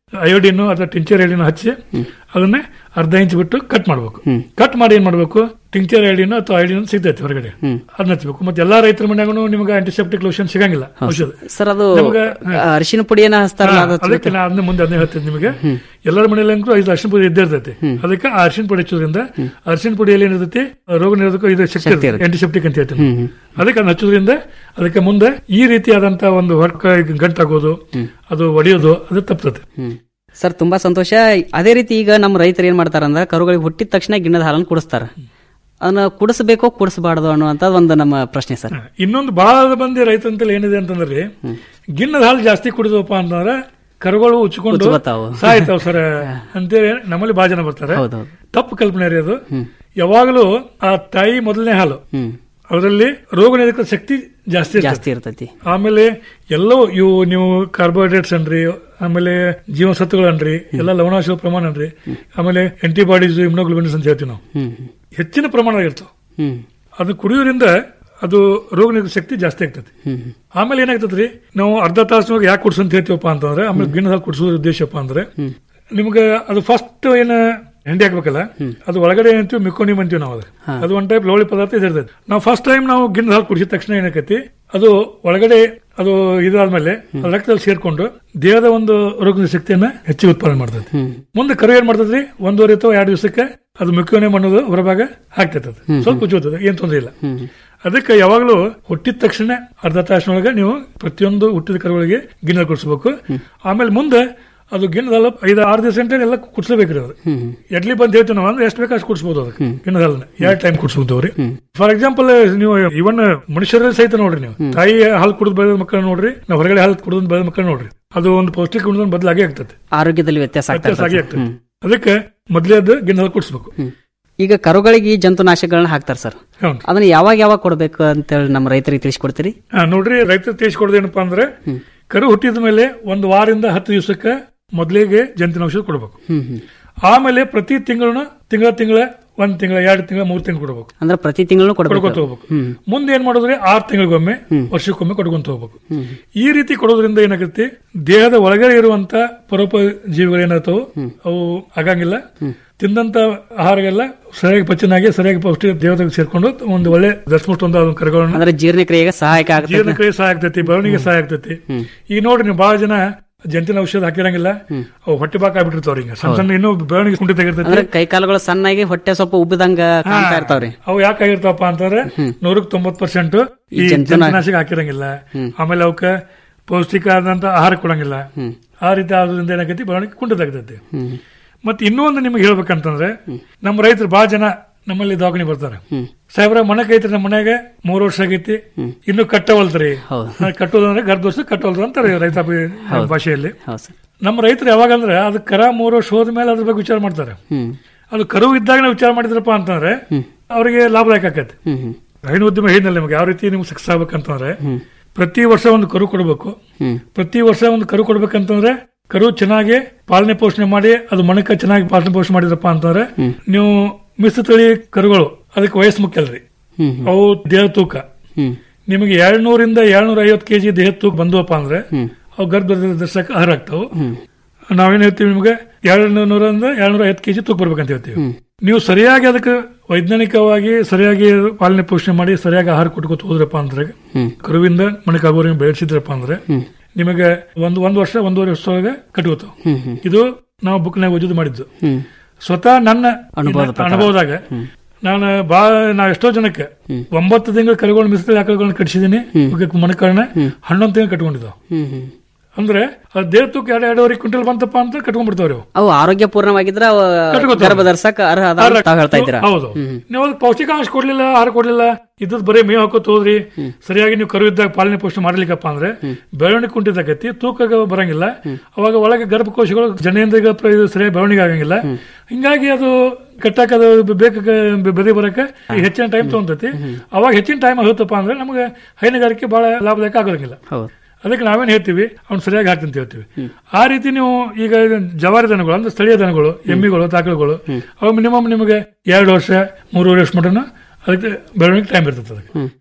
Y: ಅಯೋಡಿನ್ ಅಥವಾ ಟಿಂಚರ್ ಐಡಿನ್ ಹಚ್ಚಿ ಅದನ್ನೇ ಅರ್ಧ ಇಂಚ್ ಬಿಟ್ಟು ಕಟ್ ಮಾಡ್ಬೇಕು ಕಟ್ ಮಾಡಿ ಏನ್ ಮಾಡ್ಬೇಕು ಟಿಂಚರ್ ಐಡಿನ್ ಅಥವಾ ಐಡಿನ್ ಸಿಗ್ತೈತೆ ಹೊರಗಡೆ ಅದನ್ನ ಹಚ್ಚಬೇಕು ಮತ್ತೆ ಎಲ್ಲಾ ರೈತರ ಮನ್ಯಾಗೂ ನಿಮ್ಗೆ ಆಂಟಿಸೆಪ್ಟಿಕ್ ಲೋಷನ್ ಸಿಗಂಗಿಲ್ಲ ಔಷಧ
X: ಸರ್ ಅದು
Y: ನಿಮ್ಗೆ, ಹಾ.
X: ಅರಿಶಿನ ಪುಡಿಯನ್ನ ಹಚ್ತಾರಲ್ಲ
Y: ಹಾ,
X: ಅದು
Y: ಅದಕ್ಕೆ
X: ಹಚ್ಬೇಕು.
Y: ನಾ ಅದನ್ನ ಮುಂದೆ ಅದನ್ನೇ ಹೇಳ್ತೀನಿ ನಿಮಗೆ ಎಲ್ಲರ ಮನೆಯಲ್ಲಿ ಅಂಕೂ ಐದು ಅರಿಶಿನ ಪುಡಿ ಇದ್ದೇ ಇರ್ತೈತಿ ಅದಕ್ಕೆ ಆ ಅರಿಶಿನ ಪುಡಿ ಹಚ್ಚೋದ್ರಿಂದ ಅರಿಶಿನ ಪುಡಿಯಲ್ಲಿ ಏನಿರ್ತೈತಿ ರೋಗ ನಿರೋಧಕ ಇದು ಶಕ್ತಿ
X: ಶಕ್ತಿ ಇರುತ್ತೆ.
Y: ಆಂಟಿಸೆಪ್ಟಿಕ್ ಅಂತ ಹೇಳ್ತೀನಿ ಅದಕ್ಕೆ ಅದನ್ನ ಹಚ್ಚೋದ್ರಿಂದ ಅದಕ್ಕೆ ಮುಂದೆ ಈ ರೀತಿಯಾದಂತ ಒಂದು ಹೊರಕ ಗಂಟಾಗೋದು ಅದು ಒಡೆಯೋದು ಅದು ತಪ್ತದೆ
X: ಸರ್ ತುಂಬಾ ಸಂತೋಷ ಅದೇ ರೀತಿ ಈಗ ನಮ್ಮ ರೈತರು ಏನ್ ಮಾಡ್ತಾರಂದ್ರ ಕರುಗಳಿಗೆ ಹುಟ್ಟಿದ ತಕ್ಷಣ ಗಿಣ್ಣದ ಹಾಲನ್ನು ಕುಡಿಸ್ತಾರ ಅದನ್ನ ಕುಡಿಸ್ಬೇಕೋ ಕುಡಿಸಬಾರ್ದು ಅನ್ನುವಂತ ಒಂದು ನಮ್ಮ ಪ್ರಶ್ನೆ ಸರ್
Y: ಇನ್ನೊಂದು ಬಹಳ ಮಂದಿ ರೈತಂತಲ್ಲಿ ಏನಿದೆ ಅಂತಂದ್ರೆ ಗಿಣ್ಣದ ಹಾಲು ಜಾಸ್ತಿ ಕುಡಿದಪ್ಪ ಅಂತಂದ್ರೆ ಕರುಗಳು ಉಚ್ಕೊಂಡು
X: ಉಚ್ಕೊತಾವು.
Y: ಸಾಯ್ತಾವ್ ಸರ್ ಅಂತೇಳಿ ನಮ್ಮಲ್ಲಿ ಬಹಳ ಜನ ಬರ್ತಾರೆ
X: ಹೌದೌದು.
Y: ತಪ್ಪು ಕಲ್ಪನೆ ರೀ ಅದು ಯಾವಾಗಲೂ ಆ ತಾಯಿ ಮೊದಲನೇ ಹಾಲು ಅದರಲ್ಲಿ ರೋಗ ನಿರೋಧಕ ಶಕ್ತಿ ಜಾಸ್ತಿ ಇರ್ತದೆ.
X: ಜಾಸ್ತಿ ಇರ್ತೈತಿ
Y: ಆಮೇಲೆ ಎಲ್ಲವೂ ಇವು ನೀವು ಕಾರ್ಬೋಹೈಡ್ರೇಟ್ಸ್ ಅನ್ರಿ ಆಮೇಲೆ ಜೀವಸತ್ವಗಳು ಅನ್ರಿ ಎಲ್ಲ ಲವಣಾಂಶದ ಪ್ರಮಾಣ ಅನ್ರಿ ಆಮೇಲೆ ಆಂಟಿಬಾಡೀಸ್ ಇಮ್ಯುನೋಗ್ಲೋಬಿನ್ಸ್ ಅಂತ ಹೇಳ್ತೀವಿ ನಾವು
X: ಹ್ಮ್
Y: ಹೆಚ್ಚಿನ ಪ್ರಮಾಣ ಇರ್ತಾವ
X: ಹ್ಮ್
Y: ಅದು ಕುಡಿಯೋದ್ರಿಂದ ಅದು ರೋಗ ನಿರೋಧಕ ಶಕ್ತಿ ಜಾಸ್ತಿ ಆಗ್ತದೆ
X: ಹ್ಮ್
Y: ಆಮೇಲೆ ಏನಾಗ್ತದ್ರಿ ನಾವು ಅರ್ಧ ತಾಸಿನಾಗ ಯಾಕೆ ಕುಡ್ಸು ಅಂತ ಹೇಳ್ತೀವಪ್ಪ ಅಂತಂದ್ರೆ ಆಮೇಲೆ ಗಿಣ್ಣದ ಹಾಲು ಕುಡಿಸೋದ್ರ ಉದ್ದೇಶಪ್ಪ ಅಂದ್ರೆ ನಿಮ್ಗೆ ಅದು ಫಸ್ಟ್ ಏನ ಹೆಂಡಿ ಹಾಕ್ಬೇಕಲ್ಲ ಅದು ಒಳಗಡೆ ಏನಂತೀವಿ ಮಿಕೋನಿಮ್ ಅಂತೀವಿ ನಾವು ಅದು ಅದು ಒಂದ್ ಟೈಪ್ ಲೋಳಿ ಪದಾರ್ಥ ಇದಿರ್ತದೆ ನಾವು ಫಸ್ಟ್ ಟೈಮ್ ನಾವು ಗಿಣ್ಣದ ಹಾಲು ಕುಡಿಸಿದ ತಕ್ಷಣ ಏನಾಕತಿ ಅದು ಒಳಗಡೆ ಅದು ಇದಾದ್ಮೇಲೆ ಅದು ರಕ್ತದಲ್ಲಿ ಸೇರ್ಕೊಂಡು ದೇಹದ ಒಂದು ರೋಗದ ಶಕ್ತಿಯನ್ನ ಹೆಚ್ಚಿಗೆ ಉತ್ಪಾದನೆ ಮಾಡ್ತದೆ ಮುಂದೆ ಕರು ಏನ್ ಮಾಡ್ತದ್ರಿ ಒಂದೂವರೆ ಅಥವಾ ಎರಡು ದಿವಸಕ್ಕೆ ಅದು ಮಿಕೋನಿಮ್ ಅನ್ನೋದು ಹೊರಭಾಗ ಆಗ್ತೈತೆ ಅದು ಸ್ವಲ್ಪ ಉಜ್ಜುತ್ತದೆ ಏನ್ ತೊಂದರೆ ಇಲ್ಲ ಅದಕ್ಕೆ ಯಾವಾಗಲೂ ಹುಟ್ಟಿದ ತಕ್ಷಣ ಅರ್ಧ ತಾಸಿನೊಳಗೆ ನೀವು ಪ್ರತಿಯೊಂದು ಹುಟ್ಟಿದ ಕರುಗಳಿಗೆ ಗಿಣ್ಣ ಕುಡಿಸ್ಬೇಕು ಆಮೇಲೆ ಮುಂದೆ ಅದು ಗಿಣ್ಣದಲ್ಲ ಐದು ಆರು ದಿವಸ ಗಂಟೆ ಎಲ್ಲ ಕುಡಿಸ್ಲೇಬೇಕ್ರಿ ಅದು ಎಡ್ಲಿ ಬಂದ್ ಹೇಳ್ತೀವಿ ನಾವು ಅಂದ್ರೆ ಎಷ್ಟು ಬೇಕು ಅಷ್ಟು ಕುಡಿಸ್ಬೋದು ಅದಕ್ಕೆ ಗಿಣ್ಣದಲ್ಲ ಎರಡು ಟೈಮ್ ಕುಡಿಸ್ಬೋದವ್ರಿ ಫಾರ್ ಎಕ್ಸಾಂಪಲ್ ನೀವು ಇವನ್ ಮನುಷ್ಯರಲ್ಲಿ ಸಹಿತ ನೋಡ್ರಿ ನೀವು ತಾಯಿ ಹಾಲು ಕುಡಿದ್ ಬೆಳೆದ ಮಕ್ಕಳು ನೋಡ್ರಿ ನಾವು ಹೊರಗಡೆ ಹಾಲು ಕುಡಿದ್ ಬೆಳೆದ ಮಕ್ಕಳು ನೋಡ್ರಿ ಅದು ಒಂದು ಪೌಷ್ಟಿಕ ಗುಣದ ಬದಲಾಗಿ ಆಗ್ತದೆ
X: ಆರೋಗ್ಯದಲ್ಲಿ ವ್ಯತ್ಯಾಸ ಆಗ್ತಾ
Y: ವ್ಯತ್ಯಾಸ ಆಗಿ
X: ಇರ್ತದೆ.
Y: ಆಗ್ತದೆ ಅದಕ್ಕೆ ಮೊದಲೇ ಅದು ಗಿಣ್ಣದಲ್ಲಿ ಕುಡಿಸ್ಬೇಕು
X: ಈಗ ಕರುಗಳಿಗೆ ಈ ಜಂತುನಾಶಕಗಳನ್ನ ಹಾಕ್ತಾರೆ ಸರ್
Y: ಹೌದು.
X: ಅದನ್ನ ಯಾವಾಗ ಯಾವಾಗ ಕೊಡಬೇಕು ಅಂತೇಳಿ ನಮ್ಮ ರೈತರಿಗೆ ತಿಳಿಸ್ಕೊಡ್ತೀರಿ
Y: ಆ, ನೋಡ್ರಿ ರೈತರು ತಿಳಿಸ್ಕೊಡೋದು ಏನಪ್ಪಾ ಅಂದ್ರೆ ಕರು ಹುಟ್ಟಿದ ಮೇಲೆ ಒಂದು ವಾರದಿಂದ ಹತ್ತು ದಿವಸಕ್ಕೆ ಮೊದಲಿಗೆ ಜಂತಿನ ಔಷಧ ಕೊಡಬೇಕು
X: ಹ್ಮ್ ಹ್ಮ್
Y: ಆಮೇಲೆ ಪ್ರತಿ ತಿಂಗಳನ್ನ ತಿಂಗಳ ತಿಂಗಳ ಒಂದ್ ತಿಂಗಳ ಎರಡು ತಿಂಗಳ ಮೂರ್ ತಿಂಗಳು ಕೊಡಬೇಕು
X: ಅಂದ್ರೆ ಪ್ರತಿ ತಿಂಗಳು ಕೊಡಬೇಕು
Y: ಕೊಡ್ಕೊಂತ ಹೋಗ್ಬೇಕು ಮುಂದೆ ಏನ್ ಮಾಡೋದ್ರಿ ಆರ್ ತಿಂಗಳಿಗೊಮ್ಮೆ ವರ್ಷಕ್ಕೊಮ್ಮೆ ಕೊಡ್ಕೊಂತ ಹೋಗ್ಬೇಕು ಈ ರೀತಿ ಕೊಡೋದ್ರಿಂದ ಏನಾಗುತ್ತೆ ದೇಹದ ಒಳಗಡೆ ಇರುವಂತ ಪರೋಪ ಜೀವಿಗಳು ಏನಾಗ್ತಾವು ಅವು ಆಗಂಗಿಲ್ಲ ತಿಂದಂತ ಆಹಾರಗೆಲ್ಲ ಸರಿಯಾಗಿ ಪಚನಾಗಿ ಸರಿಯಾಗಿ ಪೌಷ್ಟಿಕ ದೇಹದಾಗ ಸೇರ್ಕೊಂಡು ಒಂದು ಒಳ್ಳೆ ದಸ್ಮುಷ್ಟ ಒಂದು ಅದನ್ನ ಕರುಗಳನ್ನ
X: ಅಂದ್ರೆ ಜೀರ್ಣಕ್ರಿಯೆಗೆ ಸಹಾಯಕ ಆಗುತ್ತೆ
Y: ಜೀರ್ಣಕ್ರಿಯೆ ಸಹಾಯ ಆಗ್ತೈತಿ ಬೆಳವಣಿಗೆ ಸಹಾಯ ಆಗ್ತೈತಿ ಈಗ ನೋಡ್ರಿ ನೀವು ಬಹಳ ಜನ ಜಂತಿನ ಔಷಧ ಹಾಕಿರಂಗಿಲ್ಲ ಅವು ಹೊಟ್ಟೆ ಬಾಕ ಆಗ್ಬಿಟ್ಟಿರ್ತಾವ್ರಿ ಈಗ ಸಣ್ಣ ಸಣ್ಣ ಇನ್ನೂ ಬೆಳವಣಿಗೆ ಕುಂಠಿತ
X: ಅಂದ್ರೆ
Y: ಆಗಿರ್ತೈತಿ
X: ಕೈ ಕಾಲುಗಳು ಸಣ್ಣಾಗಿ ಹೊಟ್ಟೆ ಸ್ವಲ್ಪ ಉಬ್ಬಿದಂಗ ಕಾಣ್ತಾ ಇರ್ತಾವ್ರಿ
Y: ಅವು ಯಾಕೆ ಆಗಿರ್ತಾವಪ್ಪ ಅಂತಂದ್ರೆ ನೂರಕ್ಕೆ ತೊಂಬತ್ ಪರ್ಸೆಂಟ್
X: ಈ
Y: ಈ
X: ಜಂತುನಾಶ-
Y: ಜಂತುನಾಶಕ ಹಾಕಿರಂಗಿಲ್ಲ ಆಮೇಲೆ ಅವಕ್ಕ ಪೌಷ್ಟಿಕ ಆದಂತ ಆಹಾರ ಕೊಡಂಗಿಲ್ಲ ಆ ರೀತಿ ಆದ್ರಿಂದ ಏನಾಗೈತಿ ಬೆಳವಣಿಗೆ ಕುಂಠಿತಾಗ್ತೈತಿ ಮತ್ತೆ ಇನ್ನೂ ಒಂದು ನಿಮ್ಗೆ ಹೇಳ್ಬೇಕಂತಂದ್ರೆ ನಮ್ಮ ರೈತರು ಬಹಳ ಜನ ನಮ್ಮಲ್ಲಿ ದವಾಖಾನೆ ಬರ್ತಾರೆ ಸಾಹೇಬ್ರ ಮನಕ್ ಐತ್ರಿ ನಮ್ಮ ಮನ್ಯಾಗ ಮೂರ್ ವರ್ಷ ಆಗೈತಿ ಇನ್ನು ಕಟ್ಟವಲ್ತ್ರಿ ಕಟ್ಟೋದಂದ್ರೆ ಗರ್ಭದೋಷ ಕಟ್ಟವಲ್ರಿ ಅಂತಾರೆ ರೈತ ಬಿ- ಭಾಷೆಯಲ್ಲಿ
X: ಹೌದು ಸರ್
Y: ನಮ್ಮ ರೈತರು ಯಾವಾಗಂದ್ರೆ ಅದು ಕರ ಮೂರು ವರ್ಷ ಹೋದ್ಮೇಲೆ ಅದ್ರ ಬಗ್ಗೆ ವಿಚಾರ ಮಾಡ್ತಾರೆ
X: ಹ್ಮ್
Y: ಅದು ಕರು ಇದ್ದಾಗ ನಾವು ವಿಚಾರ ಮಾಡಿದ್ರಪ್ಪ ಅಂತಂದ್ರೆ ಅವರಿಗೆ ಲಾಭದಾಯಕ ಆಕೈತಿ
X: ಹ್ಮ್ ಹ್ಮ್
Y: ಹೈನು ಉದ್ಯಮ ಹೇಳಿದ್ನಲ್ಲ ನಿಮಗೆ ಯಾವ ರೀತಿ ನಿಮ್ಗೆ ಸಕ್ಸಸ್ ಆಗ್ಬೇಕಂತಂದ್ರೆ ಪ್ರತಿ ವರ್ಷ ಒಂದು ಕರು ಕೊಡಬೇಕು ಪ್ರತಿ ವರ್ಷ ಒಂದು ಕರು ಕೊಡ್ಬೇಕಂತಂದ್ರೆ ಕರು ಚೆನ್ನಾಗಿ ಪಾಲನೆ ಪೋಷಣೆ ಮಾಡಿ ಅದು ಮಣಕ ಚೆನ್ನಾಗಿ ಪಾಲನೆ ಪೋಷಣೆ ಮಾಡಿದ್ರಪ್ಪ ಅಂತಂದ್ರೆ ನೀವು ಮಿಶ್ರ ತಳಿ ಕರುಗಳು ಅದಕ್ಕೆ ವಯಸ್ಸು ಮುಖ್ಯ ಅಲ್ರಿ
X: ಹ್ಮ್
Y: ಅವು ದೇಹ ತೂಕ
X: ಹ್ಮ್
Y: ನಿಮಗೆ ಎರಡ್ನೂರಿಂದ ಎರಡ್ನೂರ ಐವತ್ತು ಕೆಜಿ ದೇಹ ತೂಕ ಬಂದವಪ್ಪ ಅಂದ್ರೆ ಅವು ಗರ್ಭದ ದರ್ಶಕ ಆಹಾರ ಆಗ್ತಾವು ನಾವೇನ್ ಹೇಳ್ತೀವಿ ನಿಮ್ಗೆ ಎರಡು ನೂರಿಂದ ಎರಡ್ನೂರ ಐವತ್ತು ಕೆಜಿ ತೂಕ ಬರ್ಬೇಕಂತ ಹೇಳ್ತೀವಿ ನೀವು ಸರಿಯಾಗಿ ಅದಕ್ಕೆ ವೈಜ್ಞಾನಿಕವಾಗಿ ಸರಿಯಾಗಿ ಪಾಲನೆ ಪೋಷಣೆ ಮಾಡಿ ಸರಿಯಾಗಿ ಆಹಾರ ಕೊಟ್ಕೊತ ಹೋದ್ರಪ್ಪ ಅಂದ್ರೆ ಕರುವಿಂದ ಮಣಕಾಗೋರಿಗೆ ಬೆಳೆಸಿದ್ರಪ್ಪ ಅಂದ್ರೆ ನಿಮಗೆ ಒಂದು ಒಂದ್ ವರ್ಷ ಒಂದೂವರೆ ವರ್ಷದೊಳಗೆ ಕಟ್ಕೋತಾವ ಇದು ನಾವು ಬುಕ್ನಾಗ ಓದಿದ್ದು ಮಾಡಿದ್ದು ಸ್ವತಃ ನನ್ನ
X: ಅನುಭವದ ಪ್ರಕಾರ.
Y: ಅನುಭವದಾಗ ನಾನು ಬಾಳ ನಾ ಎಷ್ಟೋ ಜನಕ್ಕೆ ಒಂಬತ್ತು ತಿಂಗಳ ಕರುಗಳು ಮಿಸ್ತ್ರಿ ಆಕಳುಗಳನ್ನ ಕಟ್ಸಿದೀನಿ ಮಣಕಗಳನ್ನ ಹನ್ನೊಂದು ತಿಂಗಳು ಕಟ್ಕೊಂಡಿದ್ದಾವ
X: ಹ್ಮ್ ಹ್ಮ್
Y: ಅಂದ್ರೆ ಅದು ದೇಹ ತೂಕ ಎರಡು ಎರಡೂವರೆ ಕ್ವಿಂಟಲ್ ಬಂತಪ್ಪ ಅಂತ ಕಟ್ಕೊಂಡ್ಬಿಡ್ತಾವ್ರಿ ಅವು
X: ಅವು ಆರೋಗ್ಯಪೂರ್ಣವಾಗಿದ್ರೆ ಅವು
Y: ಕಟ್ಕೊತಾವೆ.
X: ಗರ್ಭಧರ್ಸಕ ಅರ್ಹ ಅದ ಅಂತ ತಾವ್ ಹೇಳ್ತಾ ಇದ್ದೀರಾ
Y: ಹೌದು ನೀವು ಅದಕ್ಕೆ ಪೌಷ್ಟಿಕಾಂಶ ಕೊಡ್ಲಿಲ್ಲ ಆಹಾರ ಕೊಡ್ಲಿಲ್ಲ ಇದ್ದದ್ ಬರೀ ಮೇವ್ ಹಾಕೋತ ಹೋದ್ರಿ ಸರಿಯಾಗಿ ನೀವು ಕರು ಇದ್ದಾಗ ಪಾಲನೆ ಪೋಷಣೆ ಮಾಡ್ಲಿಕ್ಕಪ್ಪ ಅಂದ್ರೆ ಬೆಳವಣಿಗೆ ಕುಂಠಿತಕತಿ ತೂಕ ಬರಂಗಿಲ್ಲ ಅವಾಗ ಒಳಗೆ ಗರ್ಭಕೋಶಗಳು ಜನೇಂದ್ರಿಯ ಪ್ರ- ಇದು ಸರಿಯಾಗಿ ಬೆಳವಣಿಗೆ ಆಗಂಗಿಲ್ಲ ಹಿಂಗಾಗಿ ಅದು ಕಟ್ಟಾಕ ಅದು ಬೇಕ ಬೆದೆ ಬರಕ ಹೆಚ್ಚಿನ ಟೈಮ್ ತಗೊಂತೈತಿ ಅವಾಗ ಹೆಚ್ಚಿನ ಟೈಮ್ ಆಗುತ್ತಪ್ಪ ಅಂದ್ರೆ ನಮಗೆ ಹೈನುಗಾರಿಕೆ ಬಹಳ ಲಾಭದಾಯಕ ಆಗೋದಂಗಿಲ್ಲ
X: ಹೌದು
Y: ಅದಕ್ಕೆ ನಾವೇನ್ ಹೇಳ್ತೀವಿ ಅವ್ನು ಸರಿಯಾಗಿ ಹಾಕ್ತಂತ ಹೇಳ್ತೀವಿ ಆ ರೀತಿ ನೀವು ಈಗ ಜವಾರಿ ದನಗಳು ಅಂದ್ರೆ ಸ್ಥಳೀಯ ದನಗಳು ಎಮ್ಮಿಗಳು ತಾಕಳುಗಳು ಅವು ಮಿನಿಮಮ್ ನಿಮಗೆ ಎರಡು ವರ್ಷ ಮೂರುವರೆ ವರ್ಷ ಮಟನ ಅದಕ್ಕೆ ಬೆಳವಣಿಗೆ ಟೈಮ್ ಇರ್ತದೆ ಅದಕ್ಕೆ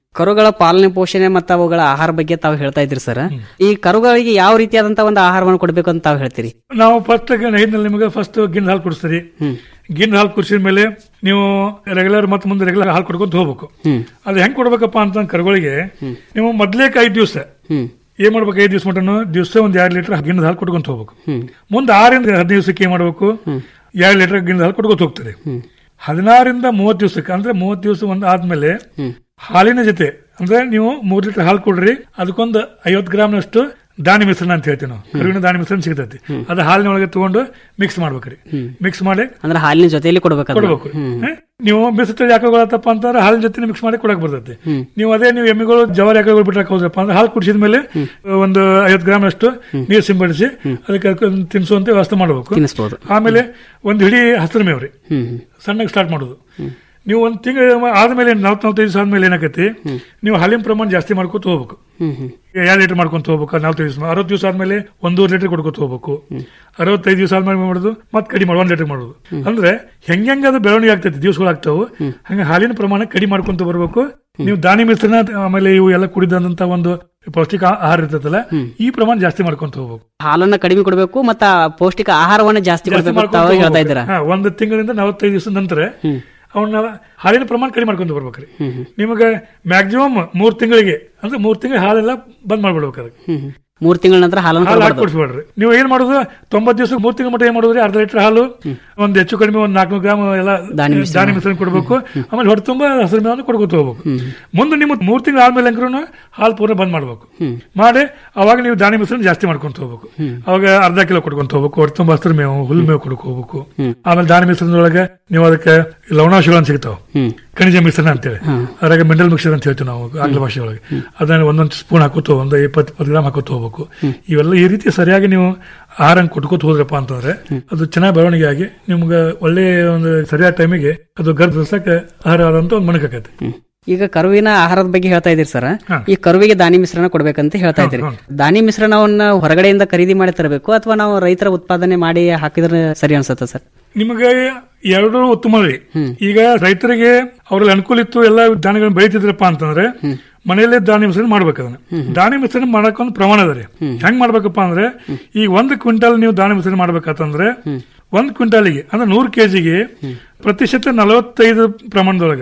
X: ಕರುಗಳ ಪಾಲನೆ ಪೋಷಣೆ ಮತ್ತು ಅವುಗಳ ಆಹಾರ ಬಗ್ಗೆ ತಾವು ಹೇಳ್ತಾ ಇದ್ರಿ ಸರ್ ಈ ಕರುಗಳಿಗೆ ಯಾವ ರೀತಿಯಾದಂತಹ ಒಂದು ಆಹಾರವನ್ನು ಕೊಡಬೇಕು ಅಂತ ತಾವು ಹೇಳ್ತೀರಿ
Y: ನಾವು ಫಸ್ಟ್ ಐದ್ನಲ್ಲಿ ನಿಮಗೆ ಫಸ್ಟ್ ಗಿನ್ನ ಹಾಲು ಕುಡಿಸ್ತೀರಿ ಗಿನ್ನ ಹಾಲು ಕುಡಿಸಿದ ಮೇಲೆ ನೀವು ರೆಗ್ಯುಲರ್ ಮತ್ತೆ ಮುಂದೆ ರೆಗ್ಯುಲರ್ ಹಾಲು ಕೊಡ್ಕೊಂತ ಹೋಗ್ಬೇಕು ಅದು ಹೆಂಗ್ ಕೊಡ್ಬೇಕಪ್ಪ ಅಂತ ಕರುಗಳಿಗೆ ನೀವು ಮೊದ್ಲೇಕ್ ಐದ್ ದಿವಸ ಏನ್ ಮಾಡ್ಬೇಕು ಐದ್ ದಿವಸ ಮಟನು ದಿವಸ ಒಂದ್ ಎರಡ್ ಲೀಟರ್ ಗಿನ್ನದ ಹಾಲು ಕೊಡ್ಕೊಂತ ಹೋಗ್ಬೇಕು ಮುಂದೆ ಆರಿಂದ ಹದಿನೈದು ದಿವಸಕ್ಕೆ ಏನ್ ಮಾಡ್ಬೇಕು ಎರಡ್ ಲೀಟರ್ ಗಿನ್ನದ ಹಾಲು ಕೊಡ್ಕೊಂತ ಹೋಗ್ತಾರೆ ಹದಿನಾರಿಂದ ಮೂವತ್ ದಿವಸಕ್ಕೆ ಅಂದ್ರೆ ಮೂವತ್ ದಿವಸ ಒಂದ್ ಆದ್ಮೇಲೆ ಹಾಲಿನ ಜೊತೆ ಅಂದ್ರೆ ನೀವು ಮೂರ್ ಲೀಟರ್ ಹಾಲು ಕೊಡ್ರಿ ಅದಕ್ಕೊಂದು ಐವತ್ ಗ್ರಾಮ್ನಷ್ಟು ದಾನಿ ಮಿಶ್ರಣ ಅಂತ ಹೇಳ್ತೀವಿ ನಾವು ಕರುವಿನ ದಾನಿ ಮಿಶ್ರಣ ಸಿಗ್ತೈತಿ ಅದು ಹಾಲಿನ ಒಳಗೆ ತಗೊಂಡು ಮಿಕ್ಸ್ ಮಾಡ್ಬೇಕ್ರಿ ಮಿಕ್ಸ್ ಮಾಡಿ
X: ಅಂದ್ರೆ ಹಾಲಿನ ಜೊತೆಯಲ್ಲಿ ಕೊಡ್ಬೇಕು
Y: ಕೊಡ್ಬೇಕು ಹ? ನೀವು ಮಿಶ್ರಿತ ಯಾಕಗೊಳತ್ತಪ್ಪ ಅಂತಂದ್ರೆ ಹಾಲಿನ ಜೊತೆ ಮಿಕ್ಸ್ ಮಾಡಿ ಕೊಡಕ್ ಬರ್ತೈತಿ ನೀವು ಅದೇ ನೀವು ಎಮ್ಮೆಗಳು ಜವಾರಿ ಯಾಕಗಳು ಬಿಟ್ಟಾಕ ಹೋದ್ರಪ್ಪ ಅಂದ್ರೆ ಹಾಲು ಕುಡಿಸಿದ ಮೇಲೆ ಒಂದು ಐವತ್ತು ಗ್ರಾಮ್ ಅಷ್ಟು ನೀರು ಸಿಂಪಡಿಸಿ ಅದಕ್ಕೆ ಅದಕ್ಕೆ ಒಂದು ತಿನ್ಸುವಂತೆ ವ್ಯವಸ್ಥೆ ಮಾಡಬೇಕು
X: ತಿನ್ನಿಸ್ಬೋದು.
Y: ಆಮೇಲೆ ಒಂದು ಹಿಡಿ ಹಸಿರು ಮೇವ್ರಿ ಸಣ್ಣಗೆ ಸ್ಟಾರ್ಟ್ ಮಾಡೋದು ನೀವು ಒಂದು ತಿಂಗಳು ಆದ್ಮೇಲೆ ನಲ್ವತ್ ನಲ್ವತ್ತೈದು ದಿವಸ ಆದ್ಮೇಲೆ ಏನಾಕತಿ ನೀವು ಹಾಲಿನ ಪ್ರಮಾಣ ಜಾಸ್ತಿ ಮಾಡ್ಕೊತ ಹೋಗ್ಬೇಕು ಎರಡು ಲೀಟರ್ ಮಾಡ್ಕೊಂತ ಹೋಗ್ಬೇಕು ನಲ್ವತ್ತೈದು ದಿವಸ ಅರವತ್ತು ದಿವಸ ಆದ್ಮೇಲೆ ಒಂದೂವರೆ ಲೀಟರ್ ಕೊಡ್ಕೊತ ಹೋಗ್ಬೇಕು ಅರವತ್ತೈದು ದಿವಸ ಆದ್ಮೇಲೆ ಏನ್ ಮಾಡೋದು ಮತ್ತೆ ಕಡಿಮೆ ಮಾಡಿ ಒಂದ್ ಲೀಟರ್ ಮಾಡೋದು ಅಂದ್ರೆ ಹೆಂಗ್ ಅದು ಬೆಳವಣಿಗೆ ಆಗ್ತೈತಿ ದಿವಸಗಳು ಆಗ್ತಾವು ಹಂಗ ಹಾಲಿನ ಪ್ರಮಾಣ ಕಡಿಮೆ ಮಾಡ್ಕೊಂತ ಬರ್ಬೇಕು ನೀವು ದಾನಿ ಮಿಶ್ರಣ ಆಮೇಲೆ ಇವು ಎಲ್ಲ ಕುಡಿದಂತ ಒಂದು ಪೌಷ್ಟಿಕ ಆಹಾರ ಇರ್ತೈತಲ್ಲ ಈ ಪ್ರಮಾಣ ಜಾಸ್ತಿ ಮಾಡ್ಕೊಂತ ಹೋಗ್ಬೇಕು
X: ಹಾಲನ್ನ ಕಡಿಮೆ ಕೊಡಬೇಕು ಮತ್ತ ಪೌಷ್ಟಿಕ ಆಹಾರವನ್ನ ಜಾಸ್ತಿ
Y: ಜಾಸ್ತಿ
X: ಕೊಡಬೇಕು ಅಂತ ತಾವು
Y: ಮಾಡ್ಕೊಂತ
X: ಹೇಳ್ತಾ
Y: ಹೋಗ್ಬೇಕು.
X: ಇದ್ದೀರಾ
Y: ಹಾ, ಒಂದು ತಿಂಗಳಿಂದ ನಲವತ್ತೈದು ದಿವಸದ ನಂತರ ಅವನ್ನ ಹಾಲಿನ ಪ್ರಮಾಣ ಕಡಿಮೆ ಮಾಡ್ಕೊಂತ ಬರ್ಬೇಕ್ರಿ ನಿಮಗೆ ಮ್ಯಾಕ್ಸಿಮಮ್ ಮೂರ್ ತಿಂಗಳಿಗೆ ಅಂದ್ರೆ ಮೂರ್ ತಿಂಗಳ ಹಾಲೆಲ್ಲ ಬಂದ್ ಮಾಡ್ಬಿಡ್ಬೇಕು ಅದಕ್ಕೆ
X: ಮೂರ್ ತಿಂಗಳ ನಂತರ ಹಾಲನ್ನು
Y: ಹಾಲು
X: ಕೊಡಬಾರ್ದು
Y: ಹಾಕೊಡ್ಸ್ಬೇಡ್ರಿ ನೀವು ಏನ್ ಮಾಡುದು ತೊಂಬತ್ ದಿವಸ ಮೂರ್ ತಿಂಗಳ ಮಟ್ಟ ಏನ್ ಮಾಡುದ್ರಿ ಅರ್ಧ ಲೀಟರ್ ಹಾಲು ಒಂದ್ ಹೆಚ್ಚು ಕಡಿಮೆ ಒಂದ್ ನಾಲ್ಕು ಗ್ರಾಮ್ ಎಲ್ಲ
X: ದಾನಿ ಮಿಶ್ರಣ.
Y: ದಾನಿ ಮಿಶ್ರಣ ಕೊಡ್ಬೇಕು ಆಮೇಲೆ ಹೊಟ್ಟೆ ತುಂಬಾ ಹಸಿರು ಮೇವನ್ನು ಕೊಡ್ಕೊತ ಹೋಗ್ಬೇಕು ಮುಂದೆ ನಿಮ್ಮ ಮೂರ್ ತಿಂಗಳ ಆದ್ಮೇಲೆ ಅಂಕ್ರೂ ಹಾಲು ಪೂರ ಬಂದ್ ಮಾಡ್ಬೇಕು ಮಾಡಿ ಅವಾಗ ನೀವು ದಾನಿ ಮಿಶ್ರಣ ಜಾಸ್ತಿ ಮಾಡ್ಕೊಂತ ಹೋಗ್ಬೇಕು ಅವಾಗ ಅರ್ಧ ಕಿಲೋ ಕೊಡ್ಕೊಂತ ಹೋಗ್ಬೇಕು ಹೊಟ್ಟೆ ತುಂಬಾ ಹಸಿರು ಮೇವು ಹುಲ್ ಮೇವು ಕೊಡ್ಕೊ ಹೋಗ್ಬೇಕು ಆಮೇಲೆ ದಾನಿ ಮಿಶ್ರಣದೊಳಗೆ ನೀವು ಅದಕ್ಕೆ ಲವಣಾಂಶಗಳು ಸಿಗ್ತಾವ ಖನಿಜ ಮಿಶ್ರಣ ಅಂತೇಳಿ ಅದ್ರಾಗ ಮಿನರಲ್ ಮಿಕ್ಸರ್ ಅಂತ ಹೇಳ್ತೀವಿ ನಾವು ಆಂಗ್ಲ ಭಾಷೆ ಒಳಗೆ ಅದನ್ನ ಒಂದೊಂದು ಸ್ಪೂನ್ ಹಾಕೋತ ಒಂದು ಇಪ್ಪತ್ತು ಇಪ್ಪತ್ತು ಗ್ರಾಮ್ ಹಾಕೋತ ಹೋಗ್ಬೇಕು ಇವೆಲ್ಲ ಈ ರೀತಿ ಸರಿಯಾಗಿ ನೀವು ಆಹಾರ ಕೊಟ್ಕೋತ ಹೋದ್ರಪ್ಪ ಅಂತಂದ್ರೆ ಅದು ಚೆನ್ನಾಗಿ ಬೆಳವಣಿಗೆ ಆಗಿ ನಿಮ್ಗೆ ಒಳ್ಳೆ ಒಂದು ಸರಿಯಾದ ಟೈಮಿಗೆ ಅದು ಗರ್ಭ ಧರಿಸಕ್ಕೆ ಆಹಾರ ಆದಂತ ಒಂದು ಮಣಕಾಕೈತಿ
X: ಈಗ ಕರುವಿನ ಆಹಾರದ ಬಗ್ಗೆ ಹೇಳ್ತಾ ಇದ್ದೀರಿ ಸರ್ ಈ ಕರುವಿಗೆ ದಾನಿ ಮಿಶ್ರಣ ಕೊಡ್ಬೇಕಂತ ಹೇಳ್ತಾ ಇದ್ದೀರಿ ದಾನಿ ಮಿಶ್ರಣವನ್ನ ಹೊರಗಡೆಯಿಂದ ಖರೀದಿ ಮಾಡಿ ತರಬೇಕು ಅಥವಾ ನಾವು ರೈತರ ಉತ್ಪಾದನೆ ಮಾಡಿ ಹಾಕಿದ್ರೆ ಸರಿ ಅನ್ಸುತ್ತೆ ಸರ್
Y: ನಿಮಗೆ ಎರಡು ಉತ್ತಮ ರೀ ಈಗ ರೈತರಿಗೆ ಅವ್ರಲ್ಲಿ ಅನುಕೂಲ ಇತ್ತು ಎಲ್ಲ ಧಾನ್ಯಗಳನ್ನ ಬೆಳಿತಿದ್ರಪ್ಪ ಅಂತಂದ್ರೆ ಮನೆಯಲ್ಲೇ ಧಾನ್ಯ ಮಿಶ್ರಣ ಮಾಡ್ಬೇಕು ಅದನ್ನ ಧಾನ್ಯ ಮಿಶ್ರಣ ಮಾಡಕ್ ಒಂದು ಪ್ರಮಾಣ ಅದ ರೀ ಹೆಂಗ್ ಮಾಡ್ಬೇಕಪ್ಪ ಅಂದ್ರೆ ಈಗ ಒಂದು ಕ್ವಿಂಟಲ್ ನೀವು ಧಾನ್ಯ ಮಿಶ್ರಣ ಮಾಡ್ಬೇಕಂತಂದ್ರೆ ಒಂದ್ ಕ್ವಿಂಟಾಲಿಗೆ ಅಂದ್ರೆ ನೂರು ಕೆಜಿಗೆ ಪ್ರತಿಶತ ನಲವತ್ತೈದು ಪ್ರಮಾಣದೊಳಗೆ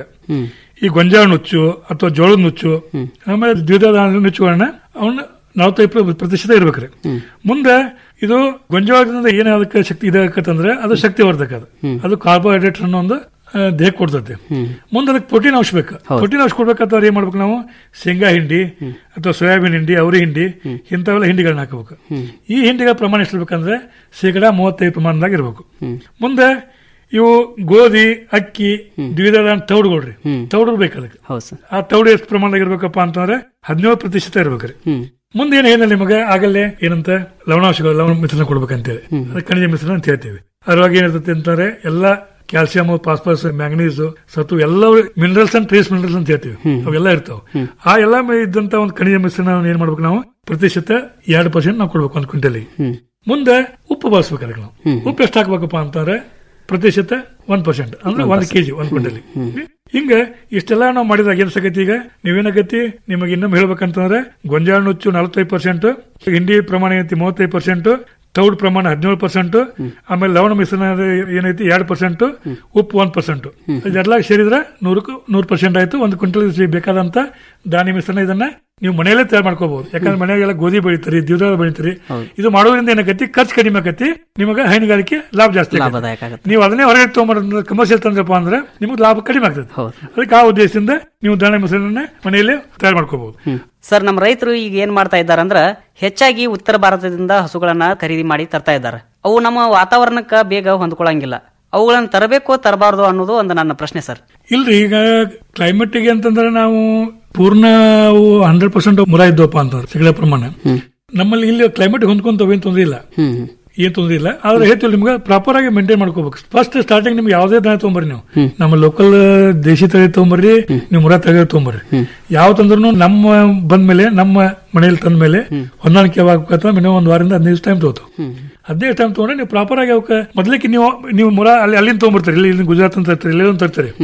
Y: ಈ ಗೊಂಜಾಳ ನುಚ್ಚು ಅಥವಾ ಜೋಳದ ನುಚ್ಚು ಆಮೇಲೆ ದ್ವಿದಳ ಧಾನ್ಯದ ನುಚ್ಚುಗಳನ್ನ ಅವನ್ನ ನಲವತ್ತೈದು ಪ್ರ- ಪ್ರತಿಶತ ಇರ್ಬೇಕ್ರಿ ಮುಂದೆ ಇದು ಗೊಂಜಾಳದಿಂದ ಏನ್ ಅದಕ್ಕೆ ಶಕ್ತಿ ಇದಾಗತ್ತಂದ್ರೆ ಅದು ಶಕ್ತಿವರ್ಧಕ ಅದು ಅದು ಕಾರ್ಬೋಹೈಡ್ರೇಟ್ ಅನ್ನೋ ಒಂದು ಆ, ದೇಹಕ್ಕೆ ಕೊಡ್ತೈತಿ ಮುಂದೆ ಅದಕ್ಕೆ ಪ್ರೋಟೀನ್ ಅಂಶ ಬೇಕು ಪ್ರೋಟೀನ್ ಅಂಶ ಕೊಡ್ಬೇಕಂತಂದ್ರೆ ಏನ್ ಮಾಡ್ಬೇಕು ನಾವು ಶೇಂಗಾ ಹಿಂಡಿ ಅಥವಾ ಸೋಯಾಬೀನ್ ಹಿಂಡಿ ಅವರಿ ಹಿಂಡಿ ಇಂಥವೆಲ್ಲ ಹಿಂಡಿಗಳನ್ನ ಹಾಕಬೇಕು ಈ ಹಿಂಡಿಗಳ ಪ್ರಮಾಣ ಎಷ್ಟಿರ್ಬೇಕಂದ್ರೆ ಶೇಕಡಾ ಮೂವತ್ತೈದು ಪ್ರಮಾಣದಾಗ ಇರಬೇಕು ಮುಂದೆ ಇವು ಗೋಧಿ ಅಕ್ಕಿ ದ್ವಿದಳ ತೌಡುಗಳ್ರಿ ತೌಡು ಬೇಕು ಅದಕ್ಕೆ ಆ ತೌಡು ಎಷ್ಟು ಪ್ರಮಾಣದಾಗ ಇರ್ಬೇಕಪ್ಪ ಅಂತಂದ್ರೆ ಹದಿನೇಳು ಪ್ರತಿಶತ ಇರ್ಬೇಕ್ರಿ ಮುಂದೆ ಏನ್ ಏನಿಲ್ಲ ನಿಮಗೆ ಆಗಲ್ಲೇ ಏನಂತ ಲವಣಾಂಶಗಳು ಲವಣ ಮಿಶ್ರಣ ಕೊಡ್ಬೇಕಂತೇಳಿ ಅದಕ್ಕೆ ಖನಿಜ ಮಿಶ್ರಣ ಅಂತ ಹೇಳ್ತೀವಿ ಅದ್ರೊಳಗೆ ಏನಿರ್ತೈತೆ ಅಂತಂದ್ರೆ ಎಲ್ಲ ಕ್ಯಾಲ್ಸಿಯಂ ಫಾಸ್ಫರಸ್ ಮ್ಯಾಂಗನೀಸ್ ಸತು ಎಲ್ಲ ಮಿನರಲ್ಸ್ ಅಂಡ್ ಟ್ರೇಸ್ ಮಿನರಲ್ಸ್ ಅಂತ ಹೇಳ್ತೀವಿ ಅವೆಲ್ಲ ಇರ್ತಾವ ಆ ಎಲ್ಲ ಮೇ- ಇದ್ದಂತ ಒಂದು ಖನಿಜ ಮಿಶ್ರಣ ಏನ್ ಮಾಡ್ಬೇಕು ನಾವು ಪ್ರತಿಶತ ಎರಡು ಪರ್ಸೆಂಟ್ ನಾವು ಕೊಡ್ಬೇಕು ಒಂದು ಕ್ವಿಂಟಲಿಗೆ ಮುಂದೆ ಉಪ್ಪು ಬಳಸ್ಬೇಕು ಅದಕ್ಕೆ ನಾವು ಉಪ್ಪು ಎಷ್ಟು ಹಾಕ್ಬೇಕಪ್ಪ ಅಂತಂದ್ರೆ ಪ್ರತಿಶತ ಒಂದ್ ಪರ್ಸೆಂಟ್ ಅಂದ್ರೆ ಒಂದ್ ಕೆಜಿ ಒಂದ್ ಕ್ವಿಂಟಲ್ ಹಿಂಗ ಇಷ್ಟೆಲ್ಲ ನಾವು ಮಾಡಿದಾಗ ಏನ್ ಸಕತಿ ಈಗ ನೀವೇನಾಗತಿ ನಿಮಗೆ ಇನ್ನೊಮ್ಮೆ ಹೇಳ್ಬೇಕಂತಂದ್ರೆ ಗೊಂಜಾಳ ನುಚ್ಚು ನಲವತ್ತೈದು ಪರ್ಸೆಂಟ್ ಹಿಂಡಿ ಪ್ರಮಾಣ ಏನೈತಿ ಮೂವತ್ತೈದು ಪರ್ಸೆಂಟ್ ತೌಡ್ ಪ್ರಮಾಣ ಹದಿನೇಳು ಪರ್ಸೆಂಟ್ ಆಮೇಲೆ ಲವಣ ಮಿಶ್ರಣ ಏನೈತಿ ಎರಡು ಪರ್ಸೆಂಟ್ ಉಪ್ಪು ಒಂದ್ ಪರ್ಸೆಂಟ್ ಇದೆಲ್ಲ ಸೇರಿದ್ರೆ ನೂರಕ್ಕೂ ನೂರು ಪರ್ಸೆಂಟ್ ಆಯ್ತು ಒಂದು ಕ್ವಿಂಟಲ್ ಬೇಕಾದಂತ ಧಾನ್ಯ ಮಿಶ್ರಣ ಇದನ್ನ ನೀವು ಮನೆಯಲ್ಲೇ ತಯಾರು ಮಾಡ್ಕೋಬಹುದು ಯಾಕಂದ್ರೆ ಮನೆಯಾಗೆಲ್ಲ ಗೋಧಿ ಬೆಳಿತೀರಿ ದ್ವಿದಳ ಬೆಳಿತೀರಿ ಇದು ಮಾಡೋದ್ರಿಂದ ಏನಾಗತಿ ಖರ್ಚು ಕಡಿಮೆ ಆಕತಿ ನಿಮಗೆ ಹೈನುಗಾರಿಕೆ ಲಾಭ ಜಾಸ್ತಿ ಆಕತಿ.
X: ಲಾಭದಾಯಕ ಆಗುತ್ತೆ.
Y: ನೀವು ಅದನ್ನೇ ಹೊರಗೆ ತಗೊಂಡ್ಬಂದ್ರೆ ಕಮರ್ಷಿಯಲ್ ತಂದ್ರಪ್ಪ ಅಂದ್ರೆ ನಿಮಗೆ ಲಾಭ ಕಡಿಮೆ ಆಗ್ತದೆ ಅದಕ್ಕೆ ಆ ಉದ್ದೇಶದಿಂದ ನೀವು ಧಾನ್ಯ ಮಿಶ್ರಣ ಮನೆಯಲ್ಲೇ ತಯಾರು ಮಾಡ್ಕೋಬಹುದು
X: ಸರ್ ನಮ್ಮ ರೈತರು ಈಗ ಏನ್ ಮಾಡ್ತಾ ಇದ್ದಾರೆ ಅಂದ್ರ ಹೆಚ್ಚಾಗಿ ಉತ್ತರ ಭಾರತದಿಂದ ಹಸುಗಳನ್ನ ಖರೀದಿ ಮಾಡಿ ತರ್ತಾ ಇದ್ದಾರೆ ಅವು ನಮ್ಮ ವಾತಾವರಣಕ್ಕ ಬೇಗ ಹೊಂದ್ಕೊಳಂಗಿಲ್ಲ ಅವುಗಳನ್ನ ತರಬೇಕು ತರಬಾರ್ದು ಅನ್ನೋದು ಒಂದು ನನ್ನ ಪ್ರಶ್ನೆ ಸರ್
Y: ಇಲ್ರಿ ಈಗ ಕ್ಲೈಮೇಟ್ ಗೆ ಅಂತಂದ್ರೆ ನಾವು ಪೂರ್ಣ ಹಂಡ್ರೆಡ್ ಪರ್ಸೆಂಟ್ ಮುರ ಇದ್ದವಪ್ಪ ಅಂತಂದ್ರೆ ಸಿಗಲ ಪ್ರಮಾಣ ನಮ್ಮಲ್ಲಿ ಇಲ್ಲಿ ಕ್ಲೈಮೇಟ್ ಹೊಂದ್ಕೊಂತವ ಏನ್ ತೊಂದ್ರೆ ಇಲ್ಲ ಏನ್ ತೊಂದ್ರೆ ಇಲ್ಲ ಆದ್ರೆ ಹೇಳ್ತೀವಿ ನಿಮ್ಗೆ ಪ್ರಾಪರ್ ಆಗಿ ಮೇಂಟೈನ್ ಮಾಡ್ಕೋಬೇಕು ಫಸ್ಟ್ ಸ್ಟಾರ್ಟಿಂಗ್ ನಿಮ್ಗೆ ಯಾವುದೇ ದನ ತಗೊಂಬರ್ರಿ ನೀವು ನಮ್ಮ ಲೋಕಲ್ ದೇಶಿ ತಳಿ ತಗೊಂಬರ್ರಿ ನೀವು ಮುರ ತಳಿ ತಗೊಂಬರ್ರಿ ಯಾವ ತಂದ್ರೂ ನಮ್ಮ ಬಂದ್ಮೇಲೆ ನಮ್ಮ ಮನೆಯಲ್ಲಿ ತಂದ ಮೇಲೆ ಹೊಂದಾಣಿಕೆ ಆಗ್ಬೇಕಂತ ಮಿನಿಮಮ್ ಒಂದ್ ವಾರದಿಂದ ಹದಿನೈದು ಟೈಮ್ ತಗೋತು ಹದಿನೈದು ಟೈಮ್ ತಗೊಂಡ್ರೆ ನೀವು ಪ್ರಾಪರ್ ಆಗಿ ಅವಕ್ಕೆ ಮೊದ್ಲಿಕ್ಕೆ ನೀವು ನೀವು ಮುರ ಅಲ್ಲಿ ಅಲ್ಲಿಂದ ತಗೊಂಡ್ಬರ್ತೀರಿ ಇಲ್ಲಿ ಇಲ್ಲಿ ಗುಜರಾತ್ ಅಂತ ತರ್ತೀರಿ ಇಲ್ಲಿ ತರ್ತೀರಿ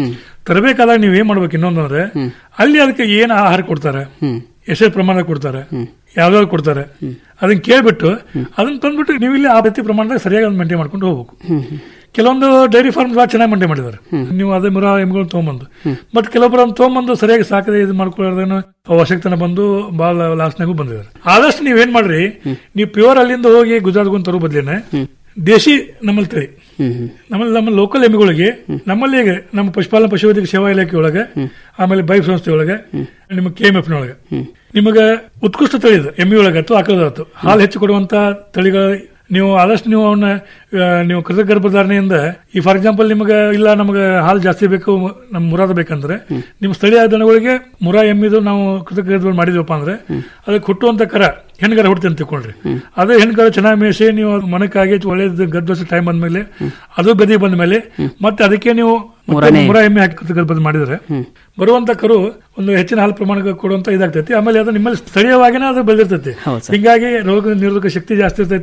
Y: ತರಬೇಕಾದಾಗ ನೀವ್ ಏನ್ ಮಾಡ್ಬೇಕು ಇನ್ನೊಂದಂದ್ರೆ ಅಲ್ಲಿ ಅದಕ್ಕೆ ಏನ್ ಆಹಾರ ಕೊಡ್ತಾರೆ ಎಷ್ಟೇ ಪ್ರಮಾಣ ಕೊಡ್ತಾರೆ ಯಾವ್ದಾದ್ರು ಕೊಡ್ತಾರೆ ಅದನ್ನ ಕೇಳ್ಬಿಟ್ಟು ಅದನ್ನ ತಂದ್ಬಿಟ್ಟು ನೀವು ಇಲ್ಲಿ ಆ ರೀತಿ ಪ್ರಮಾಣದಾಗ ಸರಿಯಾಗಿ ಅದನ್ನ ಮೇಂಟೈನ್ ಮಾಡ್ಕೊಂಡು ಹೋಗ್ಬೇಕು ಕೆಲವೊಂದು ಡೈರಿ ಫಾರ್ಮ್ ಭಾಳ ಚೆನ್ನಾಗಿ ಮೇಂಟೈನ್ ಮಾಡಿದ್ದಾರೆ ನೀವು ಅದೇ ಮುರ ಎಮ್ಗಳು ತೊಗೊಂಬಂದು ಬಟ್ ಕೆಲವೊಬ್ರು ಅದನ್ನ ತೊಗೊಂಬಂದು ಸರಿಯಾಗಿ ಸಾಕದೆ ಇದು ಮಾಡ್ಕೊಳ್ಳೋದೇನು ಅವಶ್ಯಕತನ ಬಂದು ಭಾಳ ಲಾಸ್ನಾಗೂ ಬಂದಿದ್ದಾರೆ ಆದಷ್ಟು ನೀವೇನ್ ಮಾಡ್ರಿ ನೀವು ಪ್ಯೂರ್ ಅಲ್ಲಿಂದ ಹೋಗಿ ಗುಜರಾತ್ಗೊಂದು ತರೋ ಬದ್ಲೇನೆ ದೇಶಿ ನಮ್ಮಲ್ಲಿ ತಳಿ ನಮ್ಮಲ್ಲಿ ನಮ್ಮ ಲೋಕಲ್ ಎಮ್ಮೆಗಳಿಗೆ ನಮ್ಮಲ್ಲಿ ಹೇಗೆ ನಮ್ಮ ಪಶುಪಾಲನಾ ಪಶುವೈದ್ಯಕ ಸೇವಾ ಇಲಾಖೆ ಒಳಗೆ ಆಮೇಲೆ ಬೈಕ್ ಸಂಸ್ಥೆ ಒಳಗೆ ನಿಮ್ಮ ಕೆ ಎಂ ಎಫ್ ನೊಳಗೆ ನಿಮಗೆ ಉತ್ಕೃಷ್ಟ ತಳಿ ಇದೆ ಎಮ್ಮೆ ಒಳಗೆ ಅಥವಾ ಆಕಳದಾತು ಹಾಲು ಹೆಚ್ಚು ಕೊಡುವಂತ ತಳಿಗಳ ನೀವು ಆದಷ್ಟು ನೀವು ಅವನ್ನ ಆ, ನೀವು ಕೃತಕ ಗರ್ಭಧಾರಣೆಯಿಂದ ಈ ಫಾರ್ ಎಕ್ಸಾಂಪಲ್ ನಿಮಗೆ ಇಲ್ಲ ನಮಗೆ ಹಾಲು ಜಾಸ್ತಿ ಬೇಕು ನಮ್ ಮುರಾದ ಬೇಕಂದ್ರೆ ನಿಮ್ಮ ಸ್ಥಳೀಯ ದನಗಳಿಗೆ ಮುರಾ ಎಮ್ಮಿದು ನಾವು ಕೃತಕ ಗರ್ಭ ಮಾಡಿದ್ವಪ್ಪ ಅಂದ್ರೆ ಅದಕ್ಕೆ ಹುಟ್ಟುವಂತ ಕರ ಹೆಣ್ಗರ ಹುಡ್ತಿ ಅಂತ ತಿಳ್ಕೊಳ್ರಿ ಅದೇ ಹೆಣ್ಗರ ಚೆನ್ನಾಗಿ ಮೇಯಿಸಿ ನೀವು ಅದು ಮನಕ್ಕಾಗಿ ಒಳ್ಳೇದು ಗರ್ಭಸ ಟೈಮ್ ಬಂದ್ಮೇಲೆ ಅದು ಬೆದಿ ಬಂದ ಮೇಲೆ ಮತ್ತೆ ಅದಕ್ಕೆ ನೀವು ಮತ್ತೆ
X: ಮೂರನೇ-
Y: ಮುರಾ ಎಮ್ಮೆ ಹಾಕಿ ಕೃತಕ ಗರ್ಭ ಮಾಡಿದ್ರೆ ಬರುವಂತ ಕರು ಒಂದು ಹೆಚ್ಚಿನ ಹಾಲು ಪ್ರಮಾಣ ಕೊಡುವಂತ ಇದಾಗ್ತೈತಿ ಆಮೇಲೆ ಅದು ನಿಮ್ಮಲ್ಲಿ ಸ್ಥಳೀಯವಾಗಿನೇ ಅದು ಬೆಳೆದಿರ್ತೈತಿ ಹಿಂಗಾಗಿ ರೋಗ ನಿರೋಧಕ ಶಕ್ತಿ ಜಾಸ್ತಿ ಇರ್ತೈತಿ